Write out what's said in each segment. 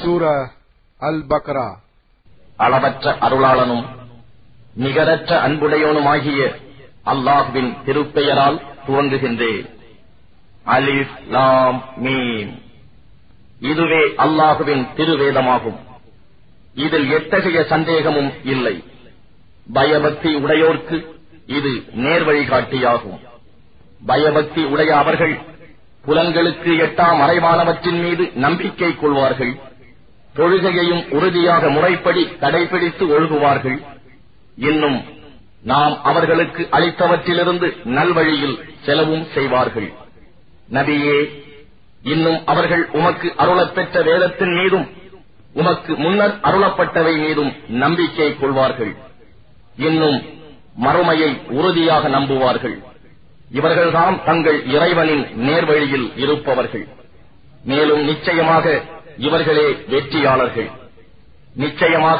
சூரா அல் பக்ரா அளவற்ற அருளாளனும் நிகரற்ற அன்புடையவனுமாகிய அல்லாஹ்வின் திருப்பெயரால் துவங்குகின்றேன் அலிஃப் லாம் மீம் இதுவே அல்லாஹுவின் திருவேதமாகும் இதில் எத்தகைய சந்தேகமும் இல்லை பயபக்தி உடையோர்க்கு இது நேர்வழிகாட்டியாகும் பயபக்தி உடைய அவர்கள் புலன்களுக்கு எட்டா மறைவானவற்றின் மீது நம்பிக்கை கொள்வார்கள் தொழுகையையும் உறுதியாக முறைப்படி கடைபிடித்து ஒழுகுவார்கள் இன்னும் நாம் அவர்களுக்கு அளித்தவற்றிலிருந்து நல்வழியில் செலவும் செய்வார்கள் நபியே இன்னும் அவர்கள் உமக்கு அருளப் பெற்ற வேதத்தின் மீதும் உமக்கு முன்னர் அருளப்பட்டவை மீதும் நம்பிக்கை கொள்வார்கள் இன்னும் மறுமையை உறுதியாக நம்புவார்கள் இவர்கள்தான் தங்கள் இறைவனின் நேர்வழியில் இருப்பவர்கள் மேலும் நிச்சயமாக இவர்களே வெற்றியாளர்கள் நிச்சயமாக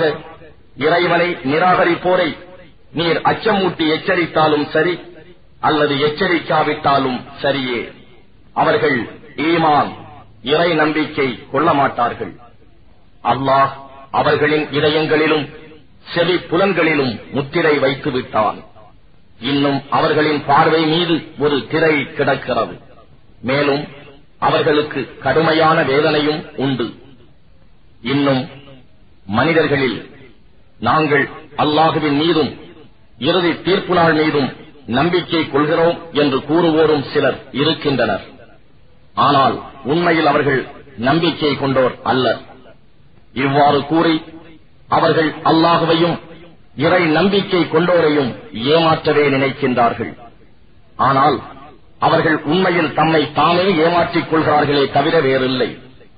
இறைவனை நிராகரிப்போரை நீர் அச்சமூட்டி எச்சரித்தாலும் சரி அல்லது எச்சரிக்காவிட்டாலும் சரியே அவர்கள் ஈமான் இறை நம்பிக்கை கொள்ள மாட்டார்கள் அல்லாஹ் அவர்களின் இதயங்களிலும் செவி புலன்களிலும் முத்திரை வைத்து விட்டான் இன்னும் அவர்களின் பார்வை மீது ஒரு திரை கிடக்கிறது மேலும் அவர்களுக்கு கடுமையான வேதனையும் உண்டு இன்னும் மனிதர்களில் நாங்கள் அல்லாஹுவின் மீதும் இறுதி தீர்ப்பு நாள் மீதும் நம்பிக்கை கொள்கிறோம் என்று கூறுவோரும் சிலர் இருக்கின்றனர் ஆனால் உண்மையில் அவர்கள் நம்பிக்கை கொண்டோர் அல்லர் இவ்வாறு கூறி அவர்கள் அல்லாஹுவையும் இறை நம்பிக்கை கொண்டோரையும் ஏமாற்றவே நினைக்கின்றார்கள் ஆனால் அவர்கள் உண்மையில் தம்மை தாமே ஏமாற்றிக் கொள்கிறார்களே தவிர வேறில்லை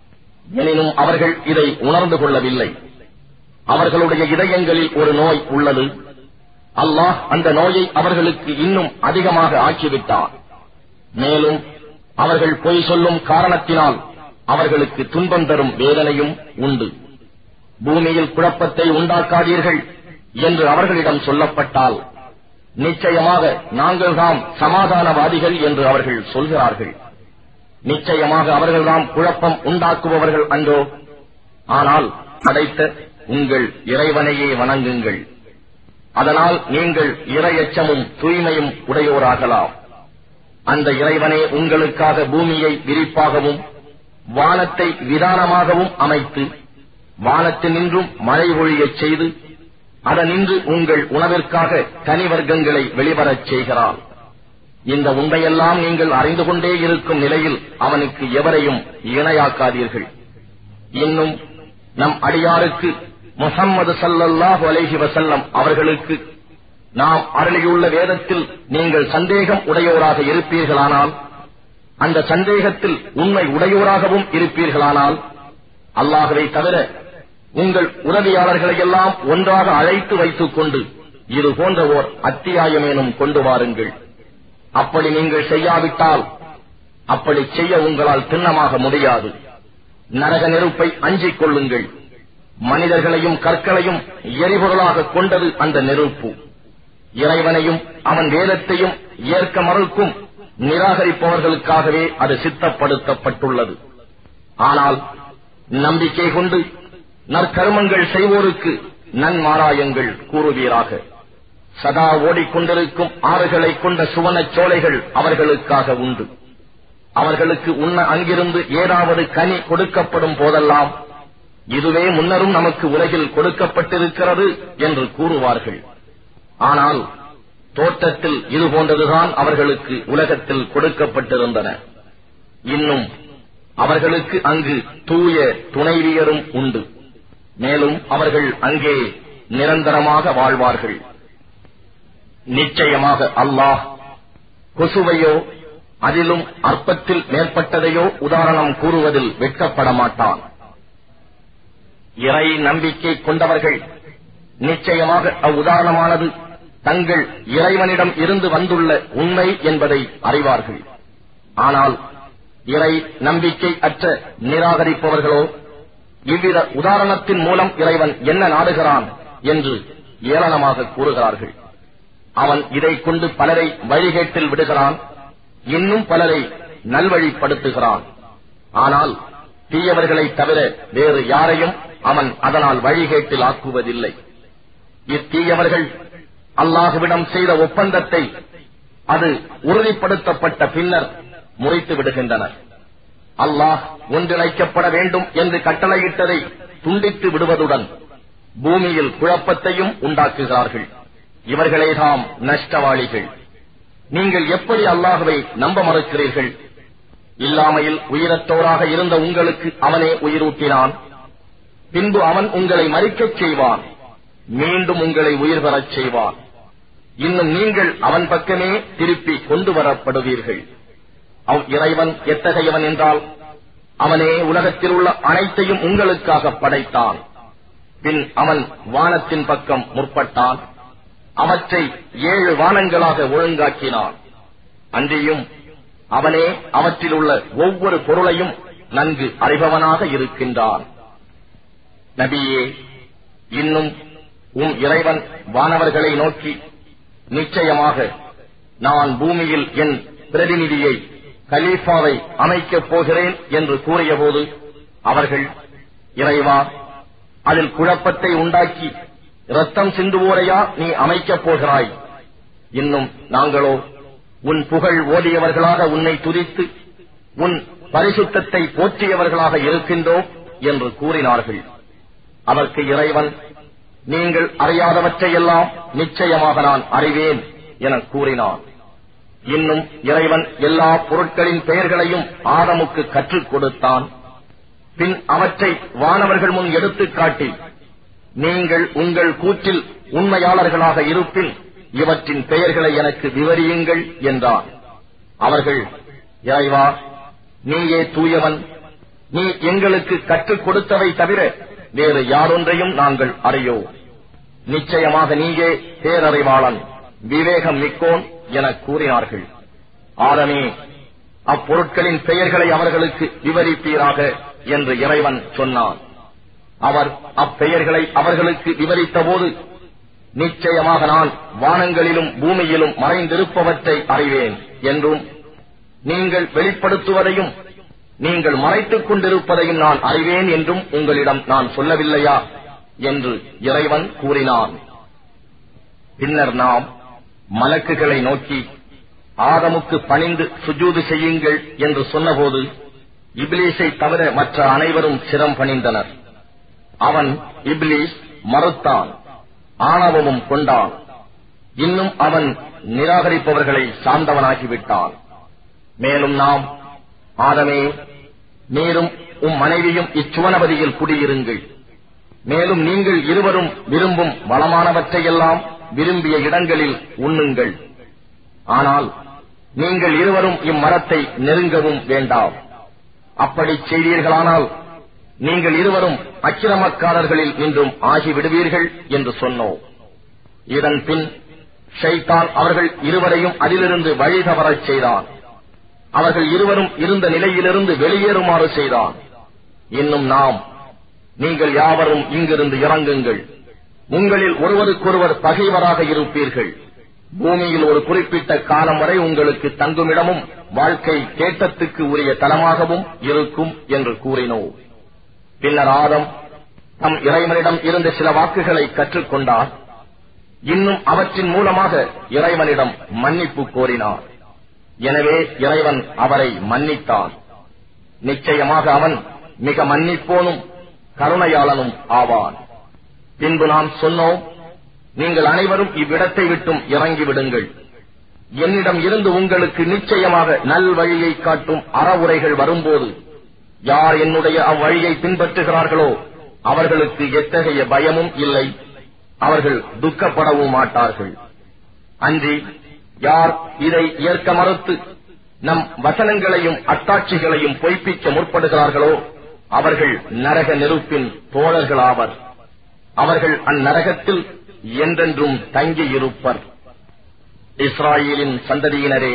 எனினும் அவர்கள் இதை உணர்ந்து கொள்ளவில்லை அவர்களுடைய இதயங்களில் ஒரு நோய் உள்ளது அல்லாஹ் அந்த நோயை அவர்களுக்கு இன்னும் அதிகமாக ஆக்கிவிட்டார் மேலும் அவர்கள் பொய் சொல்லும் காரணத்தினால் அவர்களுக்கு துன்பம் தரும் வேதனையும் உண்டு பூமியில் குழப்பத்தை உண்டாக்காதீர்கள் என்று அவர்களிடம் சொல்லப்பட்டால் நிச்சயமாக நாங்கள்தாம் சமாதானவாதிகள் என்று அவர்கள் சொல்கிறார்கள் நிச்சயமாக அவர்கள்தாம் குழப்பம் உண்டாக்குபவர்கள் அன்றோ ஆனால் படைத்த உங்கள் இறைவனையே வணங்குங்கள் அதனால் நீங்கள் இரையச்சமும் தூய்மையும் உடையோராகலாம் அந்த இறைவனே உங்களுக்காக பூமியை விரிப்பாகவும் வானத்தை விதானமாகவும் அமைத்து வானத்தினின்றும் மழை ஒழியச் செய்து அதனின்று உங்கள் உணவிற்காக கனிவர்க்கங்களை வெளிவரச் செய்கிறான் இந்த உண்மையெல்லாம் நீங்கள் அறிந்து கொண்டே இருக்கும் நிலையில் அவனுக்கு எவரையும் இணையாக்காதீர்கள் இன்னும் நம் அடியாருக்கு முகம்மது சல்லல்லாஹு அலைஹி வசல்லம் அவர்களுக்கு நாம் அருளியுள்ள வேதத்தில் நீங்கள் சந்தேகம் உடையோராக இருப்பீர்களானால் அந்த சந்தேகத்தில் உண்மை உடையோராகவும் இருப்பீர்களானால் அல்லாஹவை தவிர உங்கள் உதவியாளர்களை எல்லாம் ஒன்றாக அழைத்து வைத்துக் கொண்டு இது போன்ற ஓர் அத்தியாயமேனும் கொண்டு வாருங்கள் அப்படி நீங்கள் செய்யாவிட்டால் அப்படி செய்ய உங்களால் திண்ணமாக முடியாது நரக நெருப்பை அஞ்சிக் கொள்ளுங்கள் மனிதர்களையும் கற்களையும் எரிபொருளாக கொண்டது அந்த நெருப்பு இறைவனையும் அவன் வேதத்தையும் ஏற்க மறுக்கும் நிராகரிப்பவர்களுக்காகவே அது சித்தப்படுத்தப்பட்டுள்ளது ஆனால் நம்பிக்கை கொண்டு நற்கருமங்கள் செய்வோருக்கு நன்மாராயங்கள் கூறுவீராக சதா ஓடிக்கொண்டிருக்கும் ஆறுகளை கொண்ட சுவனச் சோலைகள் அவர்களுக்காக உண்டு அவர்களுக்கு உண்ண அங்கிருந்து ஏதாவது கனி கொடுக்கப்படும் போதெல்லாம் இதுவே முன்னரும் நமக்கு உலகில் கொடுக்கப்பட்டிருக்கிறது என்று கூறுவார்கள் ஆனால் தோட்டத்தில் இது போன்றதுதான் அவர்களுக்கு உலகத்தில் கொடுக்கப்பட்டிருந்தன இன்னும் அவர்களுக்கு அங்கு தூய துணைவியரும் உண்டு மேலும் அவர்கள் அங்கே நிரந்தரமாக வாழ்வார்கள் நிச்சயமாக அல்லாஹ் கொசுவையோ அதிலும் அற்பத்தில் மேற்பட்டதையோ உதாரணம் கூறுவதில் வெட்கப்பட மாட்டான் இறை நம்பிக்கை கொண்டவர்கள் நிச்சயமாக அவ்வுதாரணமானது தங்கள் இறைவனிடம் இருந்து வந்துள்ள உண்மை என்பதை அறிவார்கள் ஆனால் இறை நம்பிக்கை அற்ற நிராகரிப்பவர்களோ இவ்வித உதாரணத்தின் மூலம் இறைவன் என்ன நாடுகிறான் என்று ஏளனமாக கூறுகிறார்கள் அவன் இதை கொண்டு பலரை வழிகேட்டில் விடுகிறான் இன்னும் பலரை நல்வழிப்படுத்துகிறான் ஆனால் தீயவர்களை தவிர வேறு யாரையும் அவன் அதனால் வழிகேட்டில் ஆக்குவதில்லை இத்தீயவர்கள் அல்லாஹுவிடம் செய்த ஒப்பந்தத்தை அது உறுதிப்படுத்தப்பட்ட பின்னர் முறித்து விடுகின்றனர் அல்லாஹ் ஒன்றிணைக்கப்பட வேண்டும் என்று கட்டளையிட்டதை துண்டித்து விடுவதுடன் பூமியில் குழப்பத்தையும் உண்டாக்குகிறார்கள் இவர்களேதாம் நஷ்டவாளிகள் நீங்கள் எப்படி அல்லாஹுவை நம்ப மறுக்கிறீர்கள் இல்லாமையில் உயிரற்றோராக இருந்த உங்களுக்கு அவனே உயிரூட்டினான் பின்பு அவன் உங்களை மறிக்கச் செய்வான் மீண்டும் உங்களை உயிர் பெறச் செய்வான் இன்னும் நீங்கள் அவன் பக்கமே திருப்பி கொண்டு வரப்படுவீர்கள் அவ் இறைவன் எத்தகையவன் என்றால் அவனே உலகத்தில் உள்ள அனைத்தையும் உங்களுக்காக படைத்தான் பின் அவன் வானத்தின் பக்கம் முற்பட்டான் அவற்றை ஏழு வானங்களாக ஒழுங்காக்கினான் அன்றியும் அவனே அவற்றில் உள்ள ஒவ்வொரு பொருளையும் நன்கு அறிபவனாக இருக்கின்றான் நபியே இன்னும் உம் இறைவன் வானவர்களை நோக்கி நிச்சயமாக நான் பூமியில் என் பிரதிநிதியை கலீஃபாவை அமைக்கப் போகிறேன் என்று கூறியபோது அவர்கள் இறைவா அதில் குழப்பத்தை உண்டாக்கி ரத்தம் சிந்துவோரையா நீ அமைக்கப் போகிறாய் இன்னும் நாங்களோ உன் புகழ் ஓதியவர்களாக உன்னை துதித்து உன் பரிசுத்தத்தை போற்றியவர்களாக இருக்கின்றோம் என்று கூறினார்கள் அதற்கு இறைவன் நீங்கள் அறியாதவற்றையெல்லாம் நிச்சயமாக நான் அறிவேன் என கூறினான் இன்னும் இறைவன் எல்லா பொருட்களின் பெயர்களையும் ஆதமுக்கு கற்றுக் கொடுத்தான் பின் அவற்றை வானவர்கள் முன் எடுத்துக் காட்டி நீங்கள் உங்கள் கூற்றில் உண்மையாளர்களாக இருப்பின் இவற்றின் பெயர்களை எனக்கு விவரியுங்கள் என்றார் அவர்கள் இறைவா நீயே தூயவன் நீ எங்களுக்கு கற்றுக் கொடுத்தவை தவிர வேறு யாரொன்றையும் நாங்கள் அறியோ நிச்சயமாக நீயே பேரறிவாளன் விவேகம் மிக்கோன் என கூறினார்கள் ஆதமே அப்பொருட்களின் பெயர்களை அவர்களுக்கு விவரிப்பீராக என்று இறைவன் சொன்னான் அவர் அப்பெயர்களை அவர்களுக்கு விவரித்தபோது நிச்சயமாக நான் வானங்களிலும் பூமியிலும் மறைந்திருப்பவற்றை அறிவேன் என்றும் நீங்கள் வெளிப்படுத்துவதையும் நீங்கள் மறைத்துக் கொண்டிருப்பதையும் நான் அறிவேன் என்றும் உங்களிடம் நான் சொல்லவில்லையா என்று இறைவன் கூறினான் பின்னர் நாம் மலக்குகளை நோக்கி ஆதமுக்கு பணிந்து சுஜூது செய்யுங்கள் என்று சொன்னபோது இப்லீஸை தவிர மற்ற அனைவரும் சிரம் பணிந்தனர் அவன் இப்லீஸ் மறுத்தான் ஆணவமும் கொண்டான் இன்னும் அவன் நிராகரிப்பவர்களை சார்ந்தவனாகிவிட்டான் மேலும் நாம் ஆதமே நீரும் உம் மனைவியும் இச்சுவனபதியில் குடியிருங்கள் மேலும் நீங்கள் இருவரும் விரும்பும் வளமானவற்றையெல்லாம் விரும்பிய இடங்களில் உண்ணுங்கள் ஆனால் நீங்கள் இருவரும் இம்மரத்தை நெருங்கவும் வேண்டாம் அப்படி செய்தீர்களானால் நீங்கள் இருவரும் அக்கிரமக்காரர்களில் நின்றும் ஆகிவிடுவீர்கள் என்று சொன்னோம் இதன் பின் ஷைத்தான் அவர்கள் இருவரையும் அதிலிருந்து வழி தவறச் செய்தான் அவர்கள் இருவரும் இருந்த நிலையிலிருந்து வெளியேறுமாறு செய்தான் இன்னும் நாம் நீங்கள் யாவரும் இங்கிருந்து இறங்குங்கள் உங்களில் ஒருவருக்கொருவர் பகைவராக இருப்பீர்கள் பூமியில் ஒரு குறிப்பிட்ட காலம் வரை உங்களுக்கு தங்குமிடமும் வாழ்க்கை கேட்டத்துக்கு உரிய தலமாகவும் இருக்கும் என்று கூறினோம் பின்னர் ஆதம் தம் இறைவனிடம் இருந்த சில வாக்குகளை கற்றுக்கொண்டார் இன்னும் அவற்றின் மூலமாக இறைவனிடம் மன்னிப்பு கோரினார் எனவே இறைவன் அவரை மன்னித்தான் நிச்சயமாக அவன் மிக மன்னிப்போனும் கருணையாளனும் ஆவான் பின்பு நாம் சொன்னோம் நீங்கள் அனைவரும் இவ்விடத்தை விட்டும் இறங்கிவிடுங்கள் என்னிடம் இருந்து உங்களுக்கு நிச்சயமாக நல்வழியை காட்டும் அறவுரைகள் வரும்போது யார் என்னுடைய அவ்வழியை பின்பற்றுகிறார்களோ அவர்களுக்கு எத்தகைய பயமும் இல்லை அவர்கள் துக்கப்படவும் மாட்டார்கள் அன்றி யார் இதை ஏற்க மறுத்து நம் வசனங்களையும் அத்தாட்சிகளையும் பொய்ப்பிக்க முற்படுகிறார்களோ அவர்கள் நரக நெருப்பின் தோழர்களாவர் அவர்கள் அந்நரகத்தில் என்றென்றும் தங்கியிருப்பர் இஸ்ராயேலின் சந்ததியினரே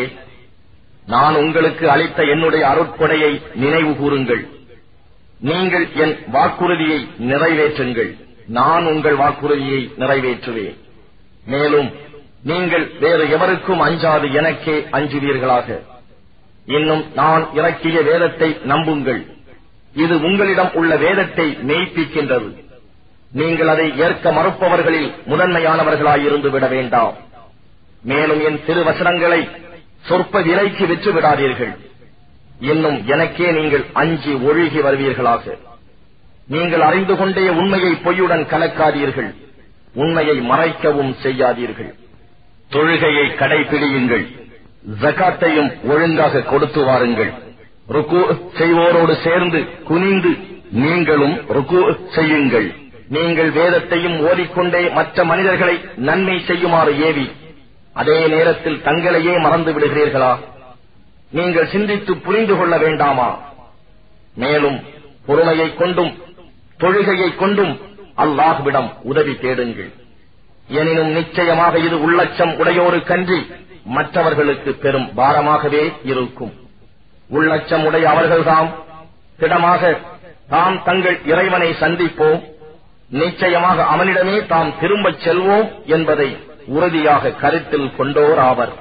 நான் உங்களுக்கு அளித்த என்னுடைய அருட்கொடையை நினைவு கூறுங்கள் நீங்கள் என் வாக்குறுதியை நிறைவேற்றுங்கள் நான் உங்கள் வாக்குறுதியை நிறைவேற்றுவேன் மேலும் நீங்கள் வேறு எவருக்கும் அஞ்சாது எனக்கே அஞ்சுவீர்களாக இன்னும் நான் இறக்கிய வேதத்தை நம்புங்கள் இது உங்களிடம் உள்ள வேதத்தை மெய்ப்பிக்கின்றது நீங்கள் அதை ஏற்க மறுப்பவர்களில் முதன்மையானவர்களாயிருந்து விட வேண்டாம் மேலும் என் சிறு வசனங்களை சொற்ப விலைக்கு விற்று விடாதீர்கள் இன்னும் எனக்கே நீங்கள் அஞ்சி ஒழுகி வருவீர்களாக நீங்கள் அறிந்து கொண்டே உண்மையை பொய்யுடன் கலக்காதீர்கள் உண்மையை மறைக்கவும் செய்யாதீர்கள் தொழுகையை கடைபிடியுங்கள் ஜகாத்தையும் ஒழுங்காக கொடுத்து வாருங்கள் ருக்கு செய்வோரோடு சேர்ந்து குனிந்து நீங்களும் ருக்கு செய்யுங்கள் நீங்கள் வேதத்தையும் ஓதிக்கொண்டே மற்ற மனிதர்களை நன்மை செய்யுமாறு ஏவி அதே நேரத்தில் தங்களையே மறந்து விடுகிறீர்களா நீங்கள் சிந்தித்து புரிந்து கொள்ள வேண்டாமா மேலும் பொறுமையை கொண்டும் தொழுகையை கொண்டும் அல்லாஹ்விடம் உதவி தேடுங்கள் எனினும் நிச்சயமாக இது உள்ளச்சம் உடையோருக்கன்றி மற்றவர்களுக்கு பெரும் பாரமாகவே இருக்கும் உள்ளச்சம் உடைய அவர்கள்தாம் திடமாக தாம் தங்கள் இறைவனை சந்திப்போம் நிச்சயமாக அவனிடமே தாம் திரும்பச் செல்வோம் என்பதை உறுதியாக கருத்தில் கொண்டோர் ஆவர்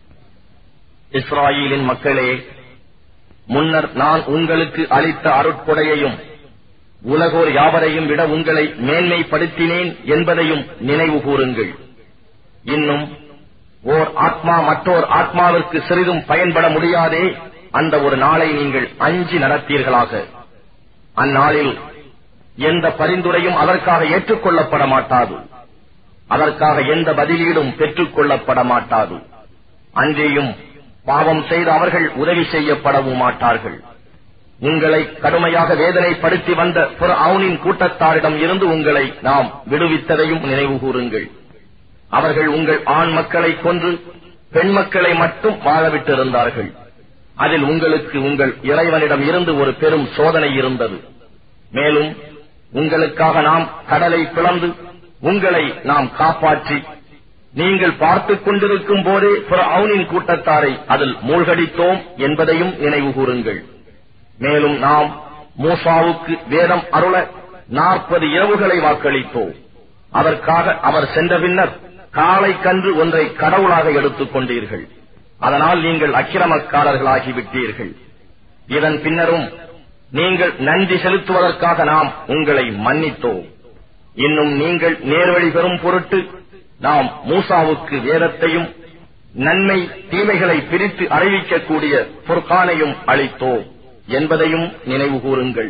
இஸ்ராயலின் மக்களே முன்னர் நான் உங்களுக்கு அளித்த அருட்கொடையையும் உலகோர் யாவரையும் விட உங்களை மேன்மைப்படுத்தினேன் என்பதையும் நினைவு கூறுங்கள் இன்னும் ஓர் ஆத்மா மற்றோர் ஆத்மாவிற்கு சிறிதும் பயன்பட முடியாதே அந்த ஒரு நாளை நீங்கள் அஞ்சி நடத்தீர்களாக அந்நாளில் எந்த பரிந்துரையும் அதற்காக ஏற்றுக்கொள்ளப்பட மாட்டாது அதற்காக எந்த பதிலீடும் பெற்றுக் கொள்ளப்பட மாட்டாது அன்றேயும் பாவம் செய்த அவர்கள் உதவி செய்யப்படவும் மாட்டார்கள் உங்களை கடுமையாக வேதனைப்படுத்தி வந்த புற அவுனின் கூட்டத்தாரிடம் இருந்து உங்களை நாம் விடுவித்ததையும் நினைவு கூறுங்கள் அவர்கள் உங்கள் ஆண் மக்களை கொன்று பெண் மக்களை மட்டும் வாழவிட்டிருந்தார்கள் அதில் உங்களுக்கு உங்கள் இறைவனிடம் இருந்து ஒரு பெரும் சோதனை இருந்தது மேலும் உங்களுக்காக நாம் கடலை பிளந்து உங்களை நாம் காப்பாற்றி நீங்கள் பார்த்துக் கொண்டிருக்கும் போதே அவுனின் கூட்டத்தாரை அதில் மூழ்கடித்தோம் என்பதையும் நினைவு கூறுங்கள் மேலும் நாம் மூசாவுக்கு வேதம் அருள நாற்பது இரவுகளை வாக்களித்தோம் அதற்காக அவர் சென்ற பின்னர் காலை கன்று ஒன்றை கடவுளாக எடுத்துக் கொண்டீர்கள் அதனால் நீங்கள் அக்கிரமக்காரர்களாகிவிட்டீர்கள் இதன் பின்னரும் நீங்கள் நன்றி செலுத்துவதற்காக நாம் உங்களை மன்னித்தோம் இன்னும் நீங்கள் நேர்வழி பெறும் பொருட்டு நாம் மூசாவுக்கு வேதத்தையும் நன்மை தீமைகளை பிரித்து அறிவிக்கக்கூடிய பொற்கானையும் அளித்தோம் என்பதையும் நினைவு கூறுங்கள்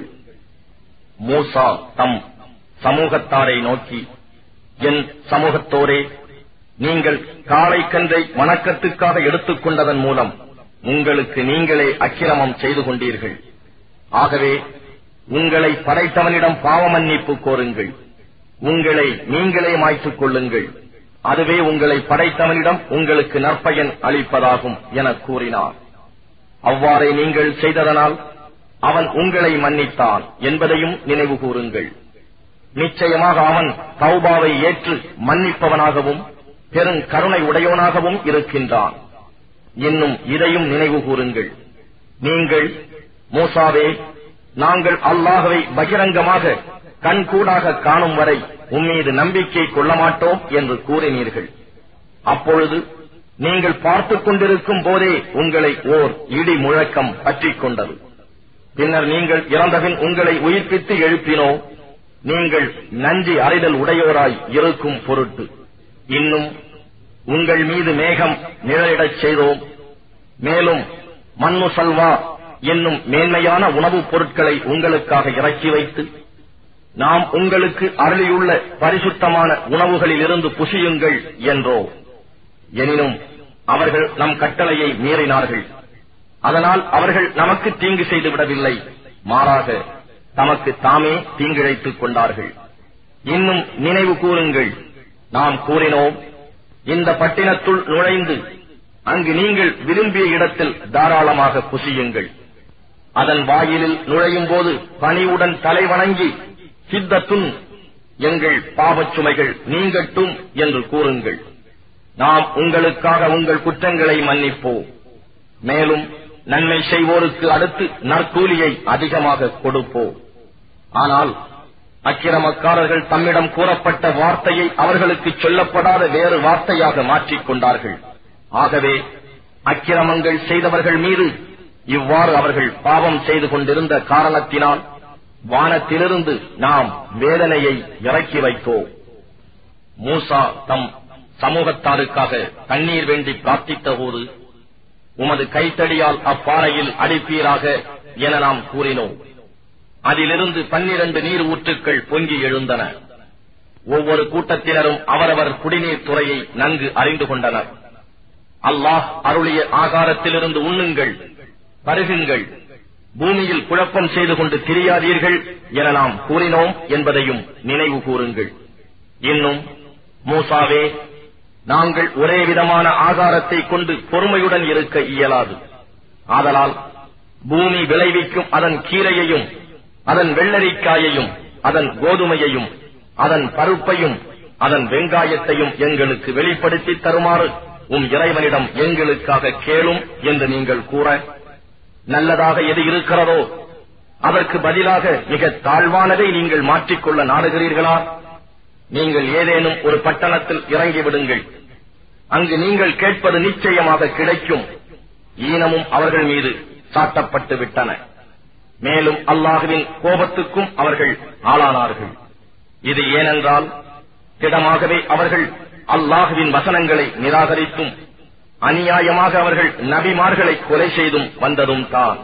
மூசா தம் சமூகத்தாரை நோக்கி என் சமூகத்தோரே நீங்கள் காளை கன்றை வணக்கத்துக்காக எடுத்துக் கொண்டதன் மூலம் உங்களுக்கு நீங்களே அக்கிரமம் செய்து கொண்டீர்கள் ஆகவே உங்களை படைத்தவனிடம் பாவ மன்னிப்பு கோருங்கள் உங்களை நீங்களே மாய்த்துக் கொள்ளுங்கள் அதுவே உங்களை படைத்தவனிடம் உங்களுக்கு நற்பயன் அளிப்பதாகும் என கூறினார் அவ்வாறே நீங்கள் செய்ததனால் அவன் உங்களை மன்னித்தான் என்பதையும் நினைவு கூறுங்கள் நிச்சயமாக அவன் தௌபாவை ஏற்று மன்னிப்பவனாகவும் பெரும் கருணை உடையவனாகவும் இருக்கின்றான் இன்னும் இதையும் நினைவு கூறுங்கள் நீங்கள் மூசாவே நாங்கள் அல்லாஹவை பகிரங்கமாக கண்கூடாக காணும் வரை உம்மீது நம்பிக்கை கொள்ள மாட்டோம் என்று கூறினீர்கள் அப்பொழுது நீங்கள் பார்த்துக் கொண்டிருக்கும் போதே உங்களை ஓர் இடி முழக்கம் பற்றிக் கொண்டது பின்னர் நீங்கள் இறந்தபின் உங்களை உயிர்ப்பித்து எழுப்பினோ நீங்கள் நன்றி அறிதல் உடையோராய் இருக்கும் பொருட்டு இன்னும் உங்கள் மீது மேகம் நிழலிடச் செய்தோம் மேலும் மண்ணு சல்வா என்னும் மேன்மையான உணவுப் பொருட்களை உங்களுக்காக இறக்கி வைத்து நாம் உங்களுக்கு அருளியுள்ள பரிசுத்தமான உணவுகளில் இருந்து புசியுங்கள் என்றோ எனினும் அவர்கள் நம் கட்டளையை மீறினார்கள் அதனால் அவர்கள் நமக்கு தீங்கு செய்து விடவில்லை மாறாக தமக்கு தாமே தீங்கிழைத்துக் கொண்டார்கள் இன்னும் நினைவு கூறுங்கள் நாம் கூறினோம் இந்த பட்டினத்துள் நுழைந்து அங்கு நீங்கள் விரும்பிய இடத்தில் தாராளமாக புசியுங்கள் அதன் வாயிலில் நுழையும் போது பணிவுடன் தலை வணங்கி சித்தத்துன் எங்கள் பாவச் சுமைகள் நீங்கட்டும் என்று கூறுங்கள் நாம் உங்களுக்காக உங்கள் குற்றங்களை மன்னிப்போம் மேலும் நன்மை செய்வோருக்கு அடுத்து நற்கூலியை அதிகமாக கொடுப்போம் ஆனால் அக்கிரமக்காரர்கள் தம்மிடம் கூறப்பட்ட வார்த்தையை அவர்களுக்கு சொல்லப்படாத வேறு வார்த்தையாக மாற்றிக் கொண்டார்கள் ஆகவே அக்கிரமங்கள் செய்தவர்கள் மீது இவ்வாறு அவர்கள் பாவம் செய்து கொண்டிருந்த காரணத்தினால் வானத்திலிருந்து நாம் வேதனையை இறக்கி வைத்தோம் மூசா தம் சமூகத்தாருக்காக தண்ணீர் வேண்டி பிரார்த்தித்த போது உமது கைத்தடியால் அப்பாறையில் அடிப்பீராக என நாம் கூறினோம் அதிலிருந்து பன்னிரண்டு நீர் ஊற்றுக்கள் பொங்கி எழுந்தன ஒவ்வொரு கூட்டத்தினரும் அவரவர் குடிநீர் துறையை நன்கு அறிந்து கொண்டனர் அல்லாஹ் அருளிய ஆகாரத்திலிருந்து உண்ணுங்கள் பருகுங்கள் பூமியில் குழப்பம் செய்து கொண்டு திரியாதீர்கள் என நாம் கூறினோம் என்பதையும் நினைவு கூறுங்கள் இன்னும் மூசாவே நாங்கள் ஒரே விதமான ஆகாரத்தை கொண்டு பொறுமையுடன் இருக்க இயலாது ஆதலால் பூமி விளைவிக்கும் அதன் கீரையையும் அதன் வெள்ளரிக்காயையும் அதன் கோதுமையையும் அதன் பருப்பையும் அதன் வெங்காயத்தையும் எங்களுக்கு வெளிப்படுத்தி தருமாறு உம் இறைவனிடம் எங்களுக்காக கேளும் என்று நீங்கள் கூற நல்லதாக எது இருக்கிறதோ அதற்கு பதிலாக மிக தாழ்வானதை நீங்கள் மாற்றிக்கொள்ள நாடுகிறீர்களா நீங்கள் ஏதேனும் ஒரு பட்டணத்தில் இறங்கிவிடுங்கள் அங்கு நீங்கள் கேட்பது நிச்சயமாக கிடைக்கும் ஈனமும் அவர்கள் மீது சாட்டப்பட்டு விட்டன மேலும் அல்லாஹுவின் கோபத்துக்கும் அவர்கள் ஆளானார்கள் இது ஏனென்றால் திடமாகவே அவர்கள் அல்லாஹுவின் வசனங்களை நிராகரித்தும் அநியாயமாக அவர்கள் நபிமார்களை கொலை செய்தும் வந்ததும் தான்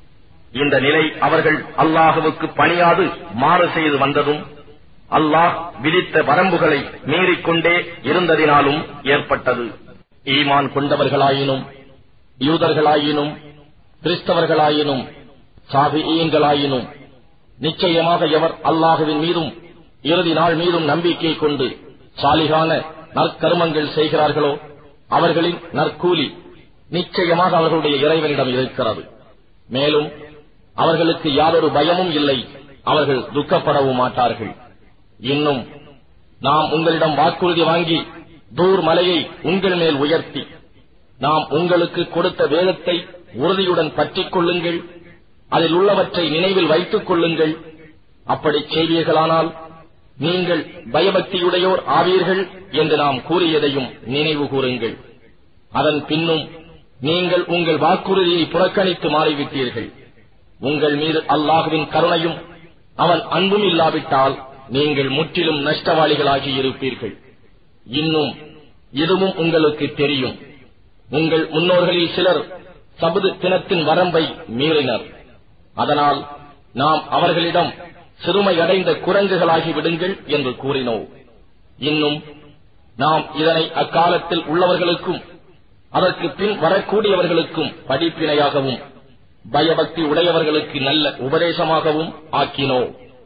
இந்த நிலை அவர்கள் அல்லாஹுவுக்கு பணியாது மாறு செய்து வந்ததும் அல்லாஹ் விதித்த வரம்புகளை மீறிக்கொண்டே இருந்ததினாலும் ஏற்பட்டது ஈமான் கொண்டவர்களாயினும் யூதர்களாயினும் கிறிஸ்தவர்களாயினும் சாபியங்களாயினும் நிச்சயமாக எவர் அல்லாஹுவின் மீதும் இறுதி நாள் மீதும் நம்பிக்கை கொண்டு சாலிகான நற்கருமங்கள் செய்கிறார்களோ அவர்களின் நற்கூலி நிச்சயமாக அவர்களுடைய இறைவனிடம் இருக்கிறது மேலும் அவர்களுக்கு யாதொரு பயமும் இல்லை அவர்கள் துக்கப்படவும் மாட்டார்கள் இன்னும் நாம் உங்களிடம் வாக்குறுதி வாங்கி தூர் மலையை உங்கள் மேல் உயர்த்தி நாம் உங்களுக்கு கொடுத்த வேதத்தை உறுதியுடன் பற்றிக் கொள்ளுங்கள் அதில் உள்ளவற்றை நினைவில் வைத்துக் கொள்ளுங்கள் அப்படி செய்வீர்களானால் நீங்கள் பயபக்தியுடையோர் ஆவீர்கள் என்று நாம் கூறியதையும் நினைவு கூறுங்கள் அதன் பின்னும் நீங்கள் உங்கள் வாக்குறுதியை புறக்கணித்து மாறிவிட்டீர்கள் உங்கள் மீது அல்லாஹுவின் கருணையும் அவன் அன்பும் இல்லாவிட்டால் நீங்கள் முற்றிலும் நஷ்டவாளிகளாகி இருப்பீர்கள் இன்னும் இதுவும் உங்களுக்கு தெரியும் உங்கள் முன்னோர்களில் சிலர் சபது தினத்தின் வரம்பை மீறினர் அதனால் நாம் அவர்களிடம் சிறுமையடைந்த குரங்குகளாகி விடுங்கள் என்று கூறினோம் இன்னும் நாம் இதனை அக்காலத்தில் உள்ளவர்களுக்கும் அதற்கு பின் வரக்கூடியவர்களுக்கும் படிப்பினையாகவும் பயபக்தி உடையவர்களுக்கு நல்ல உபதேசமாகவும் ஆக்கினோ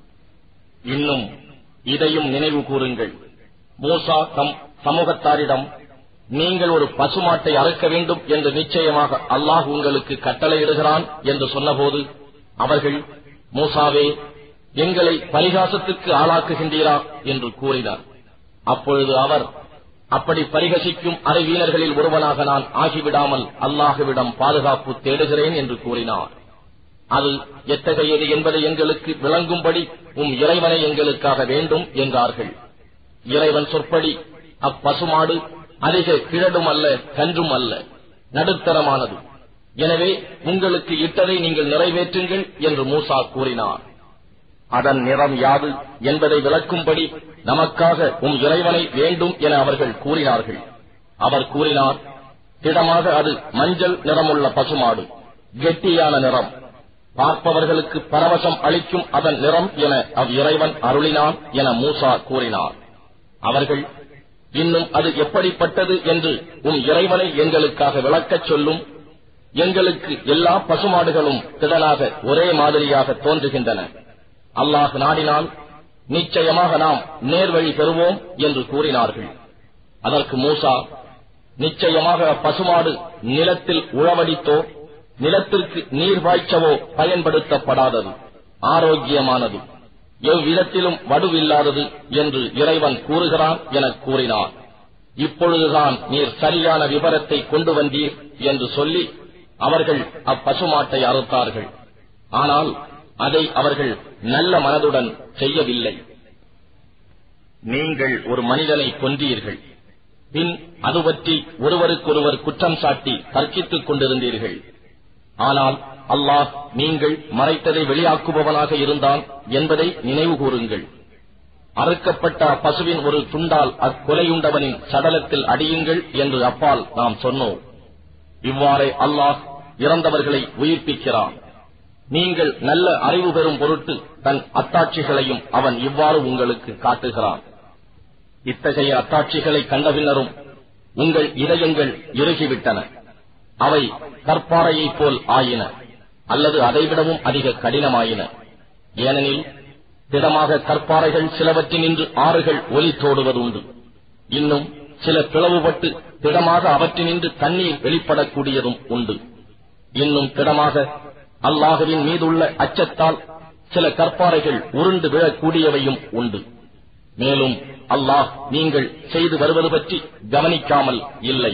இன்னும் இதையும் நினைவு கூறுங்கள் மூசா தம் சமூகத்தாரிடம் நீங்கள் ஒரு பசுமாட்டை அறுக்க வேண்டும் என்று நிச்சயமாக அல்லாஹ் உங்களுக்கு கட்டளையிடுகிறான் என்று சொன்னபோது அவர்கள் மூசாவே எங்களை பரிகாசத்துக்கு ஆளாக்குகின்றீரா என்று கூறினார் அப்பொழுது அவர் அப்படி பரிகசிக்கும் அறிவீனர்களில் ஒருவனாக நான் ஆகிவிடாமல் அல்லாஹுவிடம் பாதுகாப்பு தேடுகிறேன் என்று கூறினார் அது எத்தகையது என்பதை எங்களுக்கு விளங்கும்படி உம் இறைவனை எங்களுக்காக வேண்டும் என்றார்கள் இறைவன் சொற்படி அப்பசுமாடு அதிக கிழடும் அல்ல கன்றும் அல்ல நடுத்தரமானது எனவே உங்களுக்கு இட்டதை நீங்கள் நிறைவேற்றுங்கள் என்று மூசா கூறினார் அதன் நிறம் யாது என்பதை விளக்கும்படி நமக்காக உம் இறைவனை வேண்டும் என அவர்கள் கூறினார்கள் அவர் கூறினார் திடமாக அது மஞ்சள் நிறமுள்ள பசுமாடு கெட்டியான நிறம் பார்ப்பவர்களுக்கு பரவசம் அளிக்கும் அதன் நிறம் என அவ் இறைவன் அருளினான் என மூசா கூறினார் அவர்கள் இன்னும் அது எப்படிப்பட்டது என்று உம் இறைவனை எங்களுக்காக விளக்கச் சொல்லும் எங்களுக்கு எல்லா பசுமாடுகளும் திடலாக ஒரே மாதிரியாக தோன்றுகின்றன அல்லாஹ் நாடினால் நிச்சயமாக நாம் நேர்வழி பெறுவோம் என்று கூறினார்கள் அதற்கு மூசா நிச்சயமாக பசுமாடு நிலத்தில் உழவடித்தோ நிலத்திற்கு நீர் பாய்ச்சவோ பயன்படுத்தப்படாதது ஆரோக்கியமானது எவ்விதத்திலும் வடுவில்லாதது என்று இறைவன் கூறுகிறான் என கூறினார் இப்பொழுதுதான் நீர் சரியான விவரத்தை கொண்டு வந்தீர் என்று சொல்லி அவர்கள் அப்பசுமாட்டை அறுத்தார்கள் ஆனால் அதை அவர்கள் நல்ல மனதுடன் செய்யவில்லை நீங்கள் ஒரு மனிதனை கொன்றீர்கள் பின் அது பற்றி ஒருவருக்கொருவர் குற்றம் சாட்டி தர்க்கித்துக் கொண்டிருந்தீர்கள் ஆனால் அல்லாஹ் நீங்கள் மறைத்ததை வெளியாக்குபவனாக இருந்தான் என்பதை நினைவு கூறுங்கள் அறுக்கப்பட்ட பசுவின் ஒரு துண்டால் அக்கொலையுண்டவனின் சடலத்தில் அடியுங்கள் என்று அப்பால் நாம் சொன்னோம் இவ்வாறே அல்லாஹ் இறந்தவர்களை உயிர்ப்பிக்கிறான் நீங்கள் நல்ல அறிவு பெறும் பொருட்டு தன் அத்தாட்சிகளையும் அவன் இவ்வாறு உங்களுக்கு காட்டுகிறான் இத்தகைய அத்தாட்சிகளை கண்டபின்னரும் உங்கள் இதயங்கள் இறுகிவிட்டன அவை கற்பாறையைப் போல் ஆயின அல்லது அதைவிடவும் அதிக கடினமாயின ஏனெனில் திடமாக கற்பாறைகள் சிலவற்றினின்று ஆறுகள் ஒலித்தோடுவதுண்டு இன்னும் சில பிளவுபட்டு திடமாக அவற்றினின்று தண்ணீர் வெளிப்படக்கூடியதும் உண்டு இன்னும் திடமாக அல்லாஹுவின் மீதுள்ள அச்சத்தால் சில கற்பாறைகள் உருண்டு விழக்கூடியவையும் உண்டு மேலும் அல்லாஹ் நீங்கள் செய்து வருவது பற்றி கவனிக்காமல் இல்லை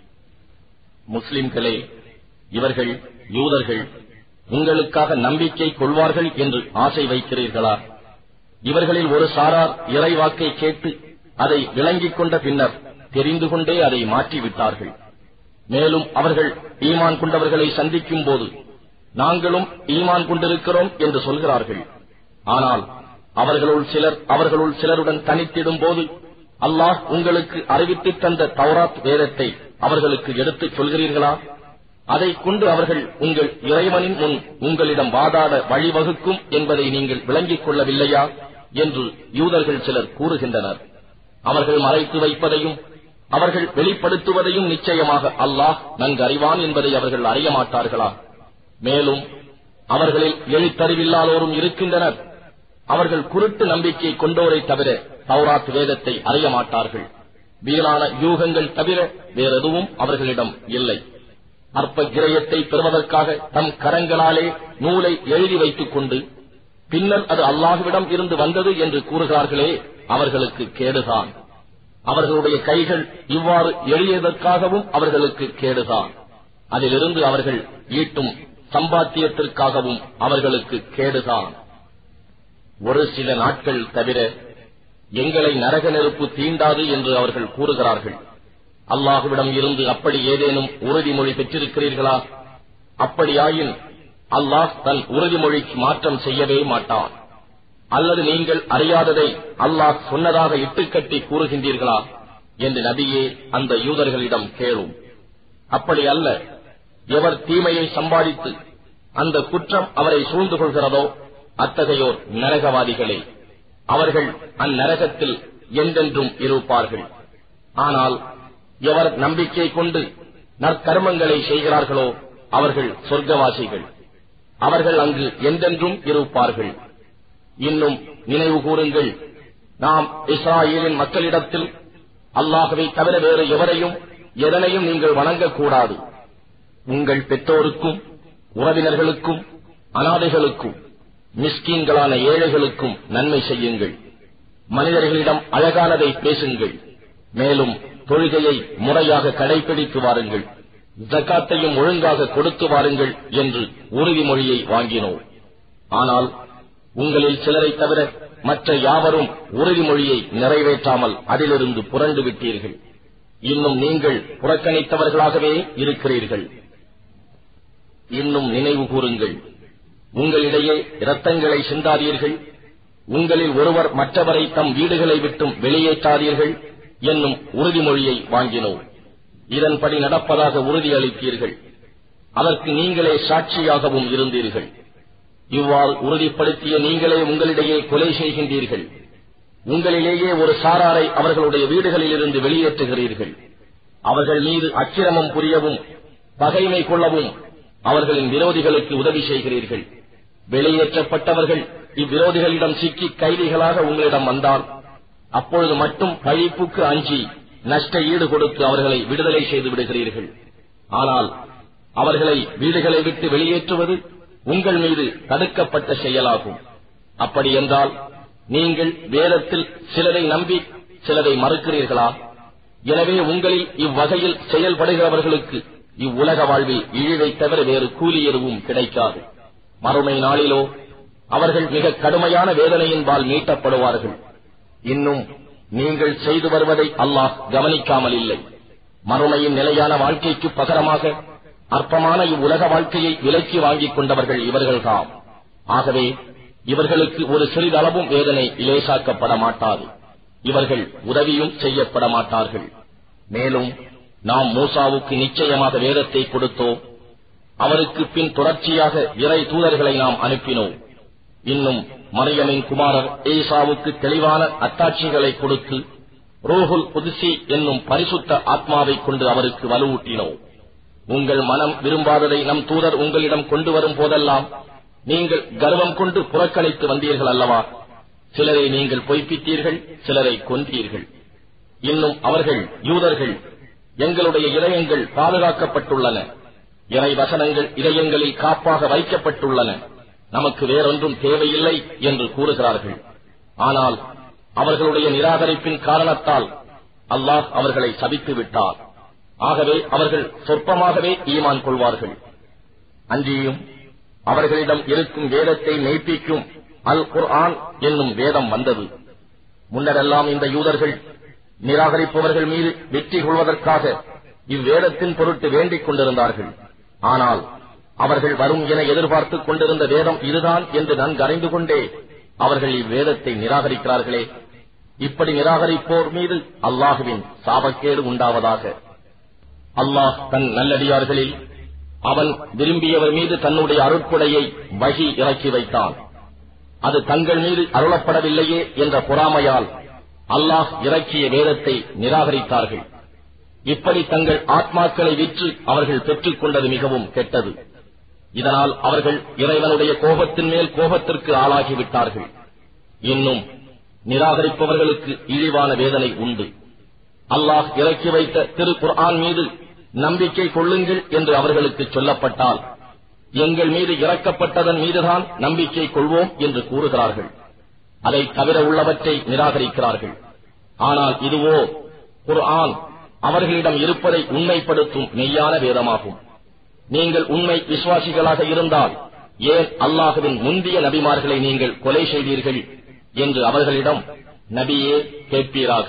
முஸ்லிம்களே இவர்கள் யூதர்கள் உங்களுக்காக நம்பிக்கை கொள்வார்கள் என்று ஆசை வைக்கிறீர்களா இவர்களில் ஒரு சாரார் இறைவாக்கை கேட்டு அதை விளங்கிக் கொண்ட பின்னர் தெரிந்து கொண்டே அதை மாற்றிவிட்டார்கள் மேலும் அவர்கள் ஈமான் கொண்டவர்களை சந்திக்கும் போது நாங்களும் ஈமான் கொண்டிருக்கிறோம் என்று சொல்கிறார்கள் ஆனால் அவர்களுள் சிலர் அவர்களுள் சிலருடன் தனித்திடும் போது அல்லாஹ் உங்களுக்கு அறிவித்து தந்த தௌராத் வேதத்தை அவர்களுக்கு எடுத்துச் சொல்கிறீர்களா அதை கொண்டு அவர்கள் உங்கள் இறைவனின் முன் உங்களிடம் வாதாட வழிவகுக்கும் என்பதை நீங்கள் விளங்கிக் கொள்ளவில்லையா என்று யூதர்கள் சிலர் கூறுகின்றனர் அவர்கள் மறைத்து வைப்பதையும் அவர்கள் வெளிப்படுத்துவதையும் நிச்சயமாக அல்லாஹ் நன்கு அறிவான் என்பதை அவர்கள் அறிய மாட்டார்களா மேலும் அவர்களில் எழுத்தறிவில்லாதோரும் இருக்கின்றனர் அவர்கள் குருட்டு நம்பிக்கை கொண்டோரை தவிர தௌராத் வேதத்தை அறிய மாட்டார்கள் வீணான யூகங்கள் தவிர வேறெதுவும் அவர்களிடம் இல்லை அற்ப கிரயத்தை பெறுவதற்காக தம் கரங்களாலே நூலை எழுதி வைத்துக் கொண்டு பின்னர் அது அல்லாஹுவிடம் இருந்து வந்தது என்று கூறுகிறார்களே அவர்களுக்கு கேடுதான் அவர்களுடைய கைகள் இவ்வாறு எளியதற்காகவும் அவர்களுக்கு கேடுதான் அதிலிருந்து அவர்கள் ஈட்டும் சம்பாத்தியத்திற்காகவும் அவர்களுக்கு கேடுதான் ஒரு சில நாட்கள் தவிர எங்களை நரக நெருப்பு தீண்டாது என்று அவர்கள் கூறுகிறார்கள் அல்லாஹுவிடம் இருந்து அப்படி ஏதேனும் உறுதிமொழி பெற்றிருக்கிறீர்களா அப்படியாயின் அல்லாஹ் தன் உறுதிமொழிக்கு மாற்றம் செய்யவே மாட்டான் அல்லது நீங்கள் அறியாததை அல்லாஹ் சொன்னதாக இட்டுக்கட்டி கூறுகின்றீர்களா என்று நபியே அந்த யூதர்களிடம் கேளும் அப்படி அல்ல எவர் தீமையை சம்பாதித்து அந்த குற்றம் அவரை சூழ்ந்து கொள்கிறதோ அத்தகையோர் நரகவாதிகளே அவர்கள் அந்நரகத்தில் என்றென்றும் இருப்பார்கள் ஆனால் எவர் நம்பிக்கை கொண்டு நற்கர்மங்களை செய்கிறார்களோ அவர்கள் சொர்க்கவாசிகள் அவர்கள் அங்கு என்றென்றும் இருப்பார்கள் இன்னும் நினைவு கூறுங்கள் நாம் இஸ்ராயேலின் மக்களிடத்தில் அல்லாஹவை தவிர வேறு எவரையும் எதனையும் நீங்கள் வணங்கக்கூடாது உங்கள் பெற்றோருக்கும் உறவினர்களுக்கும் அனாதைகளுக்கும் மிஸ்கீன்களான ஏழைகளுக்கும் நன்மை செய்யுங்கள் மனிதர்களிடம் அழகானதை பேசுங்கள் மேலும் தொழுகையை முறையாக கடைபிடித்து வாருங்கள் ஜக்காத்தையும் ஒழுங்காக கொடுத்து வாருங்கள் என்று உறுதிமொழியை வாங்கினோம் ஆனால் உங்களில் சிலரை தவிர மற்ற யாவரும் உறுதிமொழியை நிறைவேற்றாமல் அதிலிருந்து புரண்டு விட்டீர்கள் இன்னும் நீங்கள் புறக்கணித்தவர்களாகவே இருக்கிறீர்கள் இன்னும் நினைவு கூறுங்கள் உங்களிடையே இரத்தங்களை சிந்தாதீர்கள் உங்களில் ஒருவர் மற்றவரை தம் வீடுகளை விட்டும் வெளியேற்றாதீர்கள் என்னும் உறுதிமொழியை வாங்கினோம் இதன்படி நடப்பதாக உறுதியளித்தீர்கள் அதற்கு நீங்களே சாட்சியாகவும் இருந்தீர்கள் இவ்வாறு உறுதிப்படுத்திய நீங்களே உங்களிடையே கொலை செய்கின்றீர்கள் உங்களிலேயே ஒரு சாராரை அவர்களுடைய வீடுகளிலிருந்து வெளியேற்றுகிறீர்கள் அவர்கள் மீது அக்கிரமம் புரியவும் பகைமை கொள்ளவும் அவர்களின் விரோதிகளுக்கு உதவி செய்கிறீர்கள் வெளியேற்றப்பட்டவர்கள் இவ்விரோதிகளிடம் சிக்கி கைதிகளாக உங்களிடம் வந்தால் அப்பொழுது மட்டும் பழிப்புக்கு அஞ்சி நஷ்ட ஈடு கொடுத்து அவர்களை விடுதலை செய்து விடுகிறீர்கள் ஆனால் அவர்களை வீடுகளை விட்டு வெளியேற்றுவது உங்கள் மீது தடுக்கப்பட்ட செயலாகும் அப்படி என்றால் நீங்கள் வேதத்தில் சிலரை நம்பி சிலரை மறுக்கிறீர்களா எனவே உங்களில் இவ்வகையில் செயல்படுகிறவர்களுக்கு இவ்வுலக வாழ்வில் இழிவை தவிர வேறு கூலி எதுவும் கிடைக்காது மறுமை நாளிலோ அவர்கள் மிக கடுமையான வேதனையின்பால் மீட்டப்படுவார்கள் இன்னும் நீங்கள் செய்து வருவதை அல்லாஹ் கவனிக்காமல் இல்லை மறுமையின் நிலையான வாழ்க்கைக்கு பகரமாக அற்பமான இவ்வுலக வாழ்க்கையை விலக்கி வாங்கிக் கொண்டவர்கள் இவர்கள்தாம் ஆகவே இவர்களுக்கு ஒரு சிறிதளவும் வேதனை இலேசாக்கப்பட மாட்டாது இவர்கள் உதவியும் செய்யப்பட மாட்டார்கள் மேலும் நாம் மூசாவுக்கு நிச்சயமாக வேதத்தை கொடுத்தோம் அவருக்கு பின் தொடர்ச்சியாக இறை தூதர்களை நாம் அனுப்பினோம் இன்னும் மரியமின் குமாரர் ஏசாவுக்கு தெளிவான அத்தாட்சிகளை கொடுத்து ரோஹுல் புதுசி என்னும் பரிசுத்த ஆத்மாவை கொண்டு அவருக்கு வலுவூட்டினோம் உங்கள் மனம் விரும்பாததை நம் தூதர் உங்களிடம் கொண்டு வரும் போதெல்லாம் நீங்கள் கர்வம் கொண்டு புறக்கணித்து வந்தீர்கள் அல்லவா சிலரை நீங்கள் பொய்ப்பித்தீர்கள் சிலரை கொன்றீர்கள் இன்னும் அவர்கள் யூதர்கள் எங்களுடைய இதயங்கள் பாதுகாக்கப்பட்டுள்ளன இறை வசனங்கள் இதயங்களில் காப்பாக வைக்கப்பட்டுள்ளன நமக்கு வேறொன்றும் தேவையில்லை என்று கூறுகிறார்கள் ஆனால் அவர்களுடைய நிராகரிப்பின் காரணத்தால் அல்லாஹ் அவர்களை சபித்து விட்டார் ஆகவே அவர்கள் சொற்பமாகவே ஈமான் கொள்வார்கள் அன்றியும் அவர்களிடம் இருக்கும் வேதத்தை மெய்ப்பிக்கும் அல் குர்ஆன் என்னும் வேதம் வந்தது முன்னரெல்லாம் இந்த யூதர்கள் நிராகரிப்பவர்கள் மீது வெற்றி கொள்வதற்காக இவ்வேதத்தின் பொருட்டு வேண்டிக் கொண்டிருந்தார்கள் ஆனால் அவர்கள் வரும் என எதிர்பார்த்துக் கொண்டிருந்த வேதம் இதுதான் என்று நன்கு அறிந்து கொண்டே அவர்கள் இவ்வேதத்தை நிராகரிக்கிறார்களே இப்படி நிராகரிப்போர் மீது அல்லாஹுவின் சாபக்கேடு உண்டாவதாக அல்லாஹ் தன் நல்லடியார்களில் அவன் விரும்பியவர் மீது தன்னுடைய அருட்புடையை வகி இறக்கி வைத்தான் அது தங்கள் மீது அருளப்படவில்லையே என்ற பொறாமையால் அல்லாஹ் இறக்கிய வேதத்தை நிராகரித்தார்கள் இப்படி தங்கள் ஆத்மாக்களை விற்று அவர்கள் பெற்றுக் கொண்டது மிகவும் கெட்டது இதனால் அவர்கள் இறைவனுடைய கோபத்தின் மேல் கோபத்திற்கு ஆளாகிவிட்டார்கள் இன்னும் நிராகரிப்பவர்களுக்கு இழிவான வேதனை உண்டு அல்லாஹ் இறக்கி வைத்த திரு குர்ஆன் மீது நம்பிக்கை கொள்ளுங்கள் என்று அவர்களுக்கு சொல்லப்பட்டால் எங்கள் மீது இறக்கப்பட்டதன் மீதுதான் நம்பிக்கை கொள்வோம் என்று கூறுகிறார்கள் அதை தவிர உள்ளவற்றை நிராகரிக்கிறார்கள் ஆனால் இதுவோ குர்ஆன் அவர்களிடம் இருப்பதை உண்மைப்படுத்தும் மெய்யான வேதமாகும் நீங்கள் உண்மை விசுவாசிகளாக இருந்தால் ஏன் அல்லாஹுவின் முந்திய நபிமார்களை நீங்கள் கொலை செய்தீர்கள் என்று அவர்களிடம் நபியே கேட்பீராக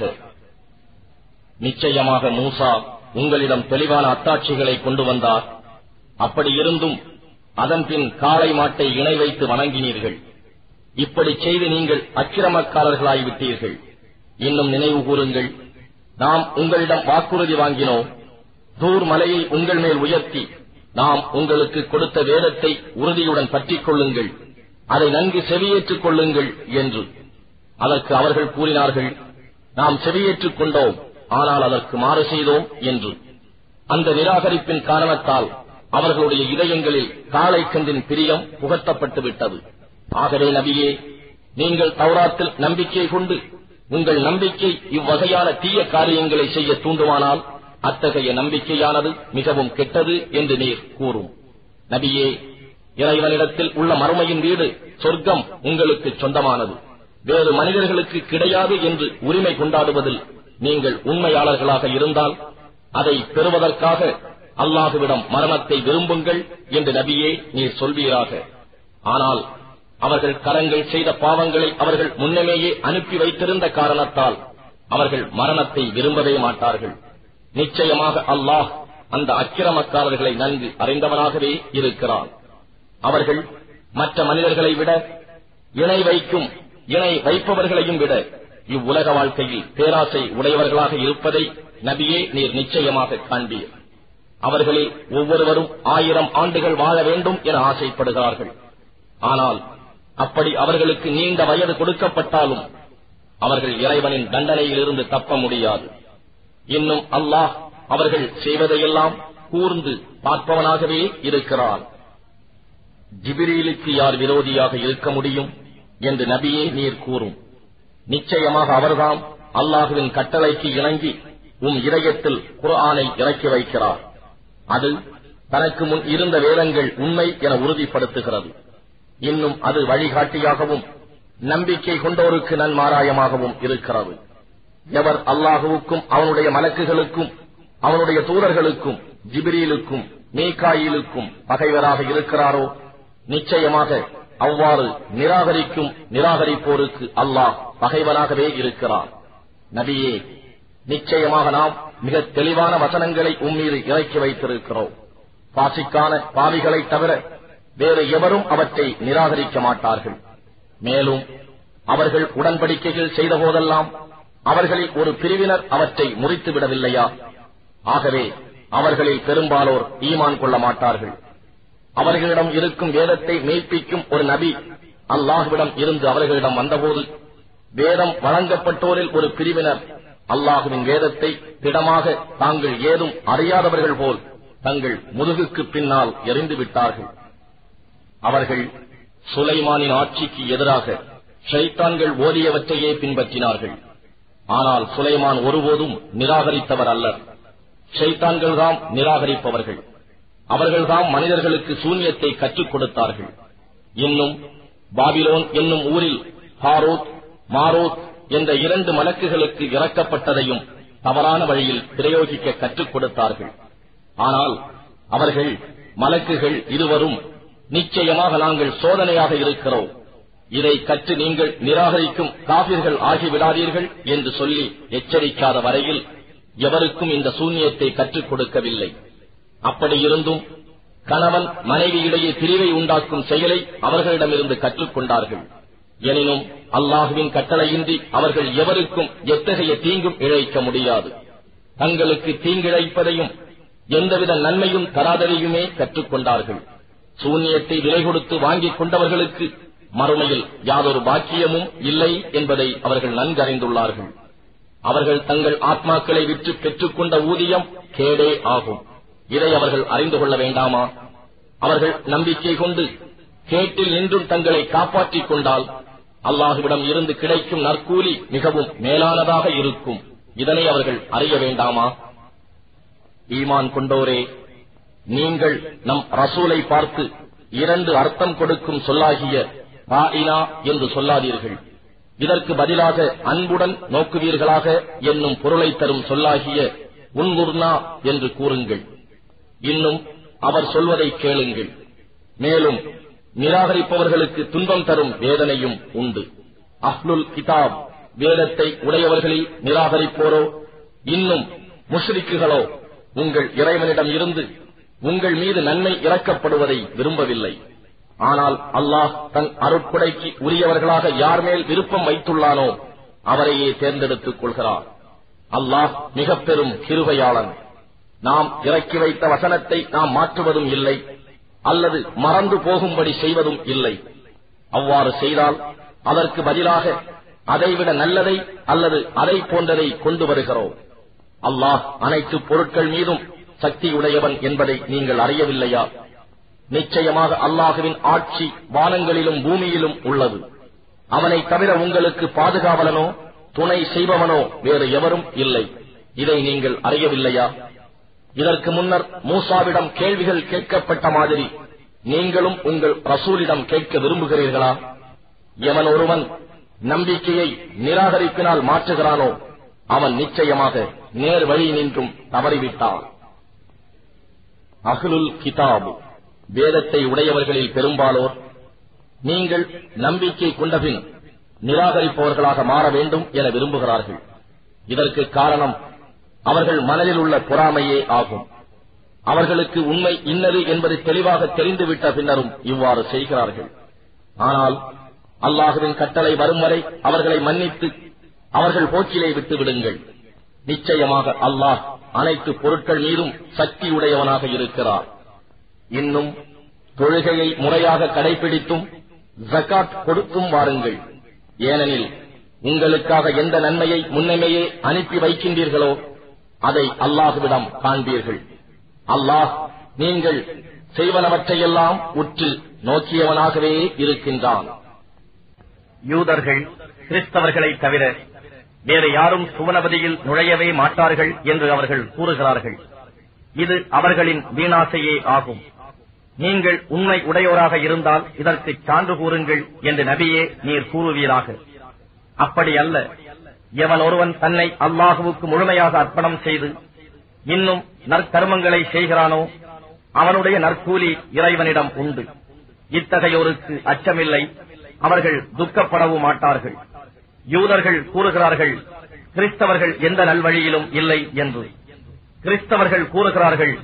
நிச்சயமாக மூசா உங்களிடம் தெளிவான அத்தாட்சிகளை கொண்டு வந்தார் அப்படி இருந்தும் அதன்பின் காளை மாட்டை இணை வைத்து வணங்கினீர்கள் இப்படி செய்து நீங்கள் அக்கிரமக்காரர்களாகிவிட்டீர்கள் இன்னும் நினைவு கூறுங்கள் நாம் உங்களிடம் வாக்குறுதி வாங்கினோம் தூர் மலையை உங்கள் மேல் உயர்த்தி நாம் உங்களுக்கு கொடுத்த வேதத்தை உறுதியுடன் பற்றிக் கொள்ளுங்கள் அதை நன்கு செவியேற்றுக் கொள்ளுங்கள் என்று அதற்கு அவர்கள் கூறினார்கள் நாம் செவியேற்றுக் கொண்டோம் ஆனால் அதற்கு மாறு செய்தோம் என்று அந்த நிராகரிப்பின் காரணத்தால் அவர்களுடைய இதயங்களில் காளை கந்தின் பிரியம் புகட்டப்பட்டு விட்டது ஆகவே நபியே நீங்கள் தௌராத்தில் நம்பிக்கை கொண்டு உங்கள் நம்பிக்கை இவ்வகையான தீய காரியங்களை செய்ய தூண்டுவானால் அத்தகைய நம்பிக்கையானது மிகவும் கெட்டது என்று நீர் கூறும் நபியே இறைவனிடத்தில் உள்ள மறுமையின் வீடு சொர்க்கம் உங்களுக்கு சொந்தமானது வேறு மனிதர்களுக்கு கிடையாது என்று உரிமை கொண்டாடுவதில் நீங்கள் உண்மையாளர்களாக இருந்தால் அதை பெறுவதற்காக அல்லாஹுவிடம் மரணத்தை விரும்புங்கள் என்று நபியே நீர் சொல்வீராக ஆனால் அவர்கள் கரங்கள் செய்த பாவங்களை அவர்கள் முன்னமேயே அனுப்பி வைத்திருந்த காரணத்தால் அவர்கள் மரணத்தை விரும்பவே மாட்டார்கள் நிச்சயமாக அல்லாஹ் அந்த அக்கிரமக்காரர்களை நன்கு அறிந்தவனாகவே இருக்கிறான் அவர்கள் மற்ற மனிதர்களை விட இணை வைக்கும் இணை வைப்பவர்களையும் விட இவ்வுலக வாழ்க்கையில் பேராசை உடையவர்களாக இருப்பதை நபியே நீர் நிச்சயமாக காண்பீர் அவர்களில் ஒவ்வொருவரும் ஆயிரம் ஆண்டுகள் வாழ வேண்டும் என ஆசைப்படுகிறார்கள் ஆனால் அப்படி அவர்களுக்கு நீண்ட வயது கொடுக்கப்பட்டாலும் அவர்கள் இறைவனின் தண்டனையிலிருந்து தப்ப முடியாது இன்னும் அல்லாஹ் அவர்கள் செய்வதையெல்லாம் கூர்ந்து பார்ப்பவனாகவே இருக்கிறான் ஜிபிரீலுக்கு யார் விரோதியாக இருக்க முடியும் என்று நபியே நீர் கூறும் நிச்சயமாக அவர்தாம் அல்லாஹுவின் கட்டளைக்கு இணங்கி உம் இதயத்தில் குர்ஆனை இறக்கி வைக்கிறார் அது தனக்கு முன் இருந்த வேதங்கள் உண்மை என உறுதிப்படுத்துகிறது இன்னும் அது வழிகாட்டியாகவும் நம்பிக்கை கொண்டோருக்கு நன்மாராயமாகவும் இருக்கிறது எவர் அல்லாஹுவுக்கும் அவனுடைய மலக்குகளுக்கும் அவனுடைய தூதர்களுக்கும் ஜிபிரீலுக்கும் மீகாயிலுக்கும் பகைவராக இருக்கிறாரோ நிச்சயமாக அவ்வாறு நிராகரிக்கும் நிராகரிப்போருக்கு அல்லாஹ் பகைவனாகவே இருக்கிறான் நபியே நிச்சயமாக நாம் மிக தெளிவான வசனங்களை உம்மீது இறக்கி வைத்திருக்கிறோம் பாசிக்கான பாவிகளைத் தவிர வேறு எவரும் அவற்றை நிராகரிக்க மாட்டார்கள் மேலும் அவர்கள் உடன்படிக்கைகள் செய்த போதெல்லாம் அவர்களில் ஒரு பிரிவினர் அவற்றை முறித்து விடவில்லையா ஆகவே அவர்களில் பெரும்பாலோர் ஈமான் கொள்ள மாட்டார்கள் அவர்களிடம் இருக்கும் வேதத்தை மெய்ப்பிக்கும் ஒரு நபி அல்லாஹுவிடம் இருந்து அவர்களிடம் வந்தபோது வேதம் வழங்கப்பட்டோரில் ஒரு பிரிவினர் அல்லாஹுவின் வேதத்தை திடமாக தாங்கள் ஏதும் அறியாதவர்கள் போல் தங்கள் முதுகுக்கு பின்னால் எறிந்து விட்டார்கள் அவர்கள் சுலைமானின் ஆட்சிக்கு எதிராக ஷைத்தான்கள் ஓதியவற்றையே பின்பற்றினார்கள் ஆனால் சுலைமான் ஒருபோதும் நிராகரித்தவர் அல்லர் ஷைத்தான்கள் தாம் நிராகரிப்பவர்கள் அவர்கள்தாம் மனிதர்களுக்கு சூன்யத்தை கற்றுக் கொடுத்தார்கள் இன்னும் பாபிலோன் என்னும் ஊரில் ஹாரோத் மாரோத் என்ற இரண்டு மலக்குகளுக்கு இறக்கப்பட்டதையும் தவறான வழியில் பிரயோகிக்க கற்றுக் கொடுத்தார்கள் ஆனால் அவர்கள் மலக்குகள் இருவரும் நிச்சயமாக நாங்கள் சோதனையாக இருக்கிறோம் இதை கற்று நீங்கள் நிராகரிக்கும் காபிர்கள் ஆகிவிடாதீர்கள் என்று சொல்லி எச்சரிக்காத வரையில் எவருக்கும் இந்த சூன்யத்தை கற்றுக் கொடுக்கவில்லை அப்படியிருந்தும் கணவன் மனைவியிடையே பிரிவை உண்டாக்கும் செயலை அவர்களிடமிருந்து கற்றுக்கொண்டார்கள் எனினும் அல்லாஹுவின் கட்டளையின்றி அவர்கள் எவருக்கும் எத்தகைய தீங்கும் இழைக்க முடியாது தங்களுக்கு தீங்கிழைப்பதையும் எந்தவித நன்மையும் தராததையுமே கற்றுக்கொண்டார்கள் சூன்யத்தை விலை கொடுத்து வாங்கிக் கொண்டவர்களுக்கு மறுமையில் யாதொரு பாக்கியமும் இல்லை என்பதை அவர்கள் நன்கறிந்துள்ளார்கள் அவர்கள் தங்கள் ஆத்மாக்களை விற்று பெற்றுக்கொண்ட ஊதியம் கேடே ஆகும் இதை அவர்கள் அறிந்து கொள்ள வேண்டாமா அவர்கள் நம்பிக்கை கொண்டு கேட்டில் நின்றும் தங்களை காப்பாற்றிக் கொண்டால் அல்லாஹுவிடம் இருந்து கிடைக்கும் நற்கூலி மிகவும் மேலானதாக இருக்கும் இதனை அவர்கள் அறிய வேண்டாமா ஈமான் கொண்டோரே நீங்கள் நம் ரசூலை பார்த்து இரண்டு அர்த்தம் கொடுக்கும் சொல்லாகிய ராயினா என்று சொல்லாதீர்கள் இதற்கு பதிலாக அன்புடன் நோக்குவீர்களாக என்னும் பொருளை தரும் சொல்லாகிய உன்குர்னா என்று கூறுங்கள் இன்னும் அவர் சொல்வதை கேளுங்கள் மேலும் நிராகரிப்பவர்களுக்கு துன்பம் தரும் வேதனையும் உண்டு அஹ்லுல் கிதாப் வேதத்தை உடையவர்களில் நிராகரிப்போரோ இன்னும் முஷ்ரிக்குகளோ உங்கள் இறைவனிடம் இருந்து உங்கள் மீது நன்மை இறக்கப்படுவதை விரும்பவில்லை ஆனால் அல்லாஹ் தன் அருட்கொடைக்கு உரியவர்களாக யார் மேல் விருப்பம் வைத்துள்ளானோ அவரையே தேர்ந்தெடுத்துக் கொள்கிறார் அல்லாஹ் மிக பெரும் கிருபையாளன் நாம் இறக்கி வைத்த வசனத்தை நாம் மாற்றுவதும் இல்லை அல்லது மறந்து போகும்படி செய்வதும் இல்லை அவ்வாறு செய்தால் அதற்கு பதிலாக அதைவிட நல்லதை அல்லது அதை போன்றதை கொண்டு வருகிறோம் அல்லாஹ் அனைத்து பொருட்கள் மீதும் சக்தியுடையவன் என்பதை நீங்கள் அறியவில்லையா நிச்சயமாக அல்லாஹுவின் ஆட்சி வானங்களிலும் பூமியிலும் உள்ளது அவனை தவிர உங்களுக்கு பாதுகாவலனோ துணை செய்பவனோ வேறு எவரும் இல்லை இதை நீங்கள் அறியவில்லையா இதற்கு முன்னர் மூசாவிடம் கேள்விகள் கேட்கப்பட்ட மாதிரி நீங்களும் உங்கள் ரசூலிடம் கேட்க விரும்புகிறீர்களா எவன் ஒருவன் நம்பிக்கையை நிராகரிப்பினால் மாற்றுகிறானோ அவன் நிச்சயமாக நேர் வழி நின்றும் தவறிவிட்டான் அஹ்லுல் கிதாபு வேதத்தை உடையவர்களில் பெரும்பாலோர் நீங்கள் நம்பிக்கை கொண்டபின் நிராகரிப்பவர்களாக மாற வேண்டும் என விரும்புகிறார்கள் இதற்கு காரணம் அவர்கள் மனதில் உள்ள பொறாமையே ஆகும் அவர்களுக்கு உண்மை இன்னது என்பது தெளிவாக தெரிந்துவிட்ட பின்னரும் இவ்வாறு செய்கிறார்கள் ஆனால் அல்லாஹுவின் கட்டளை வரும் வரை அவர்களை மன்னித்து அவர்கள் போக்கிலே விட்டு விடுங்கள் நிச்சயமாக அல்லாஹ் அனைத்து பொருட்கள் மீதும் சக்தியுடையவனாக இருக்கிறார் இன்னும் தொழுகையை முறையாக கடைபிடித்தும் ஜகாத் கொடுத்தும் வாருங்கள் ஏனெனில் உங்களுக்காக எந்த நன்மையை முன்னமையே அனுப்பி வைக்கின்றீர்களோ அதை அல்லாஹுவிடம் காண்பீர்கள் அல்லாஹ் நீங்கள் செய்வனவற்றையெல்லாம் உற்று நோக்கியவனாகவே இருக்கின்றான் யூதர்கள் கிறிஸ்தவர்களை தவிர வேறு யாரும் சுவனபதியில் நுழையவே மாட்டார்கள் என்று அவர்கள் கூறுகிறார்கள் இது அவர்களின் வீணாசையே ஆகும் நீங்கள் உண்மை உடையோராக இருந்தால் இதற்கு சான்று கூறுங்கள் என்று நபியே நீர் கூறுவீராக அப்படி அல்ல எவன் ஒருவன் தன்னை அல்லாஹுவுக்கு முழுமையாக அர்ப்பணம் செய்து இன்னும் நற்கர்மங்களை செய்கிறானோ அவனுடைய நற்கூலி இறைவனிடம் உண்டு இத்தகையோருக்கு அச்சமில்லை அவர்கள் துக்கப்படவும் மாட்டார்கள் யூதர்கள் கூறுகிறார்கள் கிறிஸ்தவர்கள் எந்த நல்வழியிலும் இல்லை என்று கிறிஸ்தவர்கள் கூறுகிறார்கள்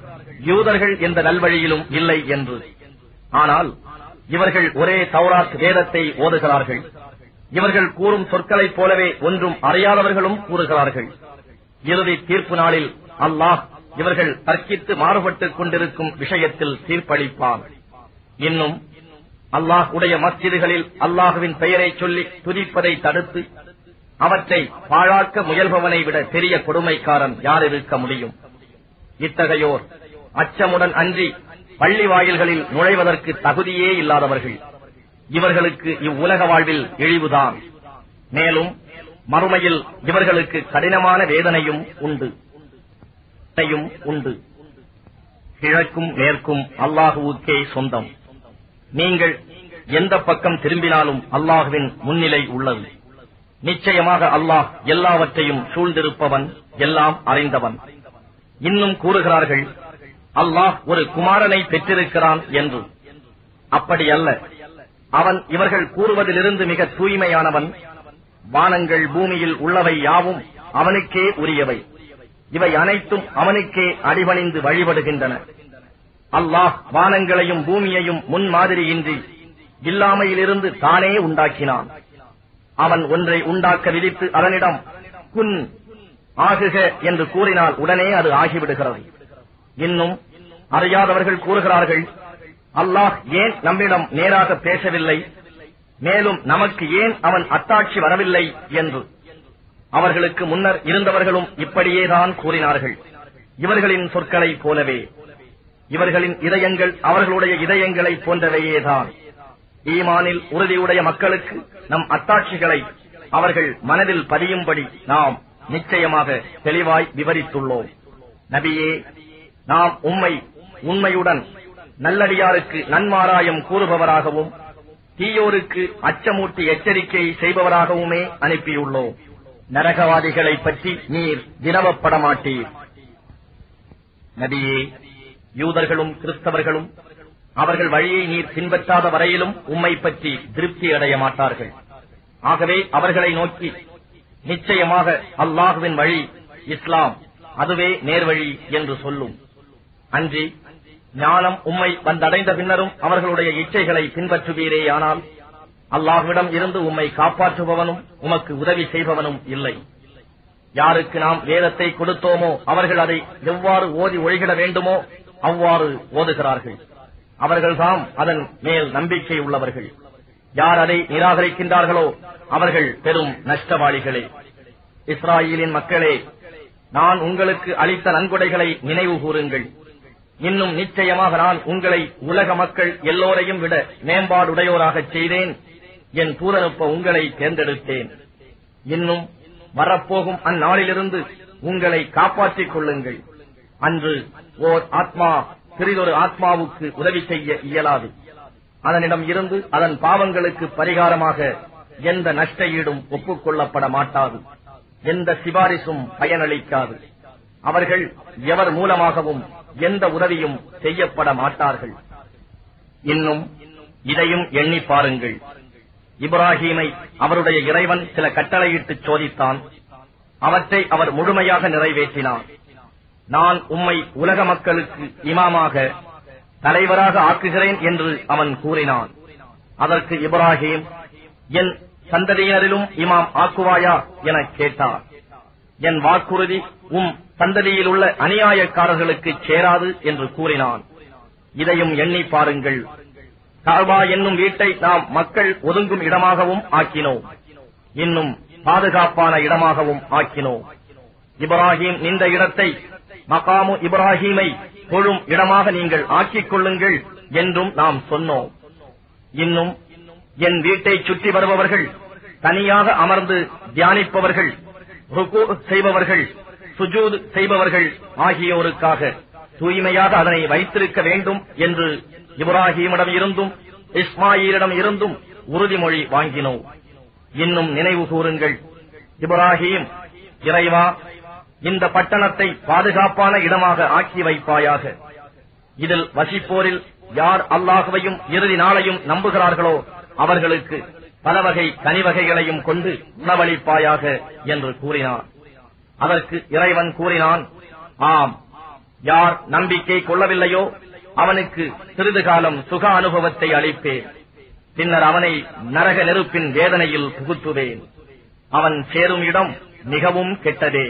யூதர்கள் எந்த நல்வழியிலும் இல்லை என்று ஆனால் இவர்கள் ஒரே தௌராத் வேதத்தை ஓதுகிறார்கள் இவர்கள் கூறும் சொற்களைப் போலவே ஒன்றும் அறியாதவர்களும் கூறுகிறார்கள் இறுதி தீர்ப்பு நாளில் அல்லாஹ் இவர்கள் தர்க்கித்து மாறுபட்டுக் கொண்டிருக்கும் விஷயத்தில் தீர்ப்பளிப்பான் இன்னும் அல்லாஹ் உடைய மஸ்ஜிதுகளில் அல்லாஹுவின் பெயரை சொல்லி துதிப்பதை தடுத்து அவற்றை பாழாக்க முயல்பவனை விட பெரிய கொடுமைக்காரன் யார் இருக்க முடியும் இத்தகையோர் அச்சமுடன் அன்றி பள்ளி வாயில்களில் நுழைவதற்கு தகுதியே இல்லாதவர்கள் இவர்களுக்கு இவ்வுலக வாழ்வில் இழிவுதான் மேலும் மறுமையில் இவர்களுக்கு கடினமான வேதனையும் உண்டு வேதனையும் உண்டு கிழக்கும் மேற்கும் அல்லாஹுவுக்கே சொந்தம் நீங்கள் எந்த பக்கம் திரும்பினாலும் அல்லாஹுவின் முன்னிலை உள்ளது நிச்சயமாக அல்லாஹ் எல்லாவற்றையும் சூழ்ந்திருப்பவன் எல்லாம் அறிந்தவன் இன்னும் கூறுகிறார்கள் அல்லாஹ் ஒரு குமாரனை பெற்றிருக்கிறான் என்று அப்படி அல்ல அவன் இவர்கள் கூறுவதிலிருந்து மிக தூய்மையானவன் வானங்கள் பூமியில் உள்ளவை யாவும் அவனுக்கே உரியவை இவை அனைத்தும் அவனுக்கே அடிபணிந்து வழிபடுகின்றன அல்லாஹ் வானங்களையும் பூமியையும் முன்மாதிரியின்றி இல்லாமையிலிருந்து தானே உண்டாக்கினான் அவன் ஒன்றை உண்டாக்க விதித்து அதனிடம் குன் ஆகுக என்று கூறினால் உடனே அது ஆகிவிடுகிறது இன்னும் அறியாதவர்கள் கூறுகிறார்கள் அல்லாஹ் ஏன் நம்மிடம் நேராக பேசவில்லை மேலும் நமக்கு ஏன் அவன் அத்தாட்சி வரவில்லை என்று அவர்களுக்கு முன்னர் இருந்தவர்களும் இப்படியேதான் கூறினார்கள் இவர்களின் சொற்களைப் போலவே இவர்களின் இதயங்கள் அவர்களுடைய இதயங்களைப் போன்றவையேதான் ஈமானில் உறுதியுடைய மக்களுக்கு நம் அத்தாட்சிகளை அவர்கள் மனதில் பதியும்படி நாம் நிச்சயமாக தெளிவாய் விவரித்துள்ளோம் நபியே நாம் உம்மை உண்மையுடன் நல்லடியாருக்கு நன்மாராயம் கூறுபவராகவும் தீயோருக்கு அச்சமூட்டி எச்சரிக்கை செய்பவராகவுமே அனுப்பியுள்ளோம் நரகவாதிகளை பற்றி நீர் வினவப்பட மாட்டீர் நபியே யூதர்களும் கிறிஸ்தவர்களும் அவர்கள் வழியை நீர் பின்பற்றாத வரையிலும் உம்மை பற்றி திருப்தி அடைய மாட்டார்கள் ஆகவே அவர்களை நோக்கி நிச்சயமாக அல்லாஹுவின் வழி இஸ்லாம் அதுவே நேர்வழி என்று சொல்லும் அன்றி ஞானம் உம்மை வந்தடைந்த பின்னரும் அவர்களுடைய இச்சைகளை பின்பற்றுவீரேயானால் அல்லாஹ்விடம் இருந்து உம்மை காப்பாற்றுபவனும் உமக்கு உதவி செய்பவனும் இல்லை யாருக்கு நாம் வேதத்தை கொடுத்தோமோ அவர்கள் அதை எவ்வாறு ஓதி ஒழிகிட வேண்டுமோ அவ்வாறு ஓதுகிறார்கள் அவர்கள்தாம் அதன் மேல் நம்பிக்கை உள்ளவர்கள் யார் அதை நிராகரிக்கின்றார்களோ அவர்கள் பெரும் நஷ்டவாளிகளே இஸ்ராயலின் மக்களே நான் உங்களுக்கு அளித்த நன்கொடைகளை நினைவு கூறுங்கள் இன்னும் நிச்சயமாக நான் உங்களை உலக மக்கள் எல்லோரையும் விட மேம்பாடுடையோராகச் செய்தேன் என் தூதனுப்ப உங்களை தேர்ந்தெடுத்தேன் இன்னும் வரப்போகும் அந்நாளிலிருந்து உங்களை காப்பாற்றிக் கொள்ளுங்கள் அன்று ஓர் ஆத்மா சிறிதொரு ஆத்மாவுக்கு உதவி செய்ய இயலாது அதனிடம் இருந்து அதன் பாவங்களுக்கு பரிகாரமாக எந்த நஷ்ட ஈடும் ஒப்புக்கொள்ளப்பட மாட்டாது எந்த சிபாரிசும் பயனளிக்காது அவர்கள் எவர் மூலமாகவும் எந்த உதவியும் செய்யப்பட மாட்டார்கள் இன்னும் இதையும் எண்ணி பாருங்கள் இப்ராஹீமை அவருடைய இறைவன் சில கட்டளையிட்டு சோதித்தான் அவற்றை அவர் முழுமையாக நிறைவேற்றினார் நான் உம்மை உலக மக்களுக்கு இமாமாக தலைவராக ஆக்குகிறேன் என்று அவன் கூறினான் அதற்கு இப்ராஹிம் என் சந்ததியினரிலும் இமாம் ஆக்குவாயா என கேட்டார் என் வாக்குறுதி உம் சந்ததியில் உள்ள அநியாயக்காரர்களுக்கு சேராது என்று கூறினான் இதையும் எண்ணி பாருங்கள் காபா என்னும் வீட்டை நாம் மக்கள் ஒதுங்கும் இடமாகவும் ஆக்கினோம் இன்னும் பாதுகாப்பான இடமாகவும் ஆக்கினோம் இப்ராஹிம் நின்ற இடத்தை மகாமு இப்ராஹீமை தொழும் இடமாக நீங்கள் ஆக்கிக் கொள்ளுங்கள் என்றும் நாம் சொன்னோம் இன்னும் என் வீட்டை சுற்றி வருபவர்கள் தனியாக அமர்ந்து தியானிப்பவர்கள் ருக்கு செய்பவர்கள் சுஜூத் செய்பவர்கள் ஆகியோருக்காக தூய்மையாக அதனை வைத்திருக்க வேண்டும் என்று இப்ராஹீமிடம் இருந்தும் இஸ்மாயிலிடம் இருந்தும் உறுதிமொழி வாங்கினோம் இன்னும் நினைவு கூறுங்கள் இப்ராஹீம் இறைவா இந்த பட்டணத்தை பாதுகாப்பான இடமாக ஆக்கி வைப்பாயாக இதில் வசிப்போரில் யார் அல்லாஹுவையும் இறுதி நாளையும் நம்புகிறார்களோ அவர்களுக்கு பல வகை கனிவகைகளையும் கொண்டு உணவளிப்பாயாக என்று கூறினார் அதற்கு இறைவன் கூறினான் ஆம் யார் நம்பிக்கை கொள்ளவில்லையோ அவனுக்கு சிறிது காலம் சுக அனுபவத்தை அளிப்பேன் பின்னர் அவனை நரக நெருப்பின் வேதனையில் புகுத்துவேன் அவன் சேரும் இடம் மிகவும் கெட்டதே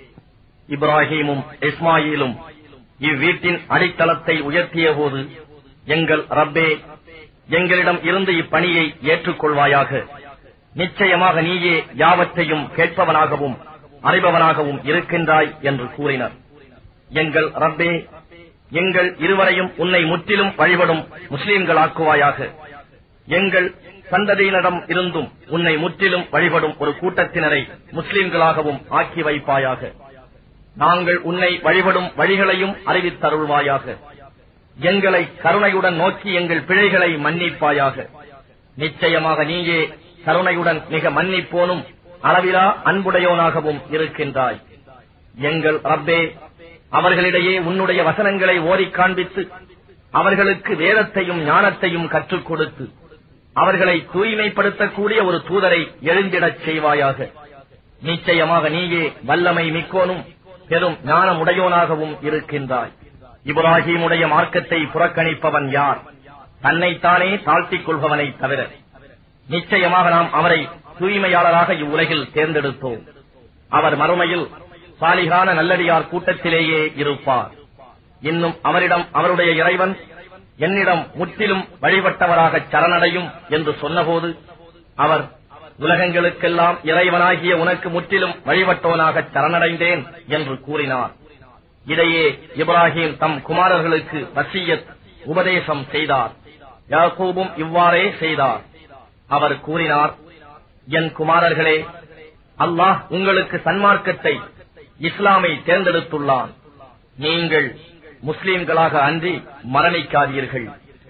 இப்ராஹீமும் இஸ்மாயிலும் இவ்வீட்டின் அடித்தளத்தை உயர்த்திய போது எங்கள் ரப்பே எங்களிடம் இருந்து இப்பணியை ஏற்றுக்கொள்வாயாக நிச்சயமாக நீயே யாவற்றையும் கேட்பவனாகவும் அறிபவனாகவும் இருக்கின்றாய் என்று கூறினர் எங்கள் ரப்பே எங்கள் இருவரையும் உன்னை முற்றிலும் வழிபடும் முஸ்லிம்களாக்குவாயாக எங்கள் சந்ததியினரிடம் இருந்தும் உன்னை முற்றிலும் வழிபடும் ஒரு கூட்டத்தினரை முஸ்லிம்களாகவும் ஆக்கி வைப்பாயாக நாங்கள் உன்னை வழிபடும் வழிகளையும் அறிவித்தருள்வாயாக எங்களை கருணையுடன் நோக்கி எங்கள் பிழைகளை மன்னிப்பாயாக நிச்சயமாக நீயே கருணையுடன் மிக மன்னிப்போனும் அளவிலா அன்புடையோனாகவும் இருக்கின்றாய் எங்கள் ரப்பே அவர்களிடையே உன்னுடைய வசனங்களை ஓரிக் காண்பித்து அவர்களுக்கு வேதத்தையும் ஞானத்தையும் கற்றுக் கொடுத்து அவர்களை தூய்மைப்படுத்தக்கூடிய ஒரு தூதரை எழுந்திடச் செய்வாயாக நிச்சயமாக நீயே வல்லமை மிக்கோனும் பெரும் ஞானமுடையோனாகவும் இருக்கின்றாய் இப்ராஹீமுடைய மார்க்கத்தை புறக்கணிப்பவன் யார் தன்னைத்தானே தாழ்த்திக் கொள்பவனை தவிர நிச்சயமாக நாம் அவரை தூய்மையாளராக இவ்வுலகில் தேர்ந்தெடுத்தோம் அவர் மறுமையில் சாலிகான நல்லடியார் கூட்டத்திலேயே இருப்பார் இன்னும் அவரிடம் அவருடைய இறைவன் என்னிடம் முற்றிலும் வழிபட்டவராக சரணடையும் என்று சொன்னபோது அவர் உலகங்களுக்கெல்லாம் இறைவனாகிய உனக்கு முற்றிலும் வழிபட்டோனாக சரணடைந்தேன் என்று கூறினார் இதையே இப்ராஹிம் தம் குமாரர்களுக்கு வசியத் உபதேசம் செய்தார் யாக்கூபும் இவ்வாறே செய்தார் அவர் கூறினார் என் குமாரர்களே அல்லாஹ் உங்களுக்கு சன்மார்க்கத்தை இஸ்லாமை தேர்ந்தெடுத்துள்ளான் நீங்கள் முஸ்லிம்களாக அன்றி மரணிக்காதீர்கள்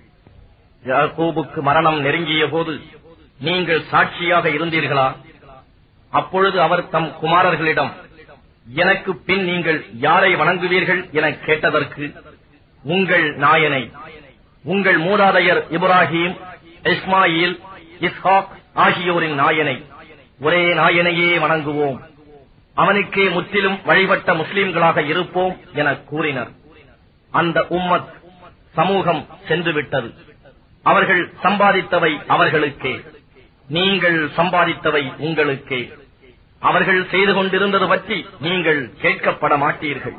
யாக்கூபுக்கு மரணம் நெருங்கிய போது நீங்கள் சாட்சியாக இருந்தீர்களா அப்பொழுது அவர் தம் குமாரர்களிடம் எனக்கு பின் நீங்கள் யாரை வணங்குவீர்கள் என கேட்டதற்கு உங்கள் நாயனை உங்கள் மூதாதையர் இப்ராஹிம் இஸ்மாயில் இஸ்ஹாக் ஆகியோரின் நாயனை ஒரே நாயனையே வணங்குவோம் அவனுக்கே முற்றிலும் வழிபட்ட முஸ்லிம்களாக இருப்போம் என கூறினர் அந்த உம்மத் சமூகம் சென்றுவிட்டது அவர்கள் சம்பாதித்தவை அவர்களுக்கே நீங்கள் சம்பாதித்தவை உங்களுக்கே அவர்கள் செய்து கொண்டிருந்தது பற்றி நீங்கள் கேட்கப்பட மாட்டீர்கள்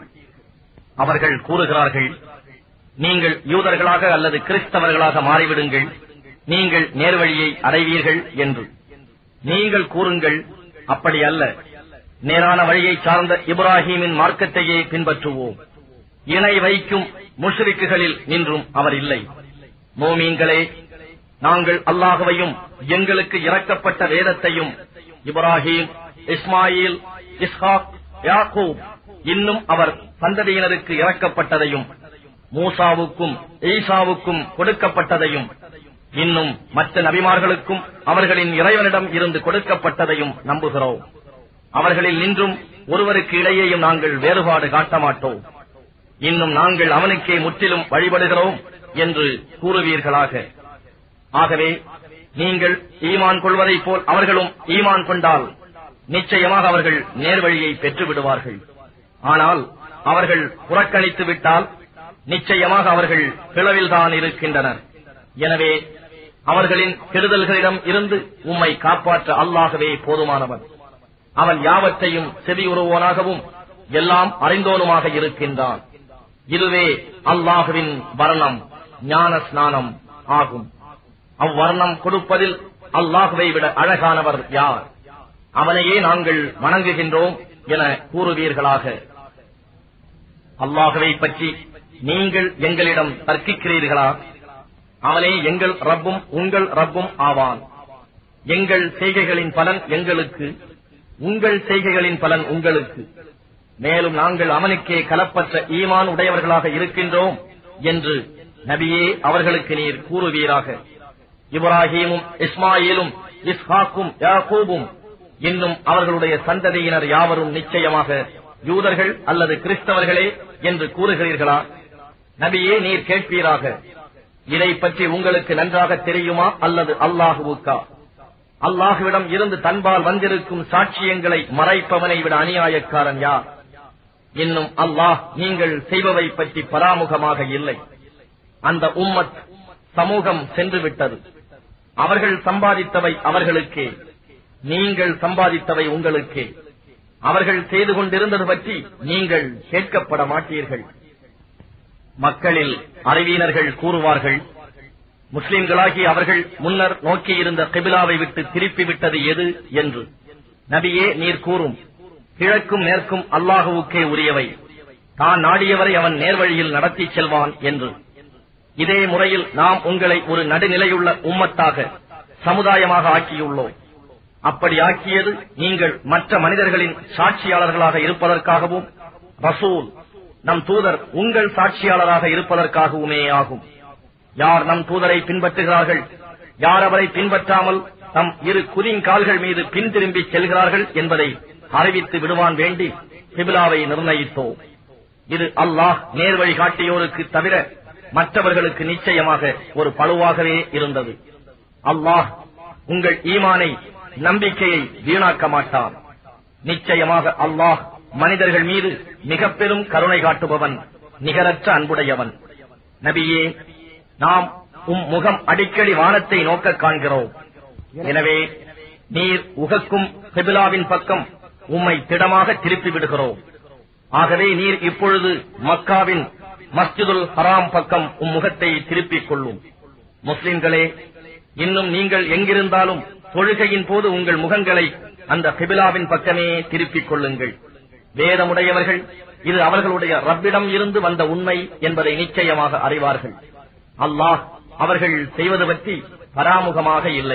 அவர்கள் கூறுகிறார்கள் நீங்கள் யூதர்களாக அல்லது கிறிஸ்தவர்களாக மாறிவிடுங்கள் நீங்கள் நேர்வழியை அடைவீர்கள் என்று நீங்கள் கூறுங்கள் அப்படி அல்ல நேரான வழியை சார்ந்த இப்ராஹீமின் மார்க்கத்தையே பின்பற்றுவோம் இணை வைக்கும் முஷ்ரிக்குகளில் நின்றும் அவர் இல்லை மோமீன்களே நாங்கள் அல்லாஹுவையும் எங்களுக்கு இறக்கப்பட்ட வேதத்தையும் இப்ராஹிம் இஸ்மாயில் இஸ்ஹாக் யாக்கூப் இன்னும் அவர் சந்ததியினருக்கு இறக்கப்பட்டதையும் மூசாவுக்கும் ஈசாவுக்கும் கொடுக்கப்பட்டதையும் இன்னும் மற்ற நபிமார்களுக்கும் அவர்களின் இறைவனிடம் இருந்து கொடுக்கப்பட்டதையும் நம்புகிறோம் அவர்களில் நின்றும் ஒருவருக்கு இடையேயும் நாங்கள் வேறுபாடு காட்ட மாட்டோம் இன்னும் நாங்கள் அவனுக்கே முற்றிலும் வழிபடுகிறோம் என்று கூறுவீர்களாக ஆகவே நீங்கள் ஈமான் கொள்வதைப் போல் அவர்களும் ஈமான் கொண்டால் நிச்சயமாக அவர்கள் நேர்வழியை பெற்று விடுவார்கள் ஆனால் அவர்கள் புறக்கணித்து விட்டால் நிச்சயமாக அவர்கள் பிளவில்தான் இருக்கின்றனர் எனவே அவர்களின் கெடுதல்களிடம் இருந்து உம்மை காப்பாற்ற அல்லாகவே போதுமானவன் அவன் யாவற்றையும் செவியுறுவோனாகவும் எல்லாம் அறிந்தோனுமாக இருக்கின்றான் இதுவே அல்லாஹுவின் வர்ணம் ஞான ஸ்நானம் ஆகும் அவ்வர்ணம் கொடுப்பதில் அல்லாஹுவை விட அழகானவர் யார் அவனையே நாங்கள் வணங்குகின்றோம் என கூறுவீர்களாக அல்லாஹுவை பற்றி நீங்கள் எங்களிடம் தர்க்கிக்கிறீர்களா அவனே எங்கள் ரப்பும் உங்கள் ரப்பும் ஆவான் எங்கள் செய்கைகளின் பலன் எங்களுக்கு உங்கள் செய்கைகளின் பலன் உங்களுக்கு மேலும் நாங்கள் அவனுக்கே கலப்பற்ற ஈமான் உடையவர்களாக இருக்கின்றோம் என்று நபியே அவர்களுக்கு நீர் கூறுவீராக இப்ராஹீமும் இஸ்மாயிலும் இஸ்ஹாக்கும் யாக்கூபும் இன்னும் அவர்களுடைய சந்ததியினர் யாவரும் நிச்சயமாக யூதர்கள் அல்லது கிறிஸ்தவர்களே என்று கூறுகிறீர்களா நபியே நீர் கேட்பீராக இதை பற்றி உங்களுக்கு நன்றாக தெரியுமா அல்லது அல்லாஹுவுக்கா அல்லாஹுவிடம் இருந்து தன்பால் வந்திருக்கும் சாட்சியங்களை மறைப்பவனை விட அநியாயக்காரன் யார் இன்னும் அல்லாஹ் நீங்கள் செய்பவை பற்றி பராமுகமாக இல்லை அந்த உம்மத் சமூகம் சென்று விட்டது அவர்கள் சம்பாதித்தவை அவர்களுக்கே நீங்கள் சம்பாதித்தவை உங்களுக்கே அவர்கள் செய்து கொண்டிருந்தது பற்றி நீங்கள் கேட்கப்பட மாட்டீர்கள் மக்களில் அறிவியினர்கள் கூறுவார்கள் முஸ்லிம்களாகி அவர்கள் முன்னர் நோக்கியிருந்த கிபிலாவை விட்டு திருப்பி விட்டது எது என்று நபியே நீர் கூறும் கிழக்கும் மேற்கும் அல்லாஹுவுக்கே உரியவை தான் நாடியவரை அவன் நேர்வழியில் நடத்திச் செல்வான் என்று இதே முறையில் நாம் உங்களை ஒரு நடுநிலையுள்ள உம்மத்தாக சமுதாயமாக ஆக்கியுள்ளோம் அப்படி ஆக்கியது நீங்கள் மற்ற மனிதர்களின் சாட்சியாளர்களாக இருப்பதற்காகவும் ரசூல் நம் தூதர் உங்கள் சாட்சியாளராக இருப்பதற்காகவுமே ஆகும் யார் நம் தூதரை பின்பற்றுகிறார்கள் யார் அவரை பின்பற்றாமல் தம் இரு குதிங்கால்கள் மீது பின்திரும்பி செல்கிறார்கள் என்பதை அறிவித்து விடுவான் வேண்டி சிபிலாவை நிர்ணயித்தோம் இது அல்லாஹ் நேர்வழி காட்டியோருக்கு தவிர மற்றவர்களுக்கு நிச்சயமாக ஒரு பழுவாகவே இருந்தது அல்லாஹ் உங்கள் ஈமானை நம்பிக்கையை வீணாக்க மாட்டான் நிச்சயமாக அல்லாஹ் மனிதர்கள் மீது மிக பெரும் கருணை காட்டுபவன் நிகரற்ற அன்புடையவன் நபியே நாம் உம் முகம் அடிக்கடி வானத்தை நோக்க காண்கிறோம் எனவே நீர் உகக்கும் கிபிலாவின் பக்கம் உம்மை திடமாக திருப்பி விடுகிறோம் ஆகவே நீர் இப்பொழுது மக்காவின் மஸ்ஜிதுல் ஹராம் பக்கம் உம் முகத்தை திருப்பிக் கொள்ளும் முஸ்லிம்களே இன்னும் நீங்கள் எங்கிருந்தாலும் தொழுகையின் போது உங்கள் முகங்களை அந்த கிபிலாவின் பக்கமே திருப்பிக் கொள்ளுங்கள் வேதமுடையவர்கள் இது அவர்களுடைய ரப்பிடம் இருந்து வந்த உண்மை என்பதை நிச்சயமாக அறிவார்கள் அல்லாஹ் அவர்கள் செய்வது பற்றி பராமுகமாக இல்லை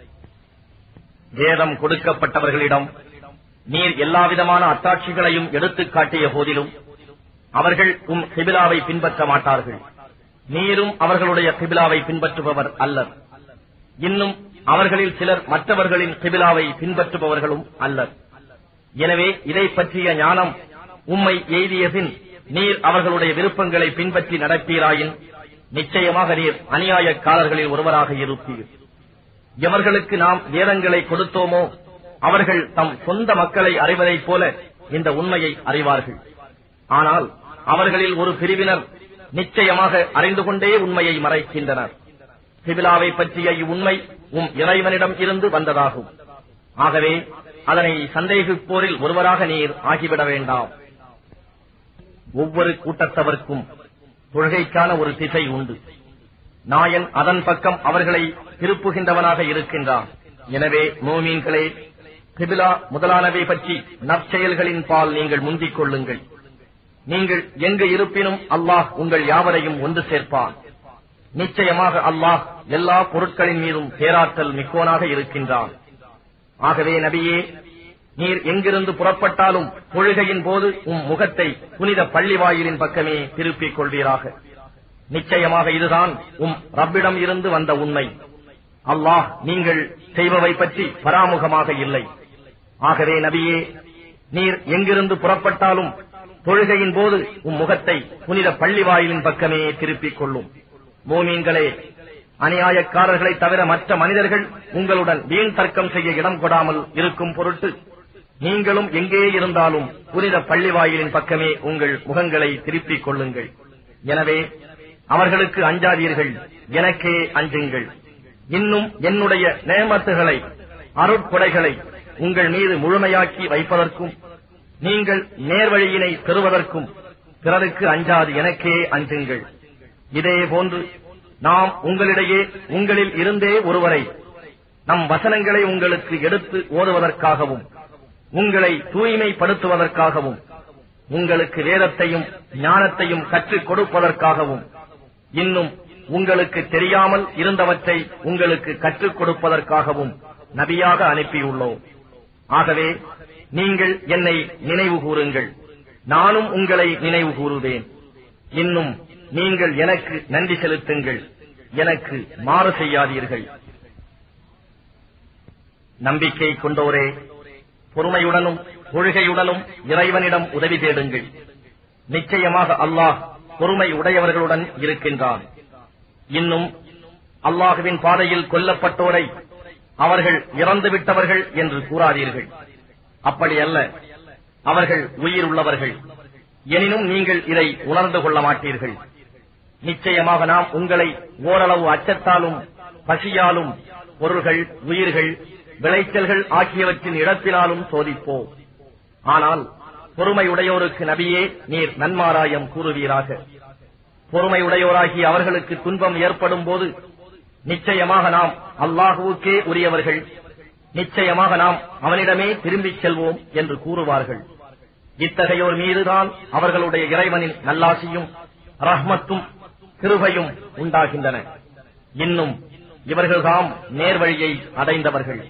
வேதம் கொடுக்கப்பட்டவர்களிடம் நீர் எல்லாவிதமான அத்தாட்சிகளையும் எடுத்துக் காட்டிய போதிலும் அவர்கள் உம் கிபிலாவை பின்பற்ற மாட்டார்கள் நீரும் அவர்களுடைய கிபிலாவை பின்பற்றுபவர் அல்லர் இன்னும் அவர்களில் சிலர் மற்றவர்களின் கிபிலாவை பின்பற்றுபவர்களும் அல்லர் எனவே இதை பற்றிய ஞானம் உம்மை எய்தியபின் நீர் அவர்களுடைய விருப்பங்களை பின்பற்றி நடப்பீராயின் நிச்சயமாக நீர் அநியாயக்காரர்களில் ஒருவராக இருப்பீர் எவர்களுக்கு நாம் வேதங்களை கொடுத்தோமோ அவர்கள் தம் சொந்த மக்களை அறிவதைப் போல இந்த உண்மையை அறிவார்கள் ஆனால் அவர்களில் ஒரு பிரிவினர் நிச்சயமாக அறிந்து கொண்டே உண்மையை மறைக்கின்றனர் சிபிலாவை பற்றிய இவ்வுண்மை உம் இறைவனிடம் இருந்து வந்ததாகும் ஆகவே அதனை சந்தேகிப்போரில் ஒருவராக நீர் ஆகிவிட வேண்டாம் ஒவ்வொரு கூட்டத்தவர்க்கும் தொழுகைக்கான ஒரு திசை உண்டு நாயன் அதன் பக்கம் அவர்களை திருப்புகின்றவனாக இருக்கின்றான் எனவே மோமீன்களே கிபிலா முதலானவை பற்றி நற்செயல்களின் பால் நீங்கள் முந்திக் கொள்ளுங்கள் நீங்கள் எங்கு இருப்பினும் அல்லாஹ் உங்கள் யாவரையும் ஒன்று சேர்ப்பான் நிச்சயமாக அல்லாஹ் எல்லா பொருட்களின் மீதும் பேராற்றல் மிக்கோனாக இருக்கின்றான் ஆகவே நபியே நீர் எங்கிருந்து புறப்பட்டாலும் தொழுகையின் போது உம் முகத்தை புனித பள்ளி வாயிலின் பக்கமே திருப்பிக் கொள்வீராக நிச்சயமாக இதுதான் உம் ரப்பிடம் இருந்து வந்த உண்மை அல்லாஹ் நீங்கள் செய்பவை பற்றி பராமுகமாக இல்லை ஆகவே நபியே நீர் எங்கிருந்து புறப்பட்டாலும் தொழுகையின் போது உம் முகத்தை புனித பள்ளி வாயிலின் பக்கமே திருப்பிக் கொள்ளும் மோமீன்களே அநியாயக்காரர்களை தவிர மற்ற மனிதர்கள் உங்களுடன் வீண் தர்க்கம் செய்ய இடம் கொடாமல் இருக்கும் பொருட்டு நீங்களும் எங்கே இருந்தாலும் புனித பள்ளி வாயிலின் பக்கமே உங்கள் முகங்களை திருப்பிக் கொள்ளுங்கள் எனவே அவர்களுக்கு அஞ்சாதீர்கள் எனக்கே அஞ்சுங்கள் இன்னும் என்னுடைய நேமத்துகளை அருட்கொடைகளை உங்கள் மீது முழுமையாக்கி வைப்பதற்கும் நீங்கள் நேர்வழியினை பெறுவதற்கும் பிறருக்கு அஞ்சாது எனக்கே அஞ்சுங்கள் இதே போன்று நாம் உங்களிடையே உங்களில் இருந்தே ஒருவரை நம் வசனங்களை உங்களுக்கு எடுத்து ஓதுவதற்காகவும் உங்களை தூய்மைப்படுத்துவதற்காகவும் உங்களுக்கு வேதத்தையும் ஞானத்தையும் கற்றுக் கொடுப்பதற்காகவும் இன்னும் உங்களுக்கு தெரியாமல் இருந்தவற்றை உங்களுக்கு கற்றுக் கொடுப்பதற்காகவும் நபியாக அனுப்பியுள்ளோம் ஆகவே நீங்கள் என்னை நினைவு கூறுங்கள் நானும் உங்களை நினைவு கூறுவேன் இன்னும் நீங்கள் எனக்கு நன்றி செலுத்துங்கள் எனக்கு மாறு செய்யாதீர்கள் நம்பிக்கை கொண்டோரே பொறுமையுடனும் கொள்கையுடனும் இறைவனிடம் உதவி தேடுங்கள் நிச்சயமாக அல்லாஹ் பொறுமை உடையவர்களுடன் இருக்கின்றான் இன்னும் அல்லாஹுவின் பாதையில் கொல்லப்பட்டோரை அவர்கள் இறந்துவிட்டவர்கள் என்று கூறாதீர்கள் அப்படி அல்ல அவர்கள் உயிர் உள்ளவர்கள் எனினும் நீங்கள் இதை உணர்ந்து கொள்ள மாட்டீர்கள் நிச்சயமாக நாம் உங்களை ஓரளவு அச்சத்தாலும் பசியாலும் பொருள்கள் உயிர்கள் விளைச்சல்கள் ஆகியவற்றின் இடத்தினாலும் சோதிப்போம் ஆனால் பொறுமையுடையோருக்கு நபியே நீர் நன்மாராயம் கூறுவீராக பொறுமையுடையோராகி அவர்களுக்கு துன்பம் ஏற்படும் போது நிச்சயமாக நாம் அல்லாஹுவுக்கே உரியவர்கள் நிச்சயமாக நாம் அவனிடமே திரும்பிச் செல்வோம் என்று கூறுவார்கள் இத்தகையோர் மீதுதான் அவர்களுடைய இறைவனின் நல்லாசியும் ரஹ்மத்தும் கிருபையும் உண்டாகின்றன இன்னும் இவர்கள்தாம் நேர்வழியை அடைந்தவர்கள்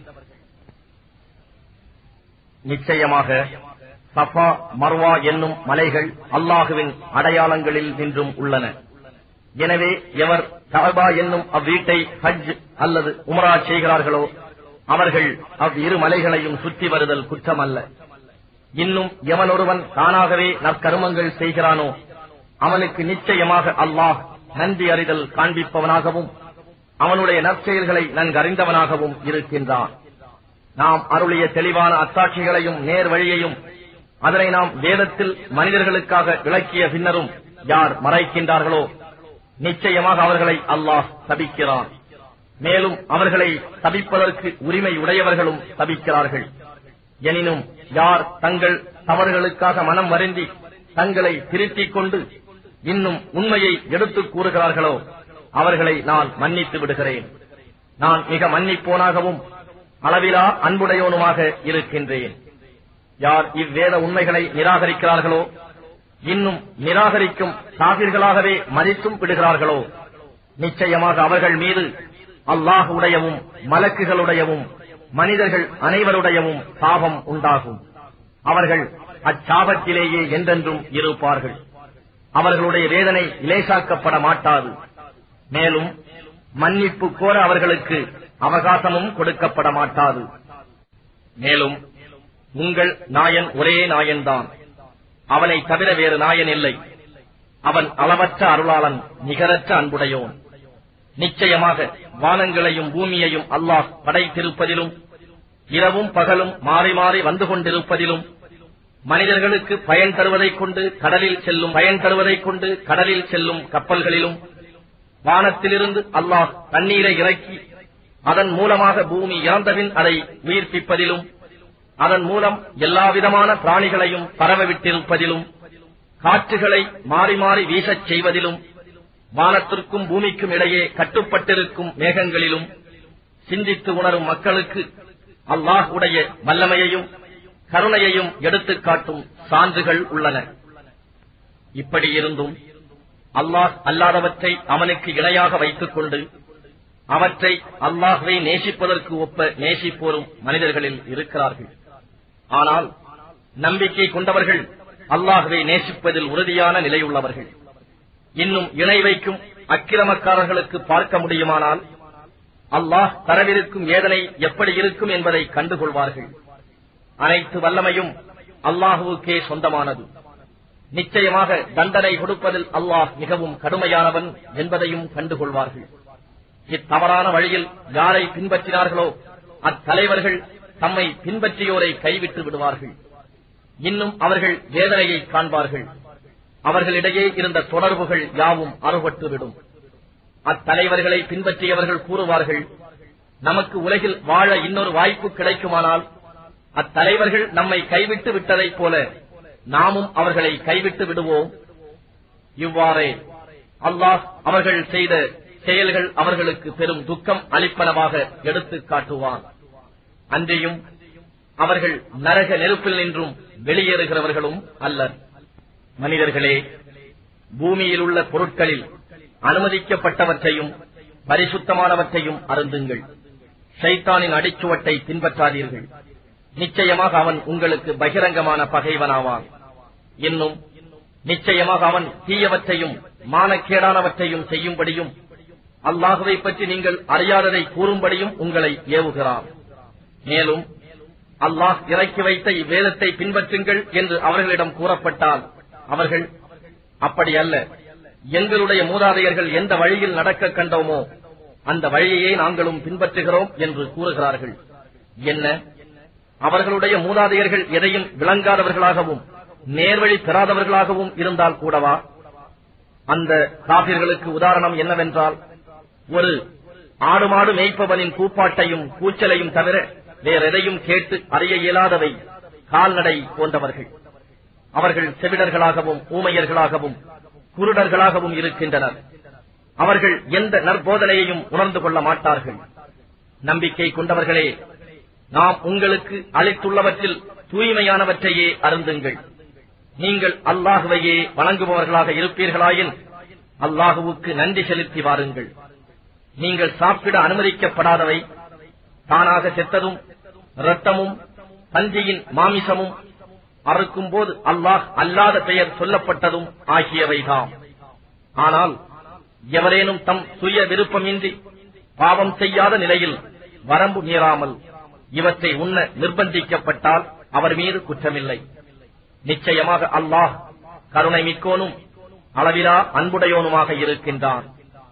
நிச்சயமாக சஃபா மர்வா என்னும் மலைகள் அல்லாஹுவின் அடையாளங்களில் நின்றும் உள்ளன எனவே எவர் கஅபா என்னும் அவ்வீட்டை ஹஜ் அல்லது உம்ரா செய்கிறார்களோ அவர்கள் அவ்விரு மலைகளையும் சுற்றி வருதல் குற்றமல்ல இன்னும் எவனொருவன் தானாகவே நற்கருமங்கள் செய்கிறானோ அவனுக்கு நிச்சயமாக அல்லாஹ் நன்றி அறிதல் காண்பிப்பவனாகவும் அவனுடைய நற்செயல்களை நன்கறிந்தவனாகவும் இருக்கின்றான் நாம் அருளிய தெளிவான அத்தாட்சிகளையும் நேர் வழியையும் அதனை நாம் வேதத்தில் மனிதர்களுக்காக விளக்கிய பின்னரும் யார் மறைக்கின்றார்களோ நிச்சயமாக அவர்களை அல்லாஹ் தபிக்கிறான் மேலும் அவர்களை தபிப்பதற்கு உரிமை உடையவர்களும் தபிக்கிறார்கள் எனினும் யார் தங்கள் தவறுகளுக்காக மனம் வருந்தி தங்களை திருத்திக் கொண்டு இன்னும் உண்மையை எடுத்துக் கூறுகிறார்களோ அவர்களை நான் மன்னித்து விடுகிறேன் நான் மிக மன்னிப்போனாகவும் அளவிலா அன்புடையோனுமாக இருக்கின்றேன் யார் இவ்வேத உண்மைகளை நிராகரிக்கிறார்களோ இன்னும் நிராகரிக்கும் காவிர்களாகவே மதித்தும் விடுகிறார்களோ நிச்சயமாக அவர்கள் மீது அல்லாஹுடையவும் மலக்குகளுடையவும் மனிதர்கள் அனைவருடையவும் சாபம் உண்டாகும் அவர்கள் அச்சாபத்திலேயே என்றென்றும் இருப்பார்கள் அவர்களுடைய வேதனை இலேசாக்கப்பட மாட்டாது மேலும் மன்னிப்பு கோர அவர்களுக்கு அவகாசமும் கொடுக்கப்பட மாட்டாது மேலும் உங்கள் நாயன் ஒரே நாயன்தான் அவனை தவிர வேறு நாயன் இல்லை அவன் அளவற்ற அருளாளன் நிகரற்ற அன்புடையோன் நிச்சயமாக வானங்களையும் பூமியையும் அல்லாஹ் படைத்திருப்பதிலும் இரவும் பகலும் மாறி மாறி வந்து கொண்டிருப்பதிலும் மனிதர்களுக்கு பயன் தருவதைக் கொண்டு கடலில் செல்லும் பயன் தருவதைக் கொண்டு கடலில் செல்லும் கப்பல்களிலும் வானத்திலிருந்து அல்லாஹ் தண்ணீரை இறக்கி அதன் மூலமாக பூமி இறந்தபின் அதை உயிர்ப்பிப்பதிலும் அதன் மூலம் எல்லாவிதமான பிராணிகளையும் பரவவிட்டிருப்பதிலும் காற்றுகளை மாறி மாறி வீசச் செய்வதிலும் வானத்திற்கும் பூமிக்கும் இடையே கட்டுப்பட்டிருக்கும் மேகங்களிலும் சிந்தித்து உணரும் மக்களுக்கு அல்லாஹ் உடைய வல்லமையையும் கருணையையும் எடுத்துக் காட்டும் சான்றுகள் உள்ளன இப்படி இருந்தும் அல்லாஹ் அல்லாதவற்றை அவனுக்கு இணையாக வைத்துக் கொண்டு அவற்றை அல்லாஹ்வை நேசிப்பதற்கு ஒப்ப நேசிப்போரும் மனிதர்களில் இருக்கிறார்கள் ஆனால் நம்பிக்கை கொண்டவர்கள் அல்லாஹ்வை நேசிப்பதில் உறுதியான நிலையுள்ளவர்கள் இன்னும் இணை வைக்கும் அக்கிரமக்காரர்களுக்கு பார்க்க முடியுமானால் அல்லாஹ் தரவிருக்கும் வேதனை எப்படி இருக்கும் என்பதை கண்டுகொள்வார்கள் அனைத்து வல்லமையும் அல்லாஹுவுக்கே சொந்தமானது நிச்சயமாக தண்டனை கொடுப்பதில் அல்லாஹ் மிகவும் கடுமையானவன் என்பதையும் கண்டுகொள்வார்கள் இத்தவறான வழியில் யாரை பின்பற்றினார்களோ அத்தலைவர்கள் தம்மை பின்பற்றியோரை கைவிட்டு விடுவார்கள் இன்னும் அவர்கள் வேதனையை காண்பார்கள் அவர்களிடையே இருந்த தொடர்புகள் யாவும் அறுபட்டுவிடும் அத்தலைவர்களை பின்பற்றியவர்கள் கூறுவார்கள் நமக்கு உலகில் வாழ இன்னொரு வாய்ப்பு கிடைக்குமானால் அத்தலைவர்கள் நம்மை கைவிட்டு விட்டதைப் போல நாமும் அவர்களை கைவிட்டு விடுவோம் இவ்வாறே அல்லாஹ் அவர்கள் செய்த செயல்கள் அவர்களுக்கு பெரும் துக்கம் அளிப்பனவாக எடுத்துக் காட்டுவான் அன்றையும் அவர்கள் நரக நெருப்பில் நின்றும் வெளியேறுகிறவர்களும் அல்லர் மனிதர்களே பூமியில் உள்ள பொருட்களில் அனுமதிக்கப்பட்டவற்றையும் பரிசுத்தமானவற்றையும் அருந்துங்கள் ஷைத்தானின் அடிச்சுவட்டை பின்பற்றாதீர்கள் நிச்சயமாக அவன் உங்களுக்கு பகிரங்கமான பகைவனாவான் இன்னும் நிச்சயமாக அவன் தீயவற்றையும் மானக்கேடானவற்றையும் செய்யும்படியும் அல்லாஹுவை பற்றி நீங்கள் அறியாததை கூறும்படியும் உங்களை ஏவுகிறான் மேலும் அல்லாஹ் இறக்கி வைத்த இவ்வேதத்தை பின்பற்றுங்கள் என்று அவர்களிடம் கூறப்பட்டால் அவர்கள் அப்படி அல்ல எங்களுடைய மூதாதையர்கள் எந்த வழியில் நடக்க கண்டோமோ அந்த வழியையே நாங்களும் பின்பற்றுகிறோம் என்று கூறுகிறார்கள் என்ன அவர்களுடைய மூதாதையர்கள் எதையும் விளங்காதவர்களாகவும் நேர்வழி பெறாதவர்களாகவும் இருந்தால் கூடவா அந்த காபிர்களுக்கு உதாரணம் என்னவென்றால் ஒரு ஆடு மாடு மேய்ப்பவனின் கூப்பாட்டையும் கூச்சலையும் தவிர வேறெதையும் கேட்டு அறிய இயலாதவை கால்நடை போன்றவர்கள் அவர்கள் செவிடர்களாகவும் ஊமையர்களாகவும் குருடர்களாகவும் இருக்கின்றனர் அவர்கள் எந்த நற்போதனையையும் உணர்ந்து கொள்ள மாட்டார்கள் நம்பிக்கை கொண்டவர்களே நாம் உங்களுக்கு அளித்துள்ளவற்றில் தூய்மையானவற்றையே அருந்துங்கள் நீங்கள் அல்லாஹுவையே வணங்குபவர்களாக இருப்பீர்களாயின் அல்லாஹுவுக்கு நன்றி செலுத்தி வாருங்கள் நீங்கள் சாப்பிட அனுமதிக்கப்படாதவை தானாக செத்ததும் இரத்தமும் பன்றியின் மாமிசமும் அறுக்கும் போது அல்லாஹ் அல்லாத பெயர் சொல்லப்பட்டதும் ஆகியவைதாம் ஆனால் எவரேனும் தம் சுய விருப்பமின்றி பாவம் செய்யாத நிலையில் வரம்பு மீறாமல் இவற்றை உண்ண நிர்பந்திக்கப்பட்டால் அவர் மீது குற்றமில்லை நிச்சயமாக அல்லாஹ் கருணை மிக்கோனும் அளவிலா அன்புடையோனுமாக இருக்கின்றான்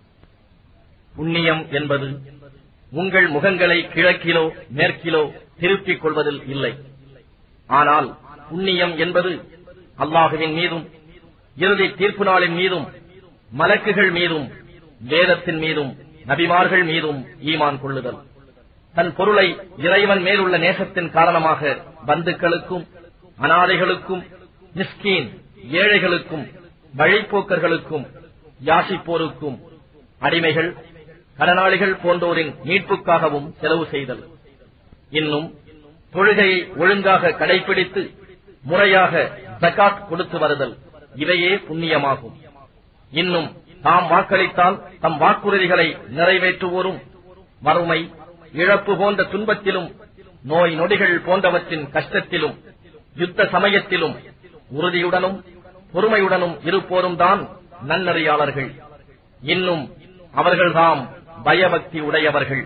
புண்ணியம் என்பது உங்கள் முகங்களை கிழக்கிலோ மேற்கிலோ திருப்பிக் கொள்வதில் இல்லை ஆனால் புண்ணியம் என்பது அல்லாஹுவின் மீதும் இறுதி தீர்ப்பு நாளின் மீதும் மலக்குகள் மீதும் வேதத்தின் மீதும் நபிமார்கள் மீதும் ஈமான் கொள்ளுதல் தன் பொருளை இறைவன் மேலுள்ள நேசத்தின் காரணமாக பந்துக்களுக்கும் அனாதைகளுக்கும் மிஸ்கீன் ஏழைகளுக்கும் வழிப்போக்கர்களுக்கும் யாசிப்போருக்கும் அடிமைகள் கடனாளிகள் போன்றோரின் மீட்புக்காகவும் செலவு செய்தல் இன்னும் தொழுகையை ஒழுங்காக கடைபிடித்து முறையாக ஜகாத் கொடுத்து வருதல் இவையே புண்ணியமாகும் இன்னும் தாம் வாக்களித்தால் தம் வாக்குறுதிகளை நிறைவேற்றுவோரும் வறுமை இழப்பு போன்ற துன்பத்திலும் நோய் நொடிகள் போன்றவற்றின் கஷ்டத்திலும் யுத்த சமயத்திலும் உறுதியுடனும் பொறுமையுடனும் இருப்போரும் தான் நன்னறியாளர்கள் இன்னும் அவர்கள்தாம் பயபக்தி உடையவர்கள்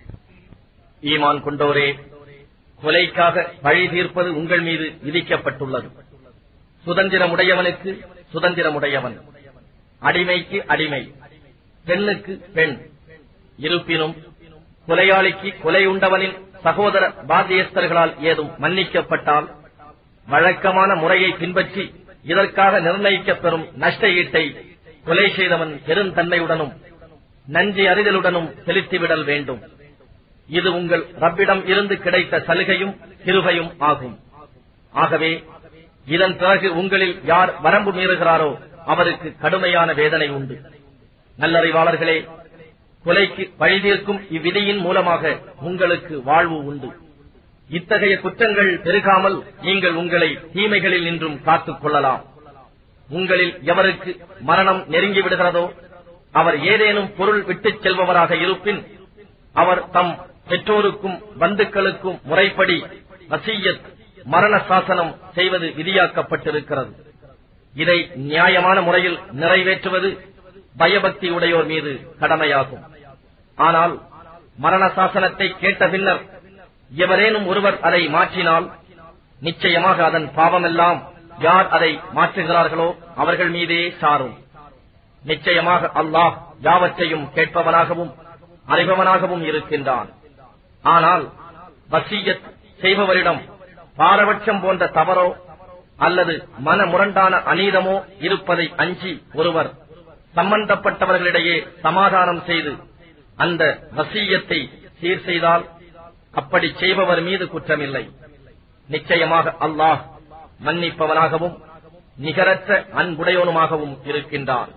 ஈமான் கொண்டோரே கொலைக்காக பழி தீர்ப்பது உங்கள் மீது விதிக்கப்பட்டுள்ளது சுதந்திரமுடையவனுக்கு சுதந்திரமுடையவன் அடிமைக்கு அடிமை பெண்ணுக்கு பெண் இருப்பினும் கொலையாளிக்கு கொலை உண்டவனின் சகோதர பாத்தியஸ்தர்களால் ஏதும் மன்னிக்கப்பட்டால் வழக்கமான முறையை பின்பற்றி இதற்காக நிர்ணயிக்கப்பெறும் நஷ்ட ஈட்டை கொலை செய்தவன் பெருந்தன்மையுடனும் நன்றி அறிதலுடனும் செலுத்திவிடல் வேண்டும் இது உங்கள் ரப்பிடம் இருந்து கிடைத்த சலுகையும் கிருபையும் ஆகும் ஆகவே இதன் பிறகு உங்களில் யார் வரம்பு மீறுகிறாரோ அவருக்கு கடுமையான வேதனை உண்டு நல்லறிவாளர்களே கொலைக்கு பழிதீர்க்கும் இவ்விதியின் மூலமாக உங்களுக்கு வாழ்வு உண்டு இத்தகைய குற்றங்கள் பெருகாமல் நீங்கள் உங்களை தீமைகளில் நின்றும் காத்துக் கொள்ளலாம் உங்களில் எவருக்கு மரணம் நெருங்கி விடுகிறதோ அவர் ஏதேனும் பொருள் விட்டுச் செல்பவராக இருப்பின் அவர் தம் பெற்றோருக்கும் பந்துக்களுக்கும் முறைப்படி வசியத் மரண சாசனம் செய்வது விதியாக்கப்பட்டிருக்கிறது இதை நியாயமான முறையில் நிறைவேற்றுவது பயபக்தி உடையோர் மீது கடமையாகும் ஆனால் மரண சாசனத்தை கேட்ட பின்னர் எவரேனும் ஒருவர் அதை மாற்றினால் நிச்சயமாக அதன் பாவமெல்லாம் யார் அதை மாற்றுகிறார்களோ அவர்கள் மீதே சாரும் நிச்சயமாக அல்லாஹ் யாவற்றையும் கேட்பவனாகவும் அறிபவனாகவும் இருக்கின்றான் ஆனால் வசியத் செய்பவரிடம் பாரபட்சம் போன்ற தவறோ அல்லது மனமுரண்டான அநீதமோ இருப்பதை அஞ்சி ஒருவர் சம்பந்தப்பட்டவர்களிடையே சமாதானம் செய்து அந்த வசியத்தை சீர் செய்தால் அப்படி செய்பவர் மீது குற்றமில்லை நிச்சயமாக அல்லாஹ் மன்னிப்பவனாகவும் நிகரற்ற அன்புடையவனுமாகவும் இருக்கின்றான்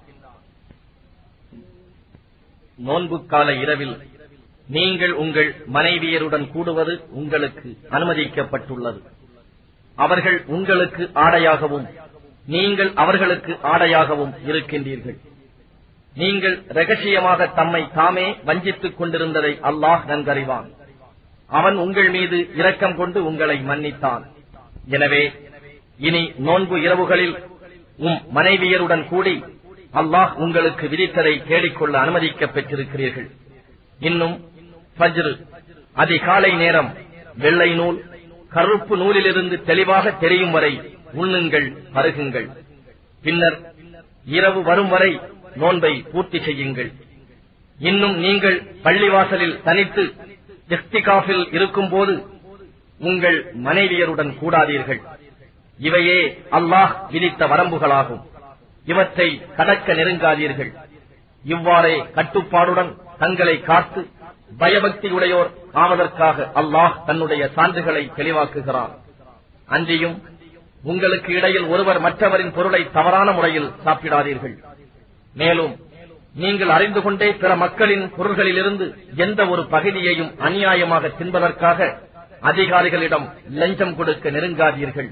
நோன்பு கால இரவில் நீங்கள் உங்கள் மனைவியருடன் கூடுவது உங்களுக்கு அனுமதிக்கப்பட்டுள்ளது அவர்கள் உங்களுக்கு ஆடையாகவும் நீங்கள் அவர்களுக்கு ஆடையாகவும் இருக்கின்றீர்கள் நீங்கள் ரகசியமாக தம்மை தாமே வஞ்சித்துக் கொண்டிருந்ததை அல்லாஹ் நன்கறிவான் அவன் உங்கள் மீது இரக்கம் கொண்டு உங்களை மன்னித்தான் எனவே இனி நோன்பு இரவுகளில் உம் மனைவியருடன் கூடி அல்லாஹ் உங்களுக்கு விதித்ததை தேடிக்கொள்ள அனுமதிக்கப் பெற்றிருக்கிறீர்கள் இன்னும் ஃபஜ்ரு அதிகாலை நேரம் வெள்ளை நூல் கருப்பு நூலிலிருந்து தெளிவாக தெரியும் வரை உண்ணுங்கள் பருகுங்கள் பின்னர் இரவு வரும் வரை நோன்பை பூர்த்தி செய்யுங்கள் இன்னும் நீங்கள் பள்ளிவாசலில் தனித்து இஃப்திகாஃபில் இருக்கும்போது உங்கள் மனைவியருடன் கூடாதீர்கள் இவையே அல்லாஹ் விதித்த வரம்புகளாகும் இவற்றை கடக்க நெருங்காதீர்கள் இவ்வாறே கட்டுப்பாடுடன் தங்களை காத்து பயபக்தியுடையோர் ஆவதற்காக அல்லாஹ் தன்னுடைய சான்றுகளை தெளிவாக்குகிறான் அன்றியும் உங்களுக்கு இடையில் ஒருவர் மற்றவரின் பொருளை தவறான முறையில் சாப்பிடாதீர்கள் மேலும் நீங்கள் அறிந்து கொண்டே பிற மக்களின் பொருள்களிலிருந்து எந்த ஒரு பகுதியையும் அநியாயமாக தின்பதற்காக அதிகாரிகளிடம் லஞ்சம் கொடுக்க நெருங்காதீர்கள்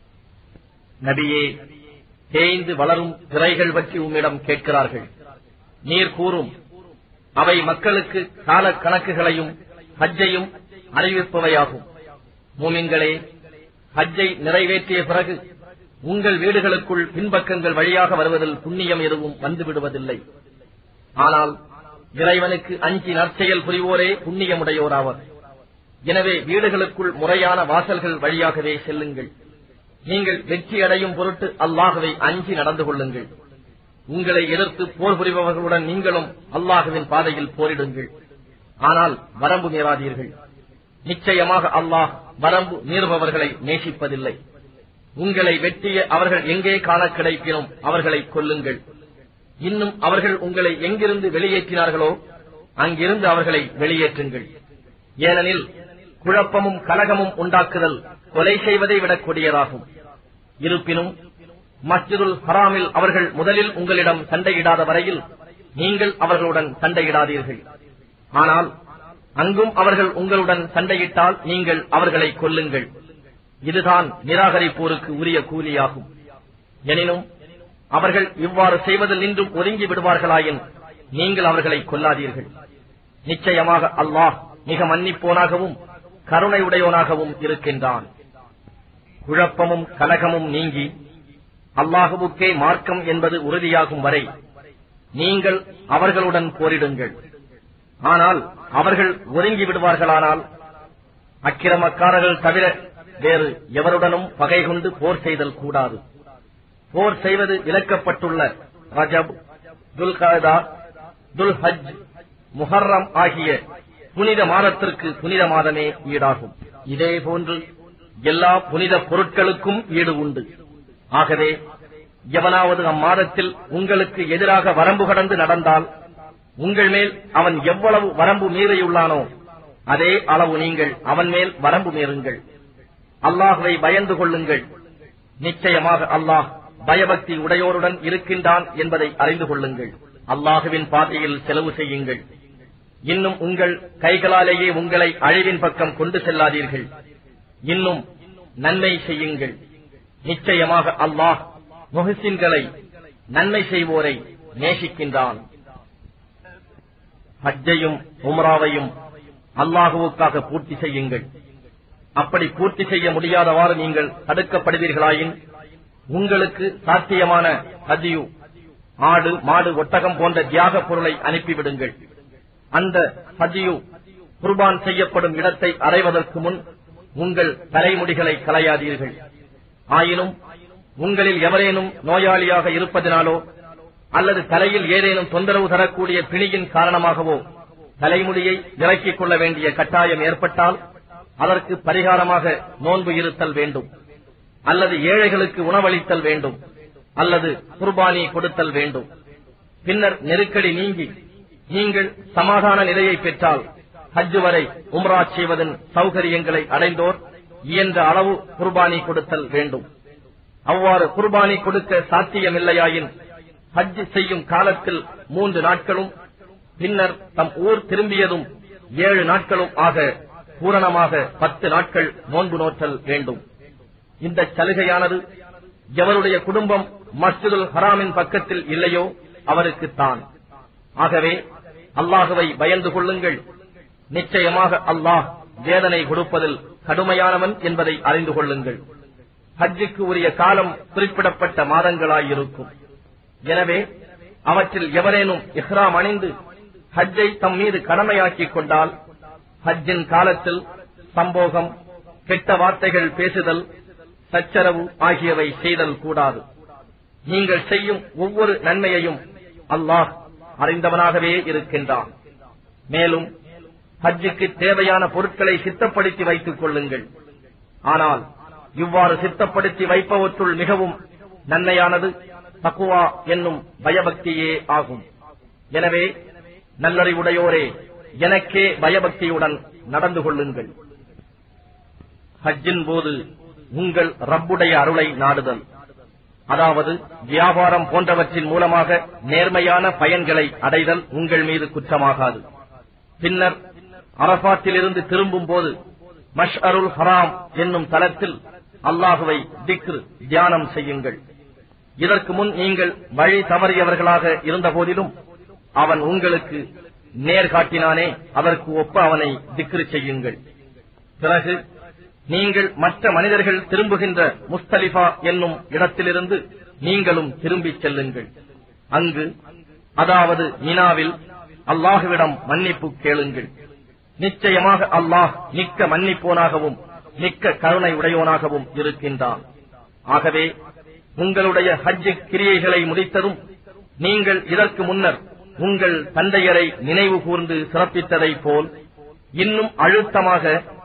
நபியே தேய்ந்து வளரும் திரைகள் பற்றி உம்மிடம் கேட்கிறார்கள் நீர் கூறும் அவை மக்களுக்கு கால கணக்குகளையும் ஹஜ்ஜையும் அறிவிப்பவையாகும் மூமின்களே ஹஜ்ஜை நிறைவேற்றிய பிறகு உங்கள் வீடுகளுக்குள் பின்பக்கங்கள் வழியாக வருவதில் புண்ணியம் எதுவும் வந்துவிடுவதில்லை ஆனால் இறைவனுக்கு அஞ்சி நற்செயல் புரிவோரே புண்ணியமுடையோராவர் எனவே வீடுகளுக்குள் முறையான வாசல்கள் வழியாகவே செல்லுங்கள் நீங்கள் வெற்றி அடையும் பொருட்டு அல்லாஹுவை அஞ்சி நடந்து கொள்ளுங்கள் உங்களை எதிர்த்து போர் புரிபவர்களுடன் நீங்களும் அல்லாஹுவின் பாதையில் போரிடுங்கள் ஆனால் வரம்பு மீறாதீர்கள் நிச்சயமாக அல்லாஹ் வரம்பு மீறுபவர்களை நேசிப்பதில்லை உங்களை வெட்டிய அவர்கள் எங்கே காண கிடைப்பினும் அவர்களை கொல்லுங்கள் இன்னும் அவர்கள் உங்களை எங்கிருந்து வெளியேற்றினார்களோ அங்கிருந்து அவர்களை வெளியேற்றுங்கள் ஏனெனில் குழப்பமும் கலகமும் உண்டாக்குதல் கொலை செய்வதை விட கொடியதாகும் இருப்பினும் மஸ்ஜிதுல் ஹராமில் அவர்கள் முதலில் உங்களிடம் சண்டையிடாத வரையில் நீங்கள் அவர்களுடன் சண்டையிடாதீர்கள் ஆனால் அங்கும் அவர்கள் உங்களுடன் சண்டையிட்டால் நீங்கள் அவர்களை கொல்லுங்கள் இதுதான் நிராகரிப்போருக்கு உரிய கூலியாகும் எனினும் அவர்கள் இவ்வாறு செய்வதில் நின்றும் ஒதுங்கி விடுவார்களாயின் நீங்கள் அவர்களை கொல்லாதீர்கள் நிச்சயமாக அல்லாஹ் மிக மன்னிப்போனாகவும் கருணையுடையோனாகவும் இருக்கின்றான் குழப்பமும் கலகமும் நீங்கி அல்லாஹுவுக்கே மார்க்கம் என்பது உறுதியாகும் வரை நீங்கள் அவர்களுடன் போரிடுங்கள் ஆனால் அவர்கள் ஒதுங்கி விடுவார்களானால் அக்கிரமக்காரர்கள் தவிர வேறு எவருடனும் பகை கொண்டு போர் செய்தல் கூடாது போர் செய்வது விலக்கப்பட்டுள்ள ரஜப் துல்கதா துல்ஹஜ் முஹர்ரம் ஆகிய புனித மாதத்திற்கு புனித மாதமே ஈடாகும் இதே போன்று எல்லா புனித பொருட்களுக்கும் ஈடு உண்டு ஆகவே எவனாவது அம்மாதத்தில் உங்களுக்கு எதிராக வரம்பு கடந்து நடந்தால் உங்கள் மேல் அவன் எவ்வளவு வரம்பு மீறியுள்ளானோ அதே அளவு நீங்கள் அவன் மேல் வரம்பு மீறுங்கள் அல்லாஹுவை பயந்து கொள்ளுங்கள் நிச்சயமாக அல்லாஹ் பயபக்தி உடையோருடன் இருக்கின்றான் என்பதை அறிந்து கொள்ளுங்கள் அல்லாஹுவின் பாதையில் செலவு செய்யுங்கள் இன்னும் உங்கள் கைகளாலேயே உங்களை அழிவின் பக்கம் கொண்டு செல்லாதீர்கள் இன்னும் நன்மை செய்யுங்கள் நிச்சயமாக அல்லாஹ் முஹசின்களை நன்மை செய்வோரை நேசிக்கின்றான் ஹஜ்ஜையும் உம்ராவையும் அல்லாஹுவுக்காக பூர்த்தி செய்யுங்கள் அப்படி பூர்த்தி செய்ய முடியாதவாறு நீங்கள் தடுக்கப்படுவீர்களாயின் உங்களுக்கு சாத்தியமான ஹதியு ஆடு மாடு ஒட்டகம் போன்ற தியாக பொருளை அனுப்பிவிடுங்கள் அந்த ஹதியு குர்பான் செய்யப்படும் இடத்தை அடைவதற்கு முன் உங்கள் தலைமுடிகளை களையாதீர்கள் ஆயினும் உங்களில் எவரேனும் நோயாளியாக இருப்பதினாலோ அல்லது தலையில் ஏதேனும் தொந்தரவு தரக்கூடிய பிணியின் காரணமாகவோ தலைமுடியை இறக்கிக் கொள்ள வேண்டிய கட்டாயம் ஏற்பட்டால் அதற்கு பரிகாரமாக நோன்பு இருத்தல் வேண்டும் அல்லது ஏழைகளுக்கு உணவளித்தல் வேண்டும் அல்லது குர்பானி கொடுத்தல் வேண்டும் பின்னர் நெருக்கடி நீங்கி நீங்கள் சமாதான நிலையை பெற்றால் ஹஜ் வரை உம்ரா செய்வதன் சௌகரியங்களை அடைந்தோர் இயன்ற அளவு குர்பானி கொடுத்தல் வேண்டும் அவ்வாறு குர்பானி கொடுக்க சாத்தியமில்லையாயின் ஹஜ் செய்யும் காலத்தில் மூன்று நாட்களும் பின்னர் தம் ஊர் திரும்பியதும் ஏழு நாட்களும் ஆக பூரணமாக பத்து நாட்கள் நோன்பு நோற்றல் வேண்டும் இந்த சலுகையானது எவருடைய குடும்பம் மஸ்ஜிதுல் ஹராமின் பக்கத்தில் இல்லையோ அவருக்குத்தான் ஆகவே அல்லாஹுவை பயந்து கொள்ளுங்கள் நிச்சயமாக அல்லாஹ் வேதனை கொடுப்பதில் கடுமையானவன் என்பதை அறிந்து கொள்ளுங்கள் ஹஜ்ஜுக்கு உரிய காலம் குறிப்பிடப்பட்ட மாதங்களாயிருக்கும் எனவே அவற்றில் எவரேனும் இஹ்ராம் அணிந்து ஹஜ்ஜை தம் மீது கடமையாக்கிக் கொண்டால் ஹஜ்ஜின் காலத்தில் சம்போகம் கெட்ட வார்த்தைகள் பேசுதல் சச்சரவு ஆகியவை செய்தல் கூடாது நீங்கள் செய்யும் ஒவ்வொரு நன்மையையும் அல்லாஹ் அறிந்தவனாகவே இருக்கின்றான் மேலும் ஹஜ்ஜுக்கு தேவையான பொருட்களை சித்தப்படுத்தி வைத்துக் கொள்ளுங்கள் ஆனால் இவ்வாறு சித்தப்படுத்தி வைப்பவற்றுள் மிகவும் நன்மையானது தக்குவா என்னும் பயபக்தியே ஆகும் எனவே நல்லறிவுடையோரே எனக்கே பயபக்தியுடன் நடந்து கொள்ளுங்கள் ஹஜ்ஜின் போது உங்கள் ரப்புடைய அருளை நாடுதல் அதாவது வியாபாரம் போன்றவற்றின் மூலமாக நேர்மையான பயன்களை அடைதல் உங்கள் மீது குற்றமாகாது பின்னர் அரபாத்திலிருந்து திரும்பும் போது மஷ் அருள் ஹராம் என்னும் தலத்தில் அல்லாஹுவை திக்ரு தியானம் செய்யுங்கள் இதற்கு முன் நீங்கள் வழி தவறியவர்களாக இருந்த போதிலும் அவன் உங்களுக்கு நேர் காட்டினானே அதற்கு ஒப்ப அவனை திக்ரு செய்யுங்கள் பிறகு நீங்கள் மற்ற மனிதர்கள் திரும்புகின்ற முஸ்தலிஃபா என்னும் இடத்திலிருந்து நீங்களும் திரும்பிச் செல்லுங்கள் அங்கு அதாவது மினாவில் அல்லாஹுவிடம் மன்னிப்பு கேளுங்கள் நிச்சயமாக அல்லாஹ் மிக்க மன்னிப்போனாகவும் மிக்க கருணை உடையோனாகவும் இருக்கின்றான் ஆகவே உங்களுடைய ஹஜ் கிரியைகளை முடித்ததும் நீங்கள் இதற்கு முன்னர் உங்கள் தந்தையரை நினைவு கூர்ந்து சிறப்பித்ததைப் போல் இன்னும் அழுத்தமாக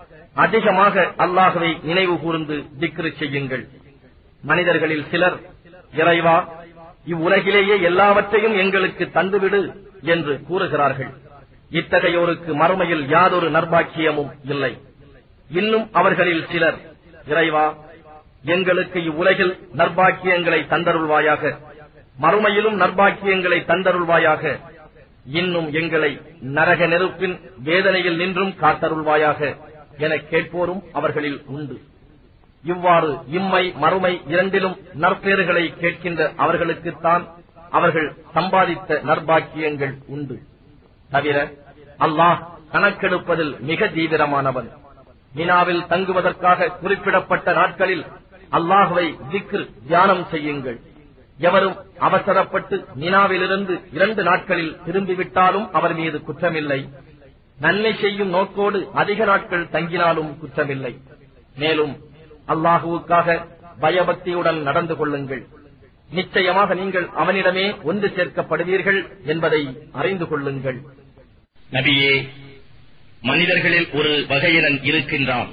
அதிகமாக அல்லாஹுவை நினைவு கூர்ந்து திக்ரு செய்யுங்கள் மனிதர்களில் சிலர் இறைவா இவ்வுலகிலேயே எல்லாவற்றையும் எங்களுக்கு தந்துவிடு என்று கூறுகிறார்கள் இத்தகையோருக்கு மறுமையில் யாதொரு நர்பாக்கியமும் இல்லை இன்னும் அவர்களில் சிலர் இறைவா எங்களுக்கு இவ்வுலகில் நர்பாக்கியங்களை தந்தருள்வாயாக மறுமையிலும் நர்பாக்கியங்களை தந்தருள்வாயாக இன்னும் எங்களை நரக நெருப்பின் வேதனையில் நின்றும் காத்தருள்வாயாக என கேட்போரும் அவர்களில் உண்டு இவ்வாறு இம்மை மறுமை இரண்டிலும் நற்பேறுகளை கேட்கின்ற அவர்களுக்குத்தான் அவர்கள் சம்பாதித்த நற்பாக்கியங்கள் உண்டு தவிர அல்லாஹ் கணக்கெடுப்பதில் மிக தீவிரமானவன் மினாவில் தங்குவதற்காக குறிப்பிடப்பட்ட நாட்களில் அல்லாஹுவை திக்ர் தியானம் செய்யுங்கள் எவரும் அவசரப்பட்டு மினாவிலிருந்து இரண்டு நாட்களில் திரும்பிவிட்டாலும் அவர் மீது குற்றமில்லை நன்மை செய்யும் நோக்கோடு அதிக நாட்கள் தங்கினாலும் குற்றமில்லை மேலும் அல்லாஹுவுக்காக பயபக்தியுடன் நடந்து கொள்ளுங்கள் நிச்சயமாக நீங்கள் அவனிடமே ஒன்று சேர்க்கப்படுவீர்கள் என்பதை அறிந்து கொள்ளுங்கள் நபியே மனிதர்களில் ஒரு வகையினன் இருக்கின்றான்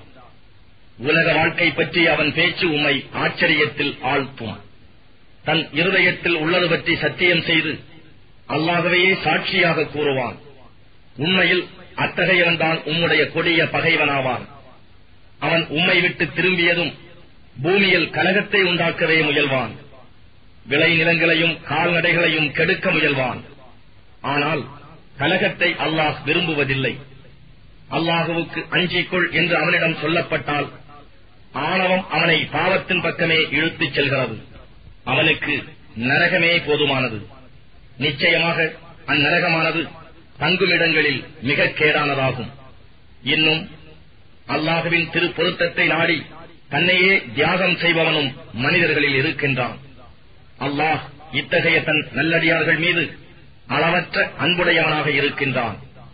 உலக வாழ்க்கை பற்றி அவன் பேச்சு உம்மை ஆச்சரியத்தில் ஆழ்த்தும் தன் இருதயத்தில் உள்ளது பற்றி சத்தியம் செய்து அல்லாகவே சாட்சியாக கூறுவான் உண்மையில் அத்தகையவன்தான் உம்முடைய கொடிய பகைவனாவான் அவன் உம்மை விட்டு திரும்பியதும் பூமியில் கலகத்தை உண்டாக்கவே முயல்வான் விளைநிலங்களையும் கால்நடைகளையும் கெடுக்க முயல்வான் ஆனால் கலகத்தை அல்லாஹ் விரும்புவதில்லை அல்லாஹுவுக்கு அஞ்சிக்கொள் என்று அவனிடம் சொல்லப்பட்டால் ஆணவம் அவனை பாவத்தின் பக்கமே இழுத்துச் செல்கிறது அவனுக்கு நரகமே போதுமானது நிச்சயமாக அந்நரகமானது தங்குமிடங்களில் மிக கேடானதாகும் இன்னும் அல்லாஹுவின் திரு பொருத்தத்தை நாடி தன்னையே தியாகம் செய்பவனும் மனிதர்களில் இருக்கின்றான் அல்லாஹ் இத்தகைய தன் நல்லடியார்கள் மீது அளவற்ற அன்புடையவனாக இருக்கின்றான்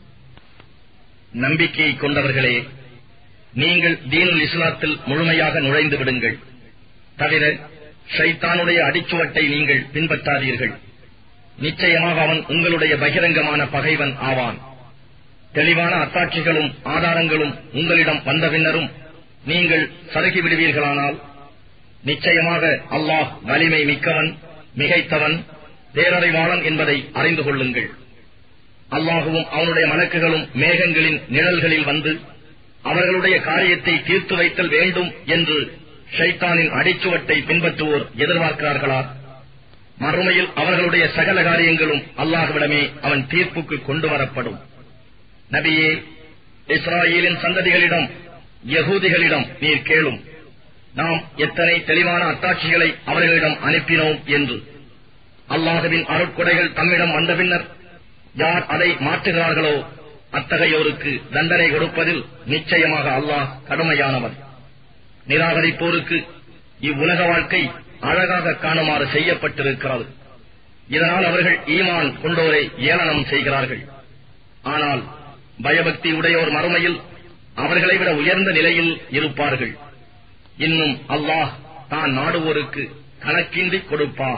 நம்பிக்கையை கொண்டவர்களே நீங்கள் தீனுல் இஸ்லாத்தில் முழுமையாக நுழைந்து விடுங்கள் தவிர ஷைத்தானுடைய அடிச்சுவட்டை நீங்கள் பின்பற்றாதீர்கள் நிச்சயமாக அவன் உங்களுடைய பகிரங்கமான பகைவன் ஆவான் தெளிவான அத்தாட்சிகளும் ஆதாரங்களும் உங்களிடம் வந்த பின்னரும் நீங்கள் சருகி விடுவீர்களானால் நிச்சயமாக அல்லாஹ் வலிமை மிக்கவன் மிகைத்தவன் பேரறிவாளன் என்பதை அறிந்து கொள்ளுங்கள் அல்லாஹுவும் அவனுடைய மலக்குகளும் மேகங்களின் நிழல்களில் வந்து அவர்களுடைய காரியத்தை தீர்த்து வைத்தல் வேண்டும் என்று ஷைத்தானின் அடிச்சுவட்டை பின்பற்றுவோர் எதிர்பார்க்கிறார்களா மறுமையில் அவர்களுடைய சகல காரியங்களும் அல்லாஹ்விடமே அவன் தீர்ப்புக்கு கொண்டு வரப்படும் நபியே இஸ்ராயேலின் சந்ததிகளிடம் யகூதிகளிடம் நீர் கேளும் நாம் எத்தனை தெளிவான அத்தாட்சிகளை அவர்களிடம் அனுப்பினோம் என்று அல்லாஹுவின் அருட்கொடைகள் தம்மிடம் வந்த பின்னர் யார் அதை மாற்றுகிறார்களோ அத்தகையோருக்கு தண்டனை கொடுப்பதில் நிச்சயமாக அல்லாஹ் கடுமையானவன் நிராகரிப்போருக்கு இவ்வுலக வாழ்க்கை அழகாக காணுமாறு செய்யப்பட்டிருக்கிறது இதனால் அவர்கள் ஈமான் கொண்டோரை ஏளனம் செய்கிறார்கள் ஆனால் பயபக்தி உடையோர் மறுமையில் அவர்களை விட உயர்ந்த நிலையில் இருப்பார்கள் இன்னும் அல்லாஹ் தான் நாடுவோருக்கு கணக்கின்றி கொடுப்பான்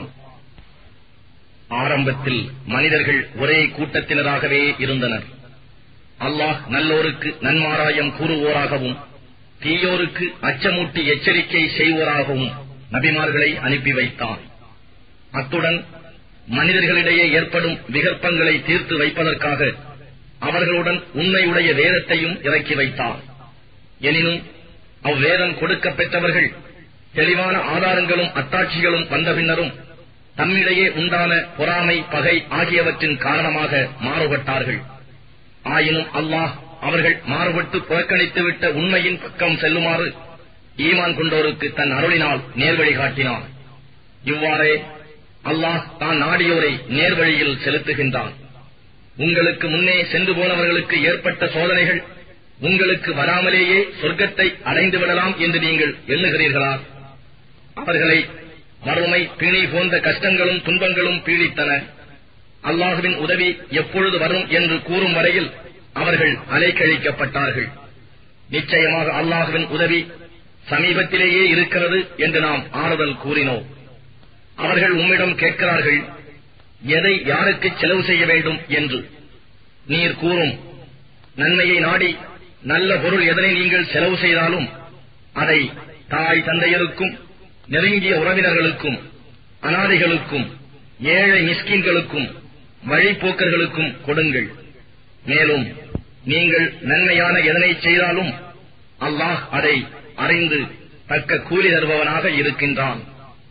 ஆரம்பத்தில் மனிதர்கள் ஒரே கூட்டத்தினராகவே இருந்தனர் அல்லாஹ் நல்லோருக்கு நன்மாராயம் கூறுவோராகவும் தீயோருக்கு அச்சமூட்டி எச்சரிக்கை செய்வோராகவும் நபிமார்களை அனுப்பி வைத்தான் அத்துடன் மனிதர்களிடையே ஏற்படும் விகற்பங்களை தீர்த்து வைப்பதற்காக அவர்களுடன் உண்மையுடைய வேதத்தையும் இறக்கி வைத்தார் எனினும் அவ்வேதம் கொடுக்கப் பெற்றவர்கள் தெளிவான ஆதாரங்களும் அத்தாட்சிகளும் வந்த பின்னரும் தம்மிடையே உண்டான பொறாமை பகை ஆகியவற்றின் காரணமாக மாறுபட்டார்கள் ஆயினும் அல்லாஹ் அவர்கள் மாறுபட்டு புறக்கணித்துவிட்ட உண்மையின் பக்கம் செல்லுமாறு ஈமான் கொண்டோருக்கு தன் அருளினால் நேர்வழி காட்டினான் இவ்வாறே அல்லாஹ் தான் நாடியோரை நேர்வழியில் செலுத்துகின்றான் உங்களுக்கு முன்னே சென்று போனவர்களுக்கு ஏற்பட்ட சோதனைகள் உங்களுக்கு வராமலேயே சொர்க்கத்தை அடைந்து விடலாம் என்று நீங்கள் எண்ணுகிறீர்களா அவர்களை மறுமை பிணி போன்ற கஷ்டங்களும் துன்பங்களும் பீடித்தன அல்லாஹுவின் உதவி எப்பொழுது வரும் என்று கூறும் வரையில் அவர்கள் அலைக்கழிக்கப்பட்டார்கள் நிச்சயமாக அல்லாஹுவின் உதவி சமீபத்திலேயே இருக்கிறது என்று நாம் ஆறுதல் கூறினோம் அவர்கள் உம்மிடம் கேட்கிறார்கள் எதை யாருக்கு செலவு செய்ய வேண்டும் என்று நீர் கூறும் நன்மையை நாடி நல்ல பொருள் எதனை நீங்கள் செலவு செய்தாலும் அதை தாய் தந்தையருக்கும் நெருங்கிய உறவினர்களுக்கும் அனாதைகளுக்கும் ஏழை மிஸ்கின்களுக்கும் வழிப்போக்கர்களுக்கும் கொடுங்கள் மேலும் நீங்கள் நன்மையான எதனை செய்தாலும் அல்லாஹ் அதை அறிந்து தக்க கூலி தருபவனாக இருக்கின்றான்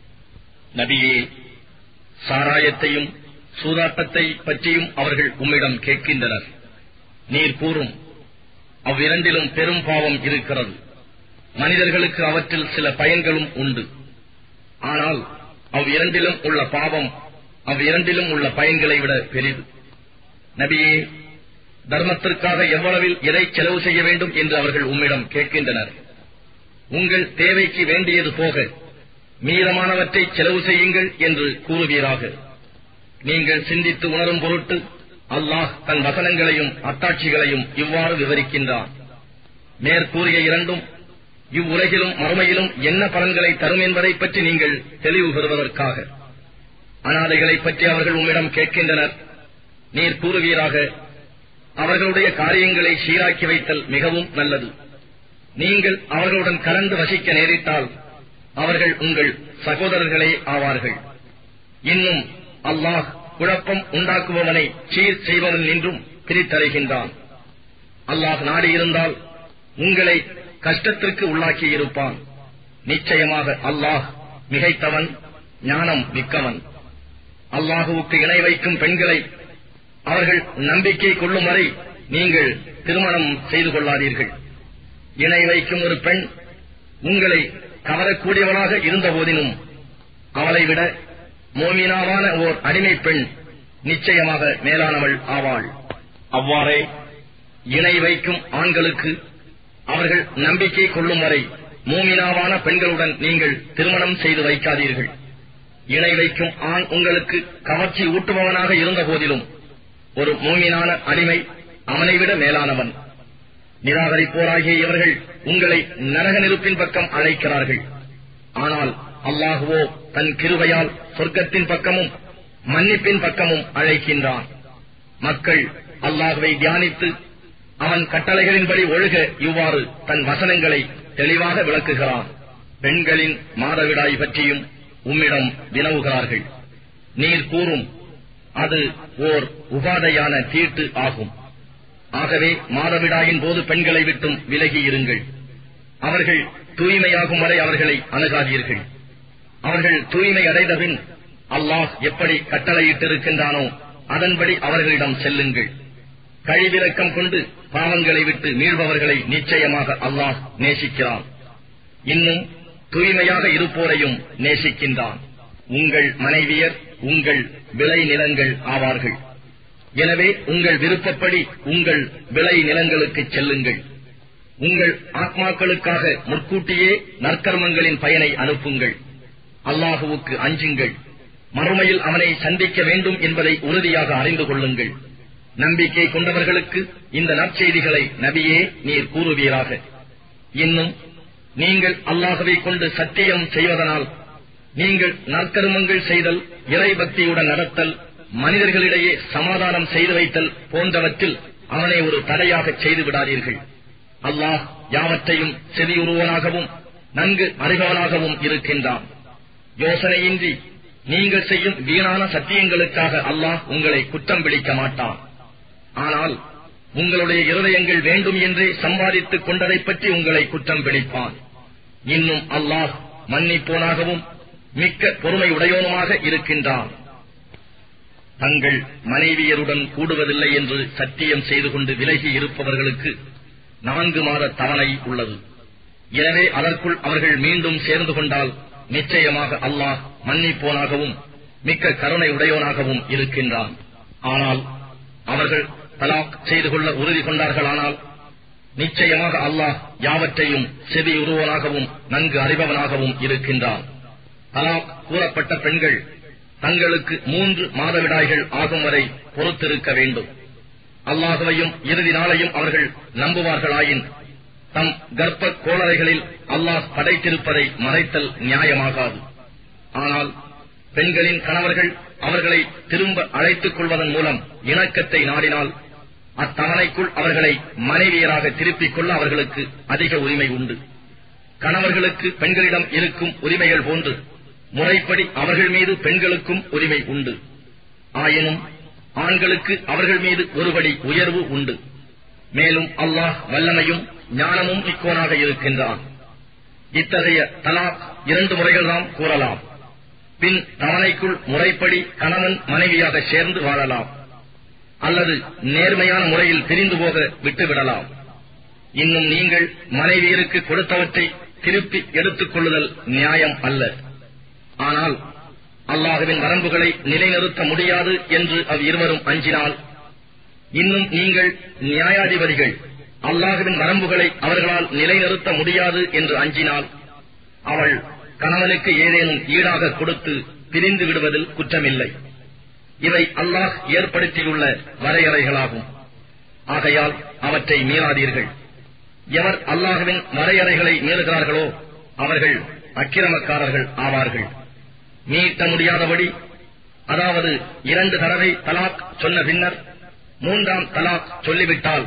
நபியே சாராயத்தையும் சூதாட்டத்தை பற்றியும் அவர்கள் உம்மிடம் கேட்கின்றனர் நீர் கூறும் அவ்விரண்டிலும் பெரும் பாவம் இருக்கிறது மனிதர்களுக்கு அவற்றில் சில பயன்களும் உண்டு ஆனால் அவ்விரண்டிலும் உள்ள பாவம் அவ்விரண்டிலும் உள்ள பயன்களை விட பெரிது நபியே தர்மத்திற்காக எவ்வளவில் எதை செலவு செய்ய வேண்டும் என்று அவர்கள் உம்மிடம் கேட்கின்றனர் உங்கள் தேவைக்கு வேண்டியது போக மீதமானவற்றை செலவு செய்யுங்கள் என்று கூறுவீராக நீங்கள் சிந்தித்து உணரும் பொருட்டு அல்லாஹ் தன் வசனங்களையும் அத்தாட்சிகளையும் இவ்வாறு விவரிக்கின்றான் மேற்கூறிய இரண்டும் இவ்வுலகிலும் மறுமையிலும் என்ன பலன்களை தரும் என்பதை பற்றி நீங்கள் தெளிவு பெறுவதற்காக அனாதைகளைப் பற்றி அவர்கள் உம்மிடம் கேட்கின்றனர் நீர் கூறுவீராக அவர்களுடைய காரியங்களை சீராக்கி வைத்தல் மிகவும் நல்லது நீங்கள் அவர்களுடன் கலந்து வசிக்க நேரிட்டால் அவர்கள் உங்கள் சகோதரர்களே ஆவார்கள் இன்னும் அல்லாஹ் குழப்பம் உண்டாக்குபவனை சீர் செய்பவன் என்றும் பிரித்தறைகின்றான் அல்லாஹ் நாடியிருந்தால் உங்களை கஷ்டத்திற்கு உள்ளாக்கி இருப்பான் நிச்சயமாக அல்லாஹ் மிகைத்தவன் ஞானம் மிக்கவன் அல்லாஹுவுக்கு இணை வைக்கும் பெண்களை அவர்கள் நம்பிக்கை கொள்ளும் வரை நீங்கள் திருமணம் செய்து கொள்ளாதீர்கள் இணை வைக்கும் ஒரு பெண் உங்களை கவரக்கூடியவளாக இருந்த போதினும் அவளை விட மோமினாவான ஓர் அடிமை பெண் நிச்சயமாக மேலானவள் ஆவாள் அவ்வாறே இணை வைக்கும் ஆண்களுக்கு அவர்கள் நம்பிக்கை கொள்ளும் வரை மூமினாவான பெண்களுடன் நீங்கள் திருமணம் செய்து வைக்காதீர்கள் இணை வைக்கும் ஆண் உங்களுக்கு கவர்ச்சி ஊட்டுபவனாக இருந்த போதிலும் ஒரு மூமினான அடிமை அவனை விட மேலானவன் நிராகரிப்போராகிய இவர்கள் உங்களை நரக நெருப்பின் பக்கம் அழைக்கிறார்கள் ஆனால் அல்லாஹுவோ தன் கிருபையால் சொர்க்கத்தின் பக்கமும் மன்னிப்பின் பக்கமும் அழைக்கின்றான் மக்கள் அல்லாஹுவை தியானித்து அவன் கட்டளைகளின்படி ஒழுக இவ்வாறு தன் வசனங்களை தெளிவாக விளக்குகிறான் பெண்களின் மாதவிடாய் பற்றியும் உம்மிடம் வினவுகிறார்கள் நீர் கூறும் அது ஓர் உபாதையான தீட்டு ஆகும் ஆகவே மாதவிடாயின் போது பெண்களை விட்டும் விலகி இருங்கள் அவர்கள் தூய்மையாகும் வரை அவர்களை அணுகாதீர்கள் அவர்கள் தூய்மை அடைந்தபின் அல்லாஹ் எப்படி கட்டளையிட்டிருக்கின்றானோ அதன்படி அவர்களிடம் செல்லுங்கள் கழிவிறக்கம் கொண்டு பாவங்களை விட்டு மீள்பவர்களை நிச்சயமாக அல்லாஹ் நேசிக்கிறான் இன்னும் தூய்மையாக இருப்போரையும் நேசிக்கின்றான் உங்கள் மனைவியர் உங்கள் விளை நிலங்கள் ஆவார்கள் எனவே உங்கள் விருப்பப்படி உங்கள் விளை நிலங்களுக்கு செல்லுங்கள் உங்கள் ஆத்மாக்களுக்காக முற்கூட்டியே நற்கர்மங்களின் பயனை அனுப்புங்கள் அல்லாஹுவுக்கு அஞ்சுங்கள் மறுமையில் அவனை சந்திக்க வேண்டும் என்பதை உறுதியாக அறிந்து கொள்ளுங்கள் நம்பிக்கை கொண்டவர்களுக்கு இந்த நற்செய்திகளை நபியே நீர் கூறுவீராக இன்னும் நீங்கள் அல்லாஹவை கொண்டு சத்தியம் செய்வதனால் நீங்கள் நற்கருமங்கள் செய்தல் இறை பக்தியுடன் நடத்தல் மனிதர்களிடையே சமாதானம் செய்து வைத்தல் போன்றவற்றில் அவனை ஒரு தடையாக செய்து விடாதீர்கள் அல்லாஹ் யாவற்றையும் செவியுறுவனாகவும் நன்கு அறிபவனாகவும் இருக்கின்றான் யோசனையின்றி நீங்கள் செய்யும் வீணான சத்தியங்களுக்காக அல்லாஹ் உங்களை குற்றம் பிடிக்க மாட்டான் ஆனால் உங்களுடைய இருதயங்கள் வேண்டும் என்றே சம்பாதித்துக் கொண்டதைப் பற்றி உங்களை குற்றம் பிடிப்பான் இன்னும் அல்லாஹ் மன்னிப்போனாகவும் மிக்க பொறுமை உடையோனுமாக இருக்கின்றான் தங்கள் மனைவியருடன் கூடுவதில்லை என்று சத்தியம் செய்து கொண்டு விலகி இருப்பவர்களுக்கு நான்கு மாத தவணை உள்ளது எனவே அதற்குள் அவர்கள் மீண்டும் சேர்ந்து கொண்டால் நிச்சயமாக அல்லாஹ் மன்னிப்போனாகவும் மிக்க கருணை உடையோனாகவும் இருக்கின்றான் ஆனால் அவர்கள் தலாக் செய்து கொள்ள உறுதி கொண்டார்களானால் நிச்சயமாக அல்லாஹ் யாவற்றையும் செவி உருவனாகவும் நன்கு அறிபவனாகவும் இருக்கின்றான் தலாக் கூறப்பட்ட பெண்கள் தங்களுக்கு மூன்று மாதவிடாய்கள் ஆகும் வரை பொறுத்திருக்க வேண்டும் அல்லாஹுவையும் இறுதி நாளையும் அவர்கள் நம்புவார்களாயின் தம் கர்ப்ப கோளறைகளில் அல்லாஹ் படைத்திருப்பதை மறைத்தல் நியாயமாகாது ஆனால் பெண்களின் கணவர்கள் அவர்களை திரும்ப அழைத்துக் கொள்வதன் மூலம் இணக்கத்தை நாடினால் அத்தவணைக்குள் அவர்களை மனைவியராக திருப்பிக் கொள்ள அவர்களுக்கு அதிக உரிமை உண்டு கணவர்களுக்கு பெண்களிடம் இருக்கும் உரிமைகள் போன்று முறைப்படி அவர்கள் மீது பெண்களுக்கும் உரிமை உண்டு ஆயினும் ஆண்களுக்கு அவர்கள் மீது ஒருபடி உயர்வு உண்டு மேலும் அல்லாஹ் வல்லமையும் ஞானமும் மிக்கோனாக இருக்கின்றான் இத்தகைய தலாக் இரண்டு முறைகள் நாம் கூறலாம் பின் தவணைக்குள் முறைப்படி கணவன் மனைவியாக சேர்ந்து வாழலாம் அல்லது நேர்மையான முறையில் பிரிந்து போக விட்டுவிடலாம் இன்னும் நீங்கள் மனைவியருக்கு கொடுத்தவற்றை திருப்பி எடுத்துக் கொள்ளுதல் நியாயம் அல்ல ஆனால் அல்லாஹுவின் வரம்புகளை நிலைநிறுத்த முடியாது என்று அவ் இருவரும் அஞ்சினால் இன்னும் நீங்கள் நியாயாதிபதிகள் அல்லாஹுவின் வரம்புகளை அவர்களால் நிலைநிறுத்த முடியாது என்று அஞ்சினால் அவள் கணவனுக்கு ஏதேனும் ஈடாக கொடுத்து பிரிந்து விடுவதில் குற்றமில்லை இவை அல்லாஹ் ஏற்படுத்தியுள்ள வரையறைகளாகும் ஆகையால் அவற்றை மீறாதீர்கள் எவர் அல்லாஹுவின் வரையறைகளை மீறுகிறார்களோ அவர்கள் அக்கிரமக்காரர்கள் ஆவார்கள் மீட்ட முடியாதபடி அதாவது இரண்டு தடவை தலாக் சொன்ன பின்னர் மூன்றாம் தலாக் சொல்லிவிட்டால்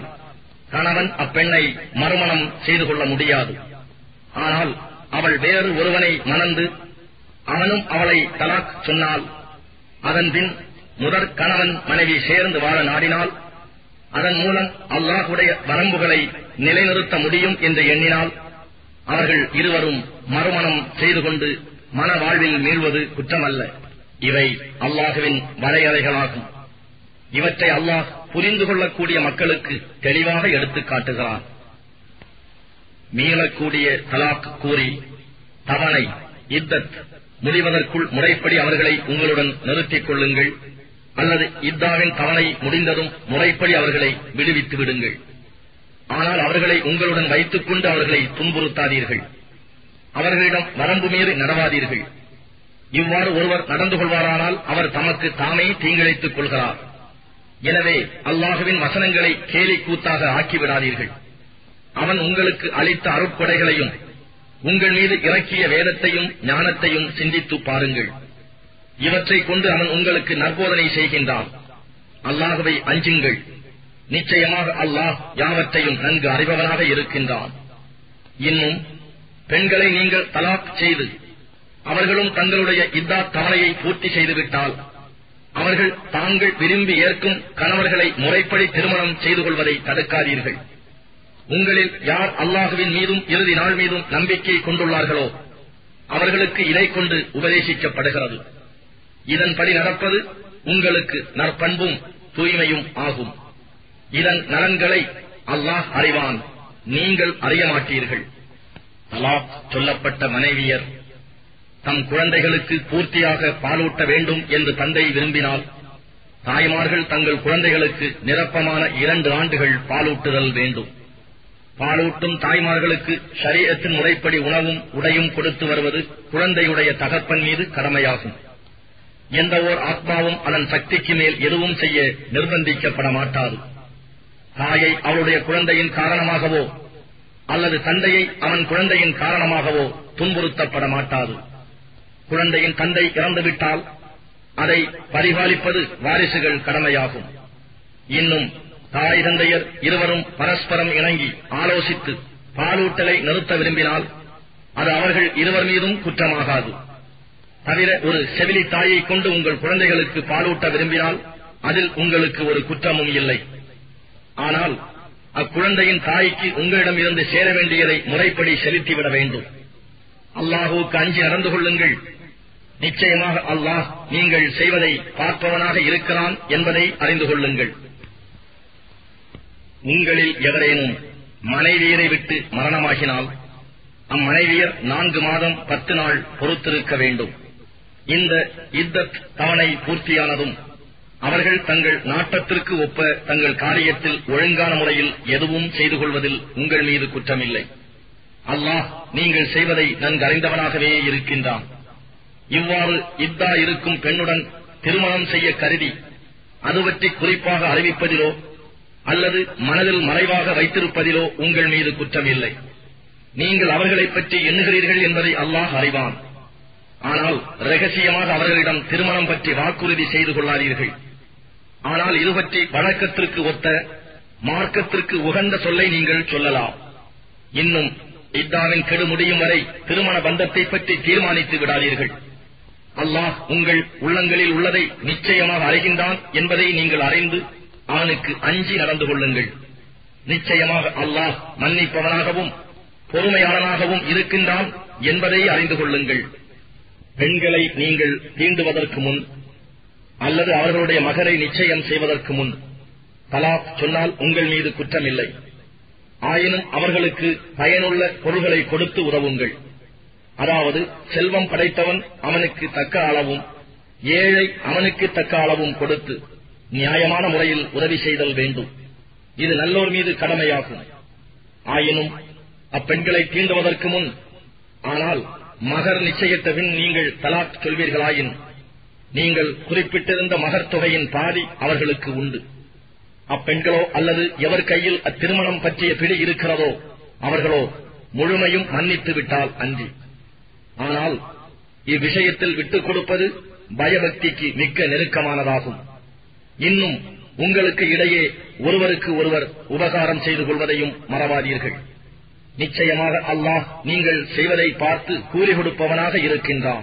கணவன் அப்பெண்ணை மறுமணம் செய்து கொள்ள முடியாது ஆனால் அவள் வேறு ஒருவனை மணந்து அவனும் அவளை தலாக் சொன்னால் அதன் பின் முதற் கணவன் மனைவி சேர்ந்து வாழ நாடினால் அதன் மூலம் அல்லாஹுடைய வரம்புகளை நிலைநிறுத்த முடியும் என்று எண்ணினால் அவர்கள் இருவரும் மறுமணம் செய்து கொண்டு மன வாழ்வில் மீள்வது குற்றமல்ல இவை அல்லாஹுவின் வரையறைகளாகும் இவற்றை அல்லாஹ் புரிந்து கொள்ளக்கூடிய மக்களுக்கு தெளிவாக எடுத்துக் காட்டுகிறான் மீளக்கூடிய தலாக் கூறி தவணை இத்தத் முடிவதற்குள் முறைப்படி அவர்களை உங்களுடன் நிறுத்திக் கொள்ளுங்கள் அல்லது இத்தாவின் தவணை முடிந்ததும் முறைப்படி அவர்களை விடுவித்து விடுங்கள் ஆனால் அவர்களை உங்களுடன் வைத்துக் கொண்டு அவர்களை துன்புறுத்தாதீர்கள் அவர்களிடம் வரம்பு மீறி நடவாதீர்கள் இவ்வாறு ஒருவர் நடந்து கொள்வாரானால் அவர் தமக்கு தாமே தீங்கிழைத்துக் கொள்கிறார் எனவே அல்லாஹுவின் வசனங்களை கேலி கூத்தாக ஆக்கிவிடாதீர்கள் அவன் உங்களுக்கு அளித்த அருட்கொடைகளையும் உங்கள் மீது இறக்கிய வேதத்தையும் ஞானத்தையும் சிந்தித்து பாருங்கள் இவற்றை கொண்டு அவன் உங்களுக்கு நற்போதனை செய்கின்றான் அல்லாஹுவை அஞ்சுங்கள் நிச்சயமாக அல்லாஹ் யாவற்றையும் நன்கு அறிபவனாக இருக்கின்றான் இன்னும் பெண்களை நீங்கள் தலாக் செய்து அவர்களும் தங்களுடைய இத்தா தவணையை பூர்த்தி செய்துவிட்டால் அவர்கள் தாங்கள் விரும்பி ஏற்கும் கணவர்களை முறைப்படி திருமணம் செய்து கொள்வதை தடுக்காதீர்கள் உங்களில் யார் அல்லாஹுவின் மீதும் இறுதி நாள் மீதும் நம்பிக்கை கொண்டுள்ளார்களோ அவர்களுக்கு இதை கொண்டு உபதேசிக்கப்படுகிறது இதன்படி நடப்பது உங்களுக்கு நற்பண்பும் தூய்மையும் ஆகும் இதன் நலன்களை அல்லாஹ் அறிவான் நீங்கள் அறிய மாட்டீர்கள் தலாக் சொல்லப்பட்ட மனைவியர் தம் குழந்தைகளுக்கு பூர்த்தியாக பாலூட்ட வேண்டும் என்று தந்தை விரும்பினால் தாய்மார்கள் தங்கள் குழந்தைகளுக்கு நிரப்பமான இரண்டு ஆண்டுகள் பாலூட்டுதல் வேண்டும் பாலூட்டும் தாய்மார்களுக்கு ஷரீரத்தின் முறைப்படி உணவும் உடையும் கொடுத்து வருவது குழந்தையுடைய தகப்பன் மீது கடமையாகும் எந்த ஓர் ஆத்மாவும் அதன் சக்திக்கு மேல் எதுவும் செய்ய நிர்பந்திக்கப்பட மாட்டாது தாயை அவளுடைய குழந்தையின் காரணமாகவோ அல்லது தந்தையை அவன் குழந்தையின் காரணமாகவோ துன்புறுத்தப்பட மாட்டாது குழந்தையின் தந்தை இறந்துவிட்டால் அதை பரிபாலிப்பது வாரிசுகள் கடமையாகும் இன்னும் தாய் தந்தையர் இருவரும் பரஸ்பரம் இணங்கி ஆலோசித்து பாலூட்டலை நிறுத்த விரும்பினால் அது அவர்கள் இருவர் மீதும் குற்றமாகாது தவிர ஒரு செவிலி தாயை கொண்டு உங்கள் குழந்தைகளுக்கு பாலூட்ட விரும்பினால் அதில் உங்களுக்கு ஒரு குற்றமும் இல்லை ஆனால் அக்குழந்தையின் தாய்க்கு உங்களிடம் இருந்து சேர வேண்டியதை முறைப்படி செலுத்திவிட வேண்டும் அல்லாஹுவுக்கு அஞ்சி நடந்து கொள்ளுங்கள் நிச்சயமாக அல்லாஹ் நீங்கள் செய்வதை பார்ப்பவனாக இருக்கிறான் என்பதை அறிந்து கொள்ளுங்கள் உங்களில் எவரேனும் மனைவியரை விட்டு மரணமாகினால் அம்மனைவியர் நான்கு மாதம் பத்து நாள் பொறுத்திருக்க வேண்டும் இந்த இத்தத் தவணை பூர்த்தியானதும் அவர்கள் தங்கள் நாட்டத்திற்கு ஒப்ப தங்கள் காரியத்தில் ஒழுங்கான முறையில் எதுவும் செய்து கொள்வதில் உங்கள் மீது குற்றமில்லை அல்லாஹ் நீங்கள் செய்வதை நன்கறிந்தவனாகவே இருக்கின்றான் இவ்வாறு இத்தா இருக்கும் பெண்ணுடன் திருமணம் செய்ய கருதி அது பற்றி குறிப்பாக அறிவிப்பதிலோ அல்லது மனதில் மறைவாக வைத்திருப்பதிலோ உங்கள் மீது குற்றமில்லை நீங்கள் அவர்களைப் பற்றி எண்ணுகிறீர்கள் என்பதை அல்லாஹ் அறிவான் ஆனால் ரகசியமாக அவர்களிடம் திருமணம் பற்றி வாக்குறுதி செய்து கொள்ளாதீர்கள் ஆனால் இது பற்றி வழக்கத்திற்கு ஒத்த மார்க்கத்திற்கு உகந்த சொல்லை நீங்கள் சொல்லலாம் இன்னும் இத்தாவின் கெடு முடியும் வரை திருமண பந்தத்தை பற்றி தீர்மானித்து விடாதீர்கள் அல்லாஹ் உங்கள் உள்ளங்களில் உள்ளதை நிச்சயமாக அறிகின்றான் என்பதை நீங்கள் அறிந்து அவனுக்கு அஞ்சி நடந்து கொள்ளுங்கள் நிச்சயமாக அல்லாஹ் மன்னிப்பவனாகவும் பொறுமையாளனாகவும் இருக்கின்றான் என்பதை அறிந்து கொள்ளுங்கள் பெண்களை நீங்கள் தீண்டுவதற்கு முன் அல்லது அவர்களுடைய மகரை நிச்சயம் செய்வதற்கு முன் தலாக் சொன்னால் உங்கள் மீது குற்றமில்லை ஆயினும் அவர்களுக்கு பயனுள்ள பொருள்களை கொடுத்து உதவுங்கள் அதாவது செல்வம் படைத்தவன் அவனுக்கு தக்க அளவும் ஏழை அவனுக்கு தக்க அளவும் கொடுத்து நியாயமான முறையில் உதவி செய்தல் வேண்டும் இது நல்லோர் மீது கடமையாகும் ஆயினும் அப்பெண்களை தீண்டுவதற்கு முன் ஆனால் மகர் நிச்சயித்த பின் நீங்கள் தலாக் சொல்வீர்களாயின் நீங்கள் குறிப்பிட்டிருந்த மகர் தொகையின் பாதி அவர்களுக்கு உண்டு அப்பெண்களோ அல்லது எவர் கையில் அத்திருமணம் பற்றிய பிடி இருக்கிறதோ அவர்களோ முழுமையும் மன்னித்து விட்டால் அன்றி ஆனால் இவ்விஷயத்தில் விட்டுக் கொடுப்பது பயபக்திக்கு மிக்க நெருக்கமானதாகும் இன்னும் உங்களுக்கு இடையே ஒருவருக்கு ஒருவர் உபகாரம் செய்து கொள்வதையும் மறவாதீர்கள் நிச்சயமாக அல்லாஹ் நீங்கள் செய்வதை பார்த்து கூலி கொடுப்பவனாக இருக்கின்றான்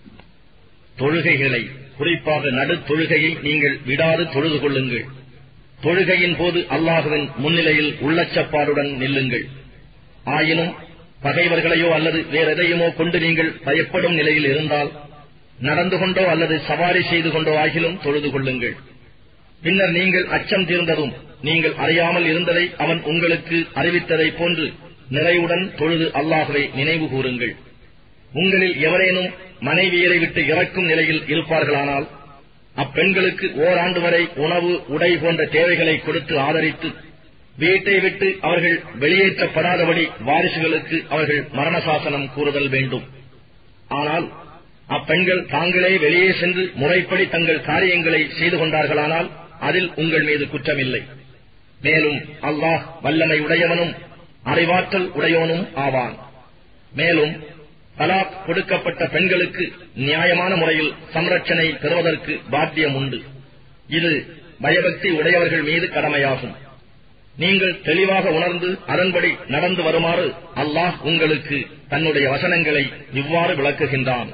தொழுகைகளை குறிப்பாக நடு தொழுகையை நீங்கள் விடாது தொழுது கொள்ளுங்கள் தொழுகையின் போது அல்லாஹுவின் முன்னிலையில் உள்ளச்சப்பாடுடன் நில்லுங்கள் ஆயினும் பகைவர்களையோ அல்லது வேறெதையுமோ கொண்டு நீங்கள் பயப்படும் நிலையில் இருந்தால் நடந்து கொண்டோ அல்லது சவாரி செய்து கொண்டோ ஆகிலும் தொழுது கொள்ளுங்கள் பின்னர் நீங்கள் அச்சம் தீர்ந்ததும் நீங்கள் அறியாமல் இருந்ததை அவன் உங்களுக்கு அறிவித்ததைப் போன்று நிறைவுடன் தொழுது அல்லாஹுவை நினைவு கூறுங்கள் உங்களில் எவரேனும் மனைவியரை விட்டு இறக்கும் நிலையில் இருப்பார்களானால் அப்பெண்களுக்கு ஓராண்டு வரை உணவு உடை போன்ற தேவைகளை கொடுத்து ஆதரித்து வீட்டை விட்டு அவர்கள் வெளியேற்றப்படாதபடி வாரிசுகளுக்கு அவர்கள் மரணசாசனம் கூறுதல் வேண்டும் ஆனால் அப்பெண்கள் தாங்களே வெளியே சென்று முறைப்படி தங்கள் காரியங்களை செய்து கொண்டார்களானால் அதில் உங்கள் மீது குற்றமில்லை மேலும் அல்லாஹ் வல்லமை உடையவனும் அறிவாற்றல் உடையவனும் ஆவான் மேலும் தலாக் கொடுக்கப்பட்ட பெண்களுக்கு நியாயமான முறையில் சம்ரட்சணை பெறுவதற்கு பாத்தியம் உண்டு இது பயபக்தி உடையவர்கள் மீது கடமையாகும் நீங்கள் தெளிவாக உணர்ந்து அதன்படி நடந்து வருமாறு அல்லாஹ் உங்களுக்கு தன்னுடைய வசனங்களை இவ்வாறு விளக்குகின்றான்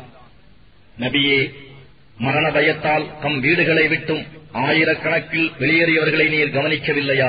நபியே மரண பயத்தால் தம் வீடுகளை விட்டும் ஆயிரக்கணக்கில் வெளியேறியவர்களை நீர் கவனிக்கவில்லையா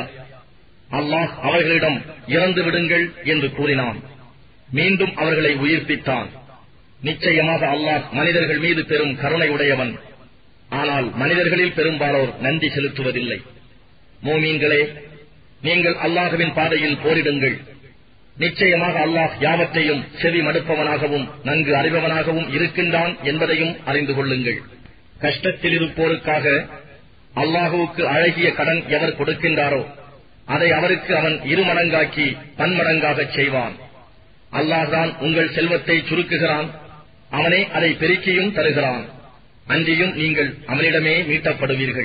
அல்லாஹ் அவர்களிடம் இறந்து விடுங்கள் என்று கூறினான் மீண்டும் அவர்களை உயிர்ப்பித்தான் நிச்சயமாக அல்லாஹ் மனிதர்கள் மீது பெரும் கருணை உடையவன் ஆனால் மனிதர்களில் பெரும்பாலோர் நன்றி செலுத்துவதில்லை மோமீன்களே நீங்கள் அல்லாஹுவின் பாதையில் போரிடுங்கள் நிச்சயமாக அல்லாஹ் யாவற்றையும் செவி மடுப்பவனாகவும் நன்கு அறிபவனாகவும் இருக்கின்றான் என்பதையும் அறிந்து கொள்ளுங்கள் கஷ்டத்தில் இருப்போருக்காக அல்லாஹுவுக்கு அழகிய கடன் எவர் கொடுக்கின்றாரோ அதை அவருக்கு அவன் இருமடங்காக்கி பன்மடங்காகச் செய்வான் அல்லாஹ்தான் உங்கள் செல்வத்தை சுருக்குகிறான் அவனே அதை பெருக்கியும் தருகிறான் அன்றியும் நீங்கள் அவனிடமே மீட்டப்படுவீர்கள்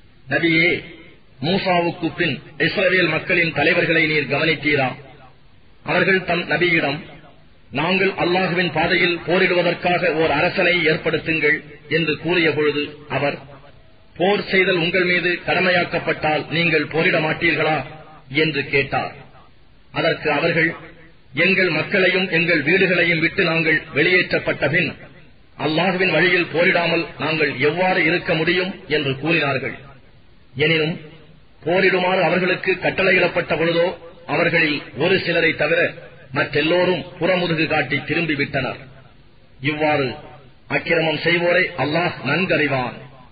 நபியே மூசாவுக்கு பின் இஸ்ரவேல் மக்களின் தலைவர்களை நீர் கவனித்தீரா அவர்கள் தம் நபியிடம் நாங்கள் அல்லாஹுவின் பாதையில் போரிடுவதற்காக ஓர் அரசனை ஏற்படுத்துங்கள் என்று கூறிய பொழுது அவர் போர் செய்தல் உங்கள் மீது கடமையாக்கப்பட்டால் நீங்கள் போரிட மாட்டீர்களா என்று கேட்டார் அதற்கு அவர்கள் எங்கள் மக்களையும் எங்கள் வீடுகளையும் விட்டு நாங்கள் வெளியேற்றப்பட்ட பின் அல்லாஹுவின் வழியில் போரிடாமல் நாங்கள் எவ்வாறு இருக்க முடியும் என்று கூறினார்கள் எனினும் போரிடுமாறு அவர்களுக்கு கட்டளையிடப்பட்ட பொழுதோ அவர்களில் ஒரு சிலரை தவிர மற்றெல்லோரும் புறமுதுகு காட்டி திரும்பிவிட்டனர் இவ்வாறு அக்கிரமம் செய்வோரை அல்லாஹ் நன்கறிவான்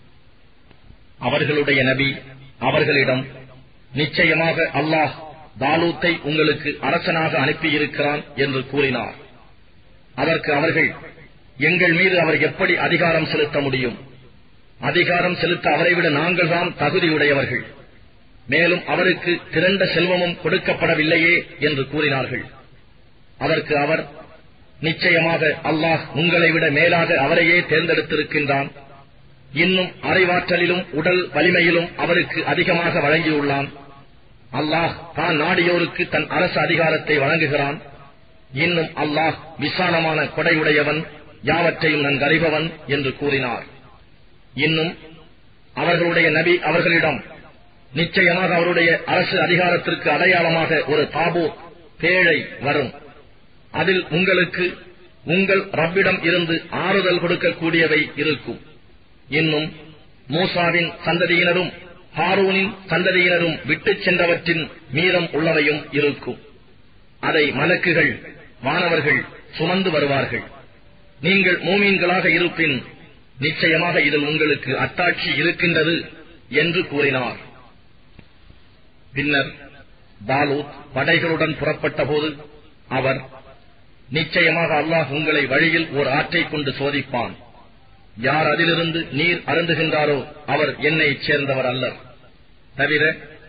அவர்களுடைய நபி அவர்களிடம் நிச்சயமாக அல்லாஹ் தாலூத்தை உங்களுக்கு அரசனாக அனுப்பியிருக்கிறான் என்று கூறினார் அதற்கு அவர்கள் எங்கள் மீது அவர் எப்படி அதிகாரம் செலுத்த முடியும் அதிகாரம் செலுத்த அவரை விட நாங்கள் தான் தகுதியுடையவர்கள் மேலும் அவருக்கு திரண்ட செல்வமும் கொடுக்கப்படவில்லையே என்று கூறினார்கள் அதற்கு அவர் நிச்சயமாக அல்லாஹ் உங்களை விட மேலாக அவரையே தேர்ந்தெடுத்திருக்கின்றான் இன்னும் அறிவாற்றலிலும் உடல் வலிமையிலும் அவருக்கு அதிகமாக வழங்கியுள்ளான் அல்லாஹ் தான் நாடியோருக்கு தன் அரசு அதிகாரத்தை வழங்குகிறான் இன்னும் அல்லாஹ் விசாலமான கொடையுடையவன் யாவற்றையும் நன்கறிபவன் என்று கூறினார் இன்னும் அவர்களுடைய நபி அவர்களிடம் நிச்சயமாக அவருடைய அரசு அதிகாரத்திற்கு அடையாளமாக ஒரு தாபு பேழை வரும் அதில் உங்களுக்கு உங்கள் ரப்பிடம் இருந்து ஆறுதல் கொடுக்கக்கூடியவை இருக்கும் இன்னும் மூசாவின் சந்ததியினரும் ஹாரூனின் சந்ததியினரும் விட்டுச் சென்றவற்றின் மீதம் உள்ளவையும் இருக்கும் அதை மலக்குகள் வானவர்கள் சுமந்து வருவார்கள் நீங்கள் மூமீன்களாக இருப்பின் நிச்சயமாக இதில் உங்களுக்கு அத்தாட்சி இருக்கின்றது என்று கூறினார் பின்னர் பாலூத் படைகளுடன் புறப்பட்ட போது அவர் நிச்சயமாக அல்லாஹ் உங்களை வழியில் ஓர் ஆற்றைக் கொண்டு சோதிப்பான் யார் அதிலிருந்து நீர் அருந்துகின்றாரோ அவர் என்னைச் சேர்ந்தவர் அல்லர் தவிர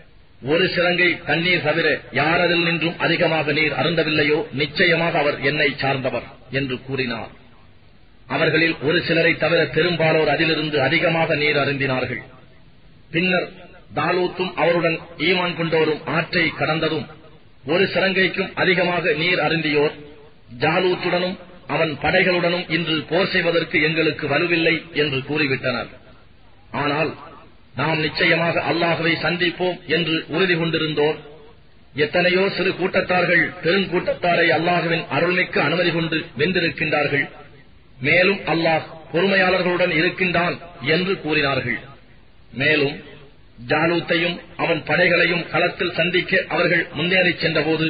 ஒரு சிறங்கை தண்ணீர் தவிர யார் அதில் நின்றும் அதிகமாக நீர் அருந்தவில்லையோ நிச்சயமாக அவர் என்னை சார்ந்தவர் என்று கூறினார் அவர்களில் ஒரு சிலரை தவிர பெரும்பாலோர் அதிலிருந்து அதிகமாக நீர் அருந்தினார்கள் பின்னர் தாலூத்தும் அவருடன் ஈமான் கொண்டோரும் ஆற்றை கடந்ததும் ஒரு சிறங்கைக்கும் அதிகமாக நீர் அருந்தியோர் ஜாலூத்துடனும் அவன் படைகளுடனும் இன்று போர் செய்வதற்கு எங்களுக்கு வலுவில்லை என்று கூறிவிட்டனர் ஆனால் நாம் நிச்சயமாக அல்லாஹுவை சந்திப்போம் என்று உறுதி கொண்டிருந்தோர் எத்தனையோ சிறு கூட்டத்தார்கள் பெருங்கூட்டத்தாரை அல்லாஹுவின் அருள்மிக்க அனுமதி கொண்டு வென்றிருக்கின்றார்கள் மேலும் அல்லாஹ் பொறுமையாளர்களுடன் இருக்கின்றான் என்று கூறினார்கள் மேலும் ஜாலூத்தையும் அவன் படைகளையும் களத்தில் சந்திக்க அவர்கள் முன்னேறிச் சென்றபோது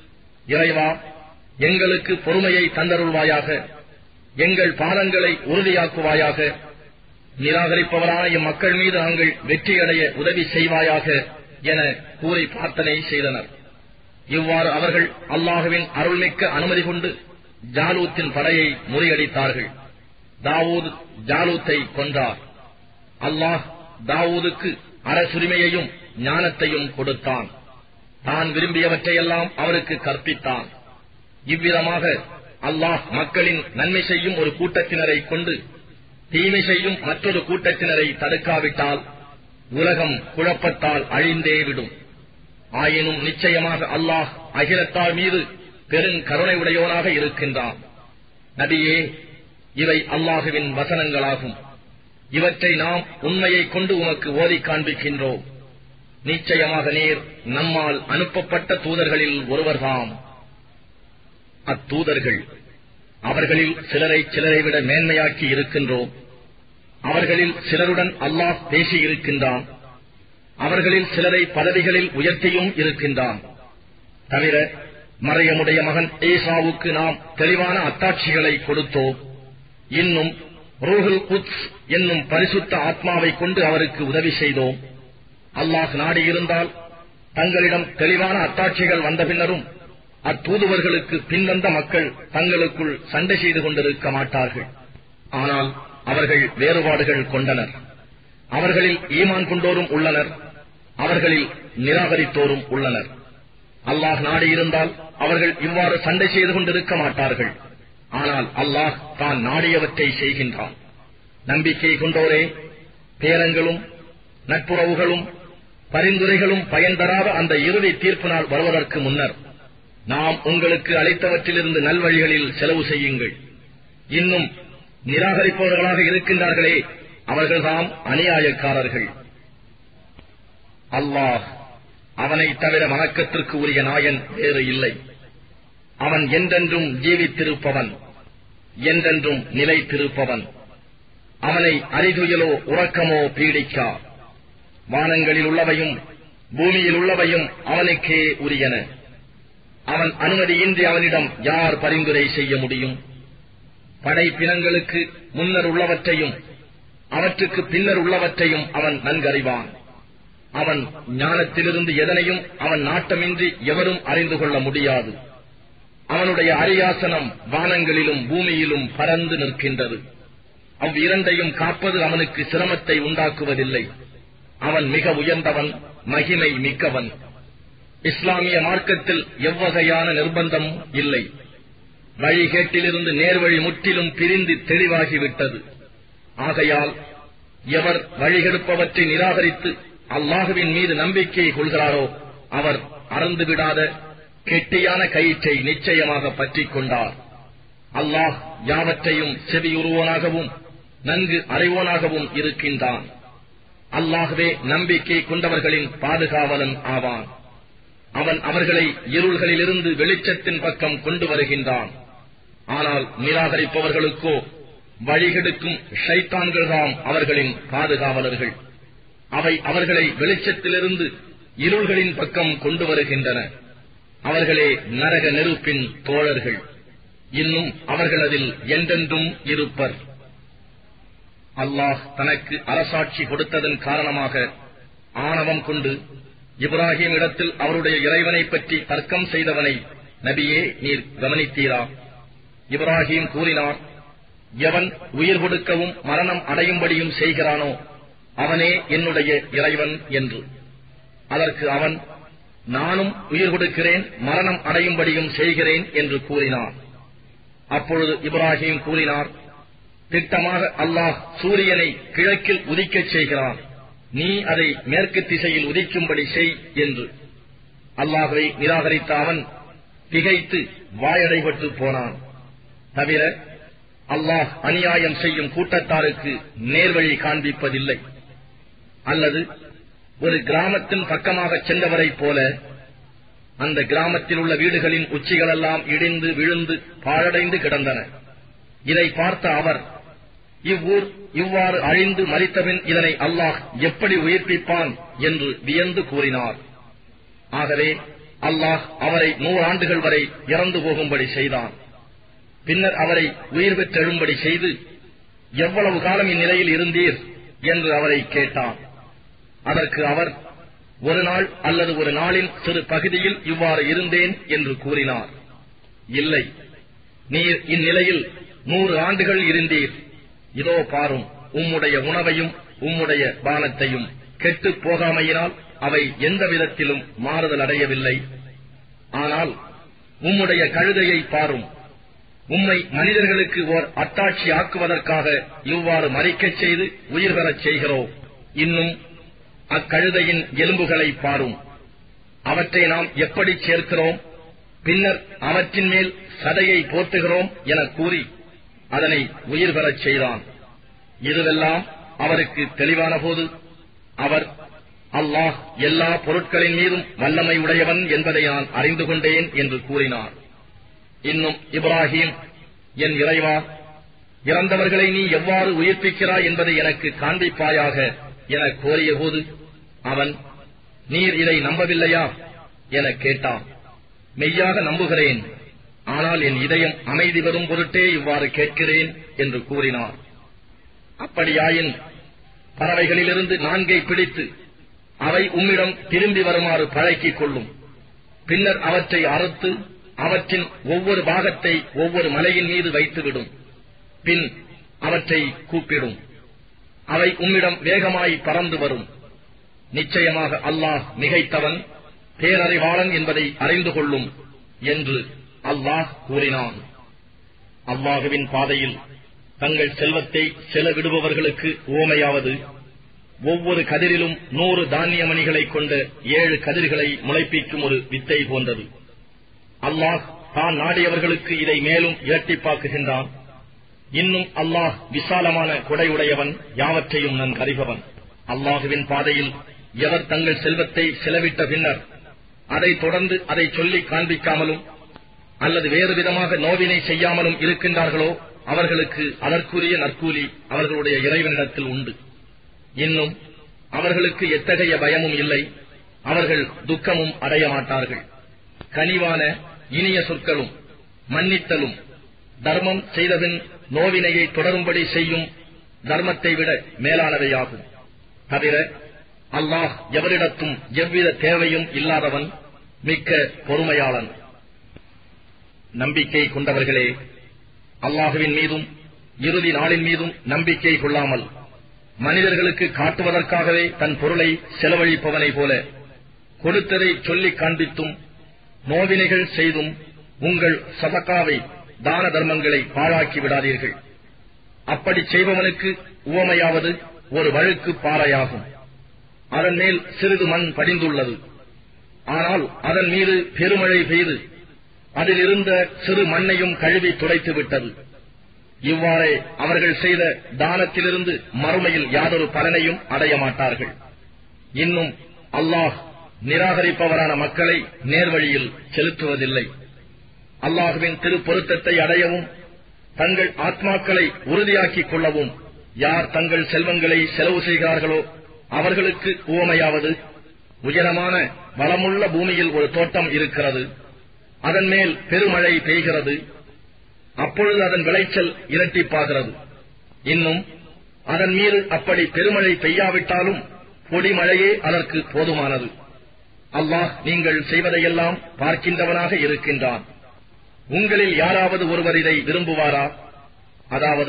இறைவா எங்களுக்கு பொறுமையை தந்தருள்வாயாக எங்கள் பாதங்களை உறுதியாக்குவாயாக நிராகரிப்பவரான எம் மக்கள் மீது நாங்கள் வெற்றியடைய உதவி செய்வாயாக என கூறி பிரார்த்தனை செய்தனர் இவ்வாறு அவர்கள் அல்லாஹுவின் அருள்மிக்க அனுமதி கொண்டு ஜாலூத்தின் படையை முறியடித்தார்கள் தாவூத் ஜாலூத்தை கொன்றார் அல்லாஹ் தாவூதுக்கு அரசுரிமையையும் ஞானத்தையும் கொடுத்தான் தான் விரும்பியவற்றையெல்லாம் அவருக்கு கற்பித்தான் இவ்விதமாக அல்லாஹ் மக்களின் நன்மை செய்யும் ஒரு கூட்டத்தினரை கொண்டு தீமை செய்யும் மற்றொரு கூட்டத்தினரை தடுக்காவிட்டால் உலகம் குழப்பத்தால் அழிந்தே விடும் ஆயினும் நிச்சயமாக அல்லாஹ் அகிலத்தால் மீது பெருங்கருணை உடையோனாக இருக்கின்றான் நபியே இவை அல்லாஹுவின் வசனங்களாகும் இவற்றை நாம் உண்மையைக் கொண்டு உமக்கு ஓதி காண்பிக்கின்றோம் நிச்சயமாக நீர் நம்மால் அனுப்பப்பட்ட தூதர்களில் ஒருவர்தாம் அத்தூதர்கள் அவர்களில் சிலரை சிலரை விட மேன்மையாக்கி இருக்கின்றோம் அவர்களில் சிலருடன் அல்லாஹ் பேசியிருக்கின்றான் அவர்களில் சிலரை பதவிகளில் உயர்த்தியும் இருக்கின்றான் தவிர மறையமுடைய மகன் ஏசாவுக்கு நாம் தெளிவான அத்தாட்சிகளை கொடுத்தோம் இன்னும் ரூஹுல் குத்ஸ் என்னும் பரிசுத்த ஆத்மாவை கொண்டு அவருக்கு உதவி செய்தோம் அல்லாஹ் நாடியிருந்தால் தங்களிடம் தெளிவான அத்தாட்சிகள் வந்த பின்னரும் அத்தூதுவர்களுக்கு பின்வந்த மக்கள் தங்களுக்குள் சண்டை செய்து கொண்டிருக்க மாட்டார்கள் ஆனால் அவர்கள் வேறுபாடுகள் கொண்டனர் அவர்களில் ஈமான் கொண்டோரும் உள்ளனர் அவர்களில் நிராகரித்தோரும் உள்ளனர் அல்லாஹ் நாடியிருந்தால் அவர்கள் இவ்வாறு சண்டை செய்து கொண்டிருக்க மாட்டார்கள் ஆனால் அல்லாஹ் தான் நாடியவற்றை செய்கின்றான் நம்பிக்கை கொண்டோரே பேரங்களும் நட்புறவுகளும் பரிந்துரைகளும் பயன் தராத அந்த இறுதி தீர்ப்பு நாள் வருவதற்கு முன்னர் நாம் உங்களுக்கு அளித்தவற்றிலிருந்து நல்வழிகளில் செலவு செய்யுங்கள் இன்னும் நிராகரிப்பவர்களாக இருக்கின்றார்களே அவர்கள்தாம் அநியாயக்காரர்கள் அல்லாஹ் அவனை தவிர வணக்கத்திற்கு உரிய நாயன் வேறு இல்லை அவன் என்றென்றும் ஜீவித்திருப்பவன் என்றென்றும் நிலைத்திருப்பவன் அவனை அறிதுயலோ உறக்கமோ பீடிக்கா வானங்களில் உள்ளவையும் பூமியில் உள்ளவையும் அவனுக்கே உரியன அவன் அனுமதியின்றி அவனிடம் யார் பரிந்துரை செய்ய முடியும் படைப்பினங்களுக்கு முன்னர் உள்ளவற்றையும் அவற்றுக்கு பின்னர் உள்ளவற்றையும் அவன் நன்கறிவான் அவன் ஞானத்திலிருந்து எதனையும் அவன் நாட்டமின்றி எவரும் அறிந்து கொள்ள முடியாது அவனுடைய அரியாசனம் வானங்களிலும் பூமியிலும் பறந்து நிற்கின்றது அவ்விரண்டையும் காப்பது அவனுக்கு சிரமத்தை உண்டாக்குவதில்லை அவன் மிக உயர்ந்தவன் மகிமை மிக்கவன் இஸ்லாமிய மார்க்கத்தில் எவ்வகையான நிர்பந்தமும் இல்லை வழிகேட்டிலிருந்து நேர்வழி முற்றிலும் பிரிந்து தெளிவாகிவிட்டது ஆகையால் எவர் வழிகெடுப்பவற்றை நிராகரித்து அல்லாஹுவின் மீது நம்பிக்கை கொள்கிறாரோ அவர் அறந்துவிடாத கெட்டியான கயிற்றை நிச்சயமாக பற்றிக் கொண்டார் அல்லாஹ் யாவற்றையும் செவியுறுவோனாகவும் நன்கு அறிவோனாகவும் இருக்கின்றான் அல்லாகவே நம்பிக்கை கொண்டவர்களின் பாதுகாவலன் ஆவான் அவன் அவர்களை இருள்களிலிருந்து வெளிச்சத்தின் பக்கம் கொண்டு வருகின்றான் ஆனால் நிராகரிப்பவர்களுக்கோ வழிகெடுக்கும் ஷைத்தான்கள்தாம் அவர்களின் பாதுகாவலர்கள் அவை அவர்களை வெளிச்சத்திலிருந்து இருள்களின் பக்கம் கொண்டு வருகின்றன அவர்களே நரக நெருப்பின் தோழர்கள் இன்னும் அவர்கள் அதில் என்றென்றும் இருப்பர் அல்லாஹ் தனக்கு அரசாட்சி கொடுத்ததன் காரணமாக ஆணவம் கொண்டு இப்ராஹிம் இடத்தில் அவருடைய இறைவனை பற்றி தர்க்கம் செய்தவனை நபியே நீர் கவனித்தீரா இப்ராஹிம் கூறினார் எவன் உயிர் கொடுக்கவும் மரணம் அடையும்படியும் செய்கிறானோ அவனே என்னுடைய இறைவன் என்று அதற்கு அவன் நானும் உயிர் கொடுக்கிறேன் மரணம் அடையும்படியும் செய்கிறேன் என்று கூறினான் அப்பொழுது இப்ராஹிம் கூறினார் திட்டமாக அல்லாஹ் சூரியனை கிழக்கில் உதிக்கச் செய்கிறான் நீ அதை மேற்கு திசையில் உதிக்கும்படி செய் என்று அல்லாஹுவை நிராகரித்த அவன் திகைத்து வாயடைபட்டு போனான் தவிர அல்லாஹ் அநியாயம் செய்யும் கூட்டத்தாருக்கு நேர்வழி காண்பிப்பதில்லை அல்லது ஒரு கிராமத்தின் பக்கமாக சென்றவரைப் போல அந்த கிராமத்தில் உள்ள வீடுகளின் உச்சிகளெல்லாம் இடிந்து விழுந்து பாழடைந்து கிடந்தன இதை பார்த்த அவர் இவ்வூர் இவ்வாறு அழிந்து மறித்தபின் இதனை அல்லாஹ் எப்படி உயிர்ப்பிப்பான் என்று வியந்து கூறினார் ஆகவே அல்லாஹ் அவரை நூறாண்டுகள் வரை இறந்து போகும்படி செய்தான் பின்னர் அவரை உயிர் பெற்றெழும்படி செய்து எவ்வளவு காலம் இந்நிலையில் இருந்தீர் என்று அவரை கேட்டான் அதற்கு அவர் ஒரு நாள் அல்லது ஒரு நாளின் சிறு பகுதியில் இவ்வாறு இருந்தேன் என்று கூறினார் இல்லை நீர் இந்நிலையில் நூறு ஆண்டுகள் இருந்தீர் இதோ பாரும் உம்முடைய உணவையும் உம்முடைய பானத்தையும் கெட்டுப் போகாமையினால் அவை எந்த விதத்திலும் மாறுதல் அடையவில்லை ஆனால் உம்முடைய கழுதையை பாரும் உம்மை மனிதர்களுக்கு ஓர் அத்தாட்சி ஆக்குவதற்காக இவ்வாறு மறிக்கச் செய்து உயிர் பெறச் செய்கிறோம் இன்னும் அக்கழுதையின் எலும்புகளை பாரும் அவற்றை நாம் எப்படி சேர்க்கிறோம் பின்னர் அவற்றின் மேல் சதையை போர்த்துகிறோம் என கூறி அதனை உயிர் பெறச் செய்தான் இதுவெல்லாம் அவருக்கு தெளிவான போது அவர் அல்லாஹ் எல்லா பொருட்களின் மீதும் வல்லமை உடையவன் என்பதை நான் அறிந்து கொண்டேன் என்று கூறினார் இன்னும் இப்ராஹிம் என் இறைவா இறந்தவர்களை நீ எவ்வாறு உயிர்ப்பிக்கிறாய் என்பதை எனக்கு காண்பிப்பாயாக என கோரியபோது அவன் நீர் இதை நம்பவில்லையா என கேட்டான் மெய்யாக நம்புகிறேன் ஆனால் என் இதயம் அமைதி பெறும் பொருட்டே இவ்வாறு கேட்கிறேன் என்று கூறினார் அப்படியாயின் பறவைகளிலிருந்து நான்கை பிடித்து அவை உம்மிடம் திரும்பி வருமாறு பழக்கிக் கொள்ளும் பின்னர் அவற்றை அறுத்து அவற்றின் ஒவ்வொரு பாகத்தை ஒவ்வொரு மலையின் மீது வைத்துவிடும் பின் அவற்றை கூப்பிடும் அவை உம்மிடம் வேகமாய் பறந்து வரும் நிச்சயமாக அல்லாஹ் மிகைத்தவன் பேரறிவாளன் என்பதை அறிந்து கொள்ளும் என்று அல்லாஹ் கூறினான் அல்லாஹுவின் பாதையில் தங்கள் செல்வத்தை செலவிடுபவர்களுக்கு ஓமையாவது ஒவ்வொரு கதிரிலும் நூறு தானிய மணிகளைக் கொண்ட ஏழு கதிர்களை முளைப்பிக்கும் ஒரு வித்தை போன்றது அல்லாஹ் தான் நாடியவர்களுக்கு இதை மேலும் இரட்டிப்பாக்குகின்றான் இன்னும் அல்லாஹ் விசாலமான கொடையுடையவன் யாவற்றையும் நன் அறிபவன் அல்லாஹுவின் பாதையில் எவர் தங்கள் செல்வத்தை செலவிட்ட பின்னர் அதைத் தொடர்ந்து அதை சொல்லி காண்பிக்காமலும் அல்லது வேறு விதமாக நோவினை செய்யாமலும் இருக்கின்றார்களோ அவர்களுக்கு அதற்குரிய நற்கூலி அவர்களுடைய இறைவனிடத்தில் உண்டு இன்னும் அவர்களுக்கு எத்தகைய பயமும் இல்லை அவர்கள் துக்கமும் அடைய மாட்டார்கள் கனிவான இனிய சொற்களும் மன்னித்தலும் தர்மம் செய்தபின் நோவினையை தொடரும்படி செய்யும் தர்மத்தை விட மேலானவையாகும் தவிர அல்லாஹ் எவரிடத்தும் எவ்வித தேவையும் இல்லாதவன் மிக்க பொறுமையாளன் நம்பிக்கை கொண்டவர்களே அல்லாஹுவின் மீதும் இறுதி நாளின் மீதும் நம்பிக்கை கொள்ளாமல் மனிதர்களுக்கு காட்டுவதற்காகவே தன் பொருளை செலவழிப்பவனை போல கொடுத்ததை சொல்லிக் காண்பித்தும் நோவினைகள் செய்தும் உங்கள் சதக்காவை தான தர்மங்களை பாழாக்கி விடாதீர்கள் அப்படி செய்பவனுக்கு உவமையாவது ஒரு வழுக்கு பாறையாகும் அதன் மேல் சிறிது மண் படிந்துள்ளது ஆனால் அதன் மீது பெருமழை பெய்து அதில் இருந்த சிறு மண்ணையும் கழுவி துடைத்து விட்டது இவ்வாறே அவர்கள் செய்த தானத்திலிருந்து மறுமையில் யாதொரு பலனையும் அடைய மாட்டார்கள் இன்னும் அல்லாஹ் நிராகரிப்பவரான மக்களை நேர்வழியில் செலுத்துவதில்லை அல்லாஹுவின் திருப்பொருத்தத்தை அடையவும் தங்கள் ஆத்மாக்களை உறுதியாக்கிக் கொள்ளவும் யார் தங்கள் செல்வங்களை செலவு செய்கிறார்களோ அவர்களுக்கு உவமையாவது உயரமான வளமுள்ள பூமியில் ஒரு தோட்டம் இருக்கிறது அதன் மேல் பெருமழை பெய்கிறது அப்பொழுது அதன் விளைச்சல் இரட்டிப்பாகிறது இன்னும் அதன் மீது அப்படி பெருமழை பெய்யாவிட்டாலும் பொடிமழையே அதற்கு போதுமானது அல்லாஹ் நீங்கள் செய்வதையெல்லாம் பார்க்கின்றவனாக இருக்கின்றான் உங்களில் யாராவது ஒருவர் இதை விரும்புவாரா அதாவது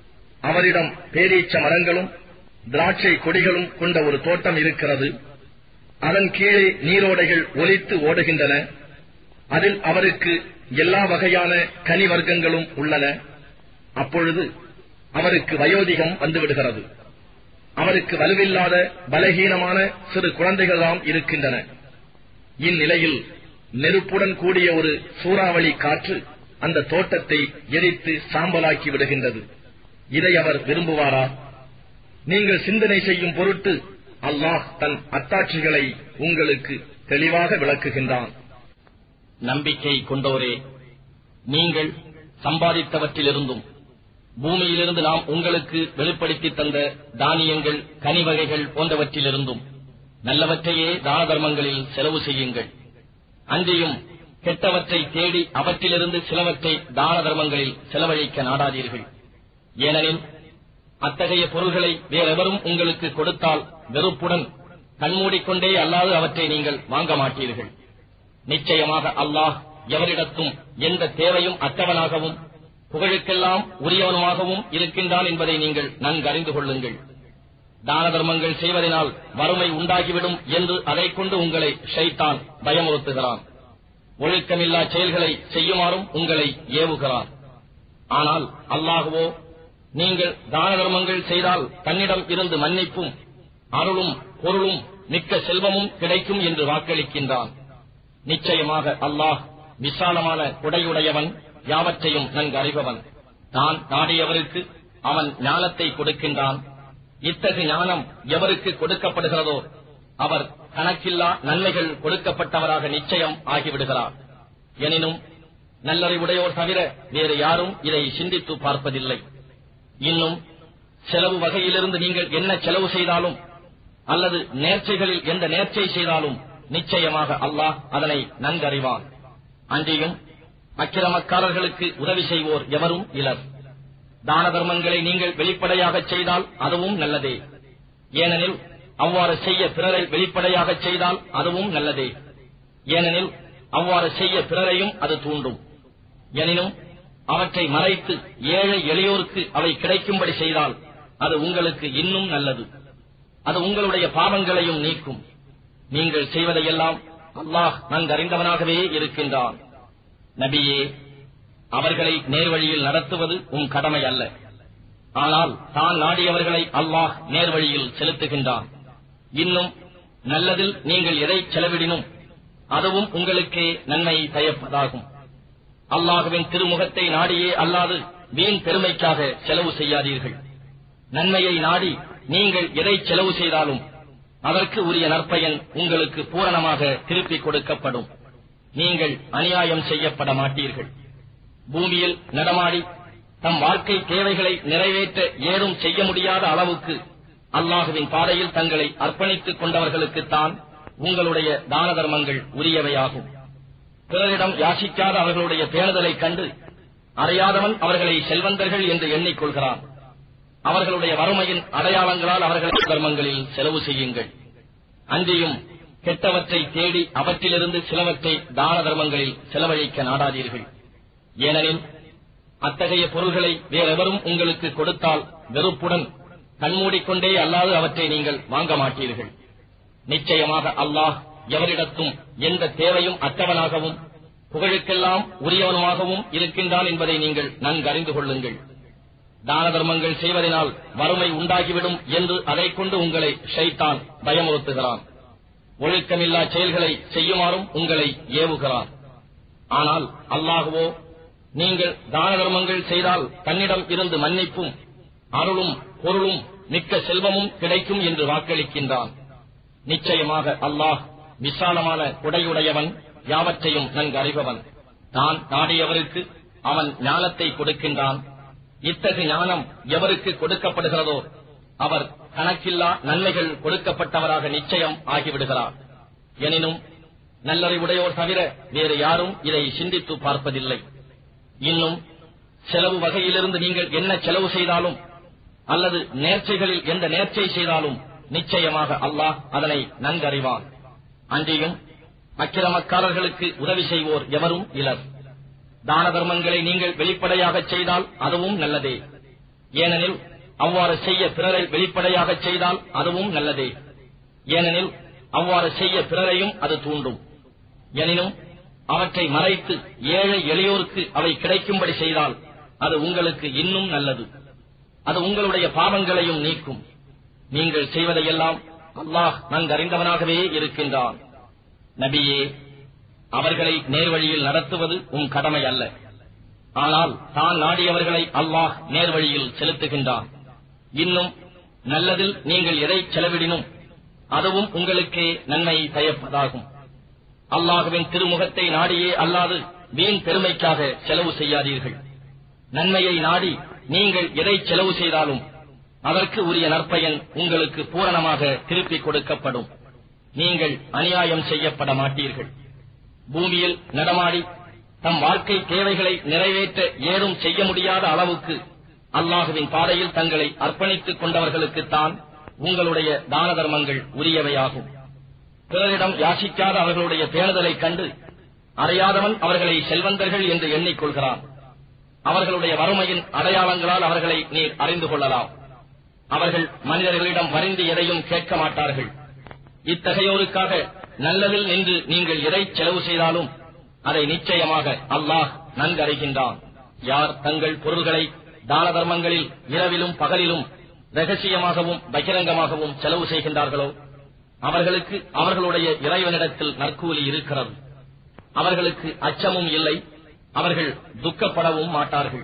அவரிடம் பேரீச்ச மரங்களும் திராட்சை கொடிகளும் கொண்ட ஒரு தோட்டம் இருக்கிறது அதன் கீழே நீரோடைகள் ஒலித்து ஓடுகின்றன அதில் அவருக்கு எல்லா வகையான கனி வர்க்கங்களும் உள்ளன அப்பொழுது அவருக்கு வயோதிகம் வந்துவிடுகிறது அவருக்கு வலுவில்லாத பலகீனமான சிறு குழந்தைகளாம் இருக்கின்றன இந்நிலையில் நெருப்புடன் கூடிய ஒரு சூறாவளி காற்று அந்த தோட்டத்தை எரித்து சாம்பலாக்கி விடுகின்றது இதை அவர் விரும்புவாரா நீங்கள் சிந்தனை செய்யும் பொருட்டு அல்லாஹ் தன் அத்தாட்சிகளை உங்களுக்கு தெளிவாக விளக்குகின்றான் நம்பிக்கை கொண்டோரே நீங்கள் சம்பாதித்தவற்றிலிருந்தும் பூமியிலிருந்து நாம் உங்களுக்கு வெளிப்படுத்தி தந்த தானியங்கள் கனிவகைகள் போன்றவற்றிலிருந்தும் நல்லவற்றையே தான தர்மங்களில் செலவு செய்யுங்கள் அன்றியும் கெட்டவற்றை தேடி அவற்றிலிருந்து சிலவற்றை தான தர்மங்களில் செலவழிக்க நாடாதீர்கள் ஏனெனில் அத்தகைய பொருள்களை வேறெவரும் உங்களுக்கு கொடுத்தால் வெறுப்புடன் கண்மூடிக்கொண்டே அல்லாது அவற்றை நீங்கள் வாங்க மாட்டீர்கள் நிச்சயமாக அல்லாஹ் எவரிடத்தும் எந்த தேவையும் அற்றவனாகவும் புகழுக்கெல்லாம் உரியவனுமாகவும் இருக்கின்றான் என்பதை நீங்கள் நன்கறிந்து கொள்ளுங்கள் தான தர்மங்கள் செய்வதனால் வறுமை உண்டாகிவிடும் என்று அதைக் கொண்டு உங்களை ஷைத்தான் பயமுறுத்துகிறான் ஒழுக்கமில்லா செயல்களை செய்யுமாறும் உங்களை ஏவுகிறான் ஆனால் அல்லாஹுவோ நீங்கள் தான தர்மங்கள் செய்தால் தன்னிடம் இருந்து மன்னிப்பும் அருளும் பொருளும் மிக்க செல்வமும் கிடைக்கும் என்று வாக்களிக்கின்றான் நிச்சயமாக அல்லாஹ் விசாலமான குடையுடையவன் யாவற்றையும் நன்கு அறிபவன் தான் நாடியவருக்கு அவன் ஞானத்தை கொடுக்கின்றான் இத்தகு ஞானம் எவருக்கு கொடுக்கப்படுகிறதோ அவர் கணக்கில்லா நன்மைகள் கொடுக்கப்பட்டவராக நிச்சயம் ஆகிவிடுகிறார் எனினும் நல்லறிவுடையோர் தவிர வேறு யாரும் இதை சிந்தித்து பார்ப்பதில்லை இன்னும் செலவு வகையிலிருந்து நீங்கள் என்ன செலவு செய்தாலும் அல்லது நேர்ச்சைகளில் எந்த நேர்ச்சை செய்தாலும் நிச்சயமாக அல்லாஹ் அதனை நன்கறிவான் அன்றியும் அக்கிரமக்காரர்களுக்கு உதவி செய்வோர் எவரும் இலர் தான தர்மங்களை நீங்கள் வெளிப்படையாக செய்தால் அதுவும் நல்லதே ஏனெனில் அவ்வாறு செய்ய பிறரை வெளிப்படையாக செய்தால் அதுவும் நல்லதே ஏனெனில் அவ்வாறு செய்ய பிறரையும் அது தூண்டும் எனினும் அவற்றை மறைத்து ஏழை எளியோருக்கு அவை கிடைக்கும்படி செய்தால் அது உங்களுக்கு இன்னும் நல்லது அது உங்களுடைய பாவங்களையும் நீக்கும் நீங்கள் செய்வதையெல்லாம் அல்லாஹ் நன்கறிந்தவனாகவே இருக்கின்றான் நபியே அவர்களை நேர்வழியில் நடத்துவது உம் கடமை அல்ல ஆனால் தான் நாடியவர்களை அல்லாஹ் நேர்வழியில் செலுத்துகின்றான் இன்னும் நல்லதில் நீங்கள் எதை செலவிடினும் அதுவும் உங்களுக்கே நன்மை பயப்பதாகும் அல்லாஹுவின் திருமுகத்தை நாடியே அல்லாது வீண் பெருமைக்காக செலவு செய்யாதீர்கள் நன்மையை நாடி நீங்கள் எதை செலவு செய்தாலும் அதற்கு உரிய நற்பயன் உங்களுக்கு பூரணமாக திருப்பிக் கொடுக்கப்படும் நீங்கள் அநியாயம் செய்யப்பட மாட்டீர்கள் பூமியில் நடமாடி தம் வாழ்க்கை தேவைகளை நிறைவேற்ற ஏதும் செய்ய முடியாத அளவுக்கு அல்லாஹுவின் பாதையில் தங்களை அர்ப்பணித்துக் கொண்டவர்களுக்குத்தான் உங்களுடைய தான தர்மங்கள் உரியவையாகும் பிறரிடம் யாசிக்காத அவர்களுடைய பேணுதலைக் கண்டு அறியாதவன் அவர்களை செல்வந்தர்கள் என்று எண்ணிக்கொள்கிறான் அவர்களுடைய வறுமையின் அடையாளங்களால் அவர்கள் தர்மங்களில் செலவு செய்யுங்கள் அன்றியும் கெட்டவற்றை தேடி அவற்றிலிருந்து சிலவற்றை தான தர்மங்களில் செலவழிக்க நாடாதீர்கள் ஏனெனில் அத்தகைய பொருள்களை வேறெவரும் உங்களுக்கு கொடுத்தால் வெறுப்புடன் கண்மூடிக்கொண்டே அல்லாது அவற்றை நீங்கள் வாங்க மாட்டீர்கள் நிச்சயமாக அல்லாஹ் எவரிடத்தும் எந்த தேவையும் அற்றவனாகவும் புகழுக்கெல்லாம் உரியவனுமாகவும் இருக்கின்றான் என்பதை நீங்கள் நன்கறிந்து கொள்ளுங்கள் தான தர்மங்கள் செய்வதனால் வறுமை உண்டாகிவிடும் என்று அதைக் கொண்டு உங்களை ஷைத்தான் பயமுறுத்துகிறான் ஒழுக்கமில்லா செயல்களை செய்யுமாறும் உங்களை ஏவுகிறான் ஆனால் அல்லாஹுவோ நீங்கள் தான தர்மங்கள் செய்தால் தன்னிடம் இருந்து மன்னிப்பும் அருளும் பொருளும் மிக்க செல்வமும் கிடைக்கும் என்று வாக்களிக்கின்றான் நிச்சயமாக அல்லாஹ் விசாலமான குடையுடையவன் யாவற்றையும் நன்கு அறிபவன் தான் நாடியவருக்கு அவன் ஞானத்தை கொடுக்கின்றான் இத்தகு ஞானம் எவருக்கு கொடுக்கப்படுகிறதோ அவர் கணக்கில்லா நன்மைகள் கொடுக்கப்பட்டவராக நிச்சயம் ஆகிவிடுகிறார் எனினும் நல்லறிவுடையோர் தவிர வேறு யாரும் இதை சிந்தித்து பார்ப்பதில்லை இன்னும் செலவு வகையிலிருந்து நீங்கள் என்ன செலவு செய்தாலும் அல்லது நேர்ச்சைகளில் எந்த நேர்ச்சை செய்தாலும் நிச்சயமாக அல்லாஹ் அதனை நன்கறிவான் அன்றியும் அக்கிரமக்காரர்களுக்கு உதவி செய்வோர் எவரும் இலர் தான தர்மங்களை நீங்கள் வெளிப்படையாக செய்தால் அதுவும் நல்லதே ஏனெனில் அவ்வாறு செய்ய பிறரை வெளிப்படையாக செய்தால் அதுவும் நல்லதே ஏனெனில் அவ்வாறு செய்ய பிறரையும் அது தூண்டும் எனினும் அவற்றை மறைத்து ஏழை எளியோருக்கு அவை கிடைக்கும்படி செய்தால் அது உங்களுக்கு இன்னும் நல்லது அது உங்களுடைய பாவங்களையும் நீக்கும் நீங்கள் செய்வதையெல்லாம் அல்லாஹ் நன்கறிந்தவனாகவே இருக்கின்றான் நபியே அவர்களை நேர்வழியில் நடத்துவது உம் கடமை அல்ல ஆனால் தான் நாடியவர்களை அல்லாஹ் நேர்வழியில் செலுத்துகின்றான் இன்னும் நல்லதில் நீங்கள் எதை செலவிடினும் அதுவும் உங்களுக்கே நன்மை பயப்பதாகும் அல்லாஹுவின் திருமுகத்தை நாடியே அல்லாது வீண் பெருமைக்காக செலவு செய்யாதீர்கள் நன்மையை நாடி நீங்கள் எதை செலவு செய்தாலும் அதற்கு உரிய நற்பயன் உங்களுக்கு பூரணமாக திருப்பிக் கொடுக்கப்படும் நீங்கள் அநியாயம் செய்யப்பட மாட்டீர்கள் பூமியில் நடமாடி தம் வாழ்க்கை தேவைகளை நிறைவேற்ற ஏதும் செய்ய முடியாத அளவுக்கு அல்லாஹுவின் பாதையில் தங்களை அர்ப்பணித்துக் கொண்டவர்களுக்குத்தான் உங்களுடைய தான தர்மங்கள் உரியவையாகும் பிறரிடம் யாசிக்காத அவர்களுடைய பேணுதலைக் கண்டு அறியாதவன் அவர்களை செல்வந்தர்கள் என்று எண்ணிக்கொள்கிறான் அவர்களுடைய வறுமையின் அடையாளங்களால் அவர்களை நீர் அறிந்து கொள்ளலாம் அவர்கள் மனிதர்களிடம் வரிந்து எதையும் கேட்க மாட்டார்கள் இத்தகையோருக்காக நல்லதில் நின்று நீங்கள் எதை செலவு செய்தாலும் அதை நிச்சயமாக அல்லாஹ் நன்கறிகின்றான் யார் தங்கள் பொருள்களை தான தர்மங்களில் இரவிலும் பகலிலும் ரகசியமாகவும் பகிரங்கமாகவும் செலவு செய்கின்றார்களோ அவர்களுக்கு அவர்களுடைய இறைவனிடத்தில் நற்கூலி இருக்கிறது அவர்களுக்கு அச்சமும் இல்லை அவர்கள் துக்கப்படவும் மாட்டார்கள்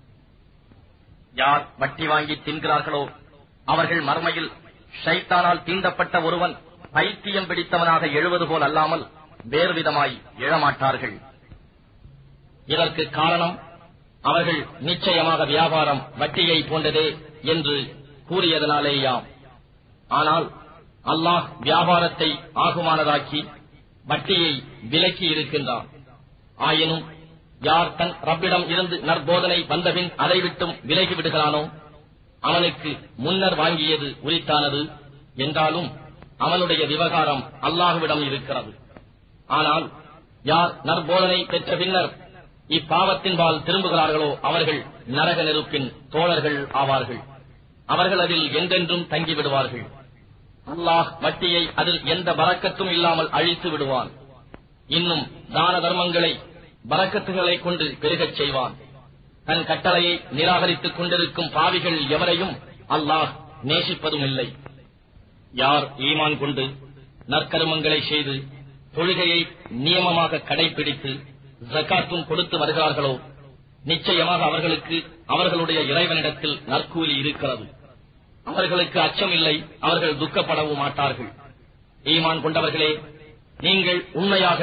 யார் வட்டி வாங்கி தின்கிறார்களோ அவர்கள் மர்மையில் ஷைத்தானால் தீண்டப்பட்ட ஒருவன் பைத்தியம் பிடித்தவனாக எழுவது போல் அல்லாமல் வேறு விதமாய் எழமாட்டார்கள் இதற்கு காரணம் அவர்கள் நிச்சயமாக வியாபாரம் வட்டியை போன்றதே என்று கூறியதனாலேயாம் ஆனால் அல்லாஹ் வியாபாரத்தை ஆகுமானதாக்கி வட்டியை விலக்கி இருக்கின்றான் ஆயினும் யார் தன் ரப்பிடம் இருந்து நற்போதனை வந்தபின் அதை விட்டும் விலகி விடுகிறானோ அவனுக்கு முன்னர் வாங்கியது உரித்தானது என்றாலும் அவனுடைய விவகாரம் அல்லாஹுவிடம் இருக்கிறது ஆனால் யார் நற்போதனை பெற்ற பின்னர் இப்பாவத்தின்பால் திரும்புகிறார்களோ அவர்கள் நரக நெருப்பின் தோழர்கள் ஆவார்கள் அவர்கள் அதில் என்றென்றும் தங்கிவிடுவார்கள் அல்லாஹ் வட்டியை அதில் எந்த பறக்கத்தும் இல்லாமல் அழித்து விடுவான் இன்னும் தான தர்மங்களை பறக்கத்துகளை கொண்டு பெருகச் செய்வான் தன் கட்டளையை நிராகரித்துக் கொண்டிருக்கும் பாவிகள் எவரையும் அல்லாஹ் நேசிப்பதும் இல்லை யார் ஈமான் கொண்டு நற்கருமங்களை செய்து தொழுகையை நியமமாக கடைபிடித்து ஜக்காத்தும் கொடுத்து வருகிறார்களோ நிச்சயமாக அவர்களுக்கு அவர்களுடைய இறைவனிடத்தில் நற்கூலி இருக்கிறது அவர்களுக்கு அச்சம் இல்லை அவர்கள் துக்கப்படவும் மாட்டார்கள் ஈமான் கொண்டவர்களே நீங்கள் உண்மையாக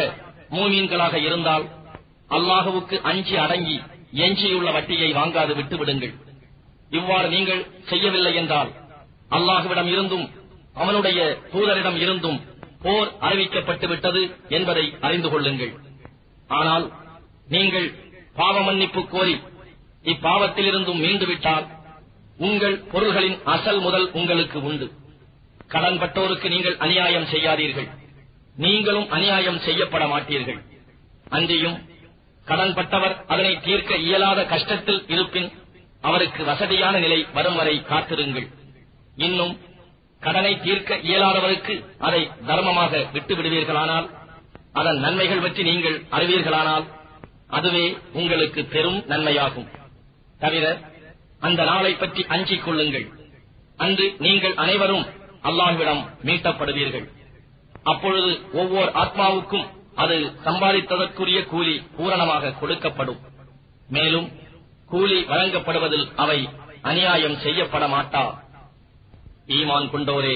மூமீன்களாக இருந்தால் அல்லாஹுவுக்கு அஞ்சி அடங்கி எஞ்சியுள்ள வட்டியை வாங்காது விட்டுவிடுங்கள் இவ்வாறு நீங்கள் செய்யவில்லை என்றால் அல்லாஹுவிடம் இருந்தும் அவனுடைய தூதரிடம் இருந்தும் போர் அறிவிக்கப்பட்டு விட்டது என்பதை அறிந்து கொள்ளுங்கள் ஆனால் நீங்கள் பாவ மன்னிப்பு கோரி இப்பாவத்திலிருந்தும் மீண்டுவிட்டால் உங்கள் பொருள்களின் அசல் முதல் உங்களுக்கு உண்டு கடன்பட்டோருக்கு நீங்கள் அநியாயம் செய்யாதீர்கள் நீங்களும் அநியாயம் செய்யப்பட மாட்டீர்கள் அன்றியும் கடன்பட்டவர் அதனை தீர்க்க இயலாத கஷ்டத்தில் இருப்பின் அவருக்கு வசதியான நிலை வரும் வரை காத்திருங்கள் இன்னும் கடனை தீர்க்க இயலாதவருக்கு அதை தர்மமாக விட்டு விடுவீர்களானால் அதன் நன்மைகள் பற்றி நீங்கள் அறிவீர்களானால் அதுவே உங்களுக்கு பெரும் நன்மையாகும் தவிர அந்த நாளை பற்றி அஞ்சிக் கொள்ளுங்கள் அன்று நீங்கள் அனைவரும் அல்லாஹ்விடம் மீட்டப்படுவீர்கள் அப்பொழுது ஒவ்வொரு ஆத்மாவுக்கும் அது சம்பாதித்ததற்குரிய கூலி பூரணமாக கொடுக்கப்படும் மேலும் கூலி வழங்கப்படுவதில் அவை அநியாயம் செய்யப்பட மாட்டா ஈமான் கொண்டோரே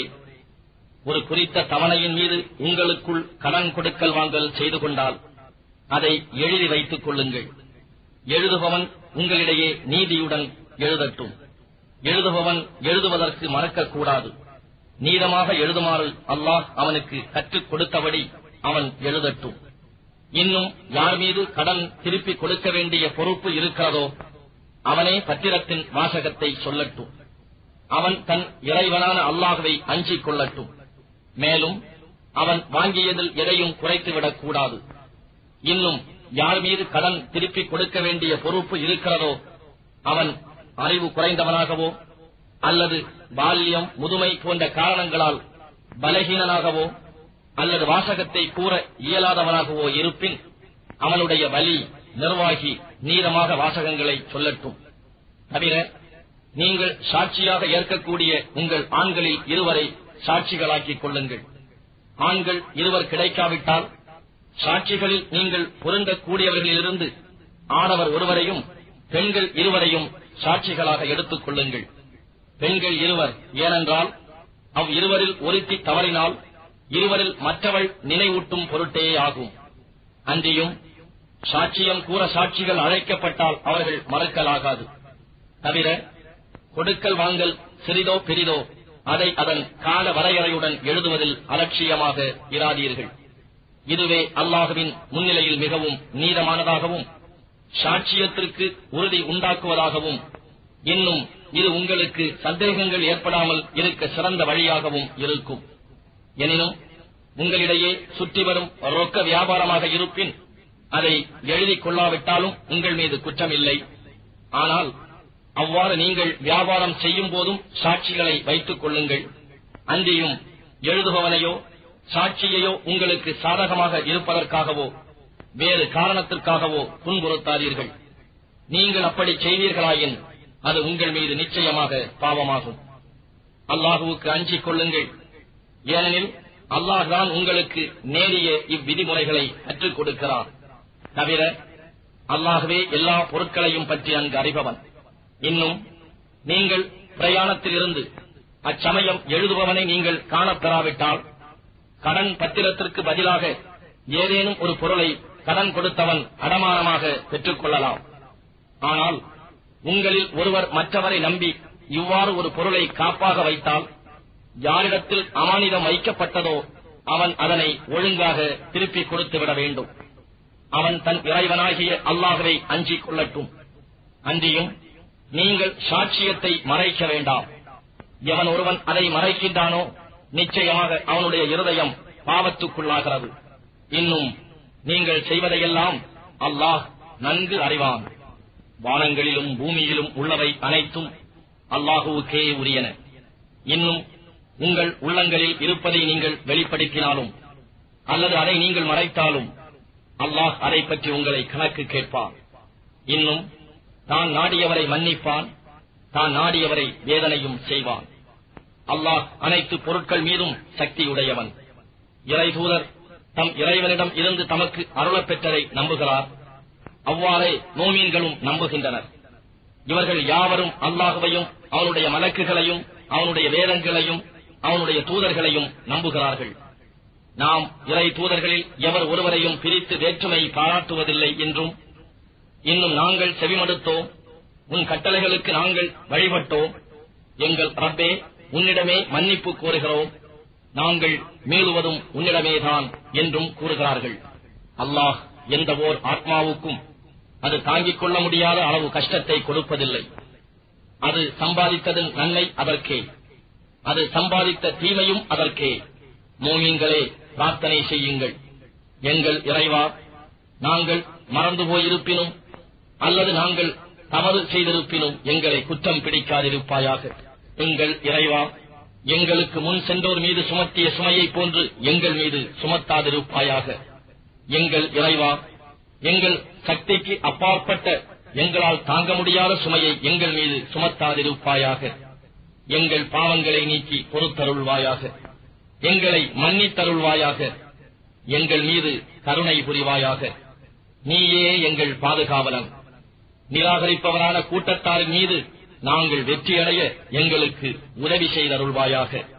ஒரு குறித்த தவணையின் மீது உங்களுக்குள் கடன் கொடுக்கல் வாங்கல் செய்து கொண்டால் அதை எழுதி வைத்துக் கொள்ளுங்கள் எழுதுபவன் உங்களிடையே நீதியுடன் எழுதட்டும் எழுதுபவன் எழுதுவதற்கு மறக்கக்கூடாது நீளமாக எழுதுமாறு அல்லாஹ் அவனுக்கு கற்றுக் கொடுத்தபடி அவன் எழுதட்டும் இன்னும் யார் மீது கடன் திருப்பி கொடுக்க வேண்டிய பொறுப்பு இருக்கிறதோ அவனே பத்திரத்தின் வாசகத்தை சொல்லட்டும் அவன் தன் இறைவனான அல்லாஹுவை அஞ்சிக் கொள்ளட்டும் மேலும் அவன் வாங்கியதில் எதையும் குறைத்துவிடக் கூடாது இன்னும் யார் மீது கடன் திருப்பி கொடுக்க வேண்டிய பொறுப்பு இருக்கிறதோ அவன் அறிவு குறைந்தவனாகவோ அல்லது பால்யம் முதுமை போன்ற காரணங்களால் பலகீனனாகவோ அல்லது வாசகத்தை கூற இயலாதவனாகவோ இருப்பின் அவனுடைய வலி நிர்வாகி நீளமாக வாசகங்களை சொல்லட்டும் தவிர நீங்கள் சாட்சியாக ஏற்கக்கூடிய உங்கள் ஆண்களில் இருவரை சாட்சிகளாக்கிக் கொள்ளுங்கள் ஆண்கள் இருவர் கிடைக்காவிட்டால் சாட்சிகளில் நீங்கள் பொருந்தக்கூடியவர்களிலிருந்து ஆடவர் ஒருவரையும் பெண்கள் இருவரையும் சாட்சிகளாக எடுத்துக் கொள்ளுங்கள் பெண்கள் இருவர் ஏனென்றால் அவ் இருவரில் ஒருத்தி தவறினால் இருவரில் மற்றவள் நினைவூட்டும் பொருட்டே ஆகும் அன்றியும் சாட்சியம் கூற சாட்சிகள் அழைக்கப்பட்டால் அவர்கள் மறக்கலாகாது தவிர கொடுக்கல் வாங்கல் சிறிதோ பெரிதோ அதை அதன் கால வரையறையுடன் எழுதுவதில் அலட்சியமாக இராதீர்கள் இதுவே அல்லாஹுவின் முன்னிலையில் மிகவும் நீதமானதாகவும் சாட்சியத்திற்கு உறுதி உண்டாக்குவதாகவும் இன்னும் இது உங்களுக்கு சந்தேகங்கள் ஏற்படாமல் இருக்க சிறந்த வழியாகவும் இருக்கும் எனினும் உங்களிடையே சுற்றி வரும் ரொக்க வியாபாரமாக இருப்பின் அதை எழுதிக் கொள்ளாவிட்டாலும் உங்கள் மீது குற்றமில்லை ஆனால் அவ்வாறு நீங்கள் வியாபாரம் செய்யும் போதும் சாட்சிகளை வைத்துக் கொள்ளுங்கள் அன்றியும் எழுதுபவனையோ சாட்சியையோ உங்களுக்கு சாதகமாக இருப்பதற்காகவோ வேறு காரணத்திற்காகவோ துன்புறுத்தாதீர்கள் நீங்கள் அப்படி செய்வீர்களாயின் அது உங்கள் மீது நிச்சயமாக பாவமாகும் அல்லாஹுவுக்கு அஞ்சிக் கொள்ளுங்கள் ஏனெனில் அல்லாஹ் தான் உங்களுக்கு நேரிய இவ்விதிமுறைகளை கற்றுக் கொடுக்கிறார் தவிர அல்லாகவே எல்லா பொருட்களையும் பற்றி அங்கு அறிபவன் இன்னும் நீங்கள் பிரயாணத்திலிருந்து அச்சமயம் எழுதுபவனை நீங்கள் காணப்பெறாவிட்டால் கடன் பத்திரத்திற்கு பதிலாக ஏதேனும் ஒரு பொருளை கடன் கொடுத்தவன் அடமானமாக பெற்றுக் கொள்ளலாம் ஆனால் உங்களில் ஒருவர் மற்றவரை நம்பி இவ்வாறு ஒரு பொருளை காப்பாக வைத்தால் யாரிடத்தில் அமானிதம் வைக்கப்பட்டதோ அவன் அதனை ஒழுங்காக திருப்பிக் கொடுத்து விட வேண்டும் அவன் தன் இறைவனாகிய அல்லாஹவை அஞ்சிக் கொள்ளட்டும் அன்றியும் நீங்கள் சாட்சியத்தை மறைக்க வேண்டாம் எவன் ஒருவன் அதை மறைக்கின்றானோ நிச்சயமாக அவனுடைய இருதயம் பாவத்துக்குள்ளாகிறது இன்னும் நீங்கள் செய்வதையெல்லாம் அல்லாஹ் நன்கு அறிவான் வானங்களிலும் பூமியிலும் உள்ளவை அனைத்தும் அல்லாஹுவுக்கே உரியன இன்னும் உங்கள் உள்ளங்களில் இருப்பதை நீங்கள் வெளிப்படுத்தினாலும் அல்லது அதை நீங்கள் மறைத்தாலும் அல்லாஹ் அதை பற்றி உங்களை கணக்கு கேட்பான் இன்னும் தான் நாடியவரை மன்னிப்பான் தான் நாடியவரை வேதனையும் செய்வான் அல்லாஹ் அனைத்து பொருட்கள் மீதும் சக்தியுடையவன் இறைதூதர் தம் இறைவனிடம் இருந்து தமக்கு அருளப் பெற்றதை நம்புகிறார் அவ்வாறே நோமீன்களும் நம்புகின்றனர் இவர்கள் யாவரும் அல்லாஹுவையும் அவனுடைய மலக்குகளையும் அவனுடைய வேதங்களையும் அவனுடைய தூதர்களையும் நம்புகிறார்கள் நாம் இறை தூதர்களில் எவர் ஒருவரையும் பிரித்து வேற்றுமை பாராட்டுவதில்லை என்றும் இன்னும் நாங்கள் செவிமடுத்தோம் உன் கட்டளைகளுக்கு நாங்கள் வழிபட்டோம் எங்கள் ரப்பே உன்னிடமே மன்னிப்பு கோருகிறோம் நாங்கள் மீளுவதும் உன்னிடமேதான் என்றும் கூறுகிறார்கள் அல்லாஹ் எந்த ஓர் ஆத்மாவுக்கும் அது தாங்கிக் கொள்ள முடியாத அளவு கஷ்டத்தை கொடுப்பதில்லை அது சம்பாதித்ததன் நன்மை அதற்கே அது சம்பாதித்த தீமையும் அதற்கே மோமீன்களே பிரார்த்தனை செய்யுங்கள் எங்கள் இறைவா நாங்கள் மறந்து போயிருப்பினும் அல்லது நாங்கள் தவறு செய்திருப்பினும் எங்களை குற்றம் பிடிக்காதிருப்பாயாக எங்கள் இறைவா எங்களுக்கு முன் சென்றோர் மீது சுமத்திய சுமையைப் போன்று எங்கள் மீது சுமத்தாதிருப்பாயாக எங்கள் இறைவா எங்கள் சக்திக்கு அப்பாற்பட்ட எங்களால் தாங்க முடியாத சுமையை எங்கள் மீது சுமத்தாதிருப்பாயாக எங்கள் பாவங்களை நீக்கி பொறுத்தருள்வாயாக எங்களை மன்னித்தருள்வாயாக எங்கள் மீது கருணை புரிவாயாக நீயே எங்கள் பாதுகாவலன் நிராகரிப்பவரான கூட்டத்தாரின் மீது நாங்கள் வெற்றியடைய எங்களுக்கு உதவி செய்தருள்வாயாக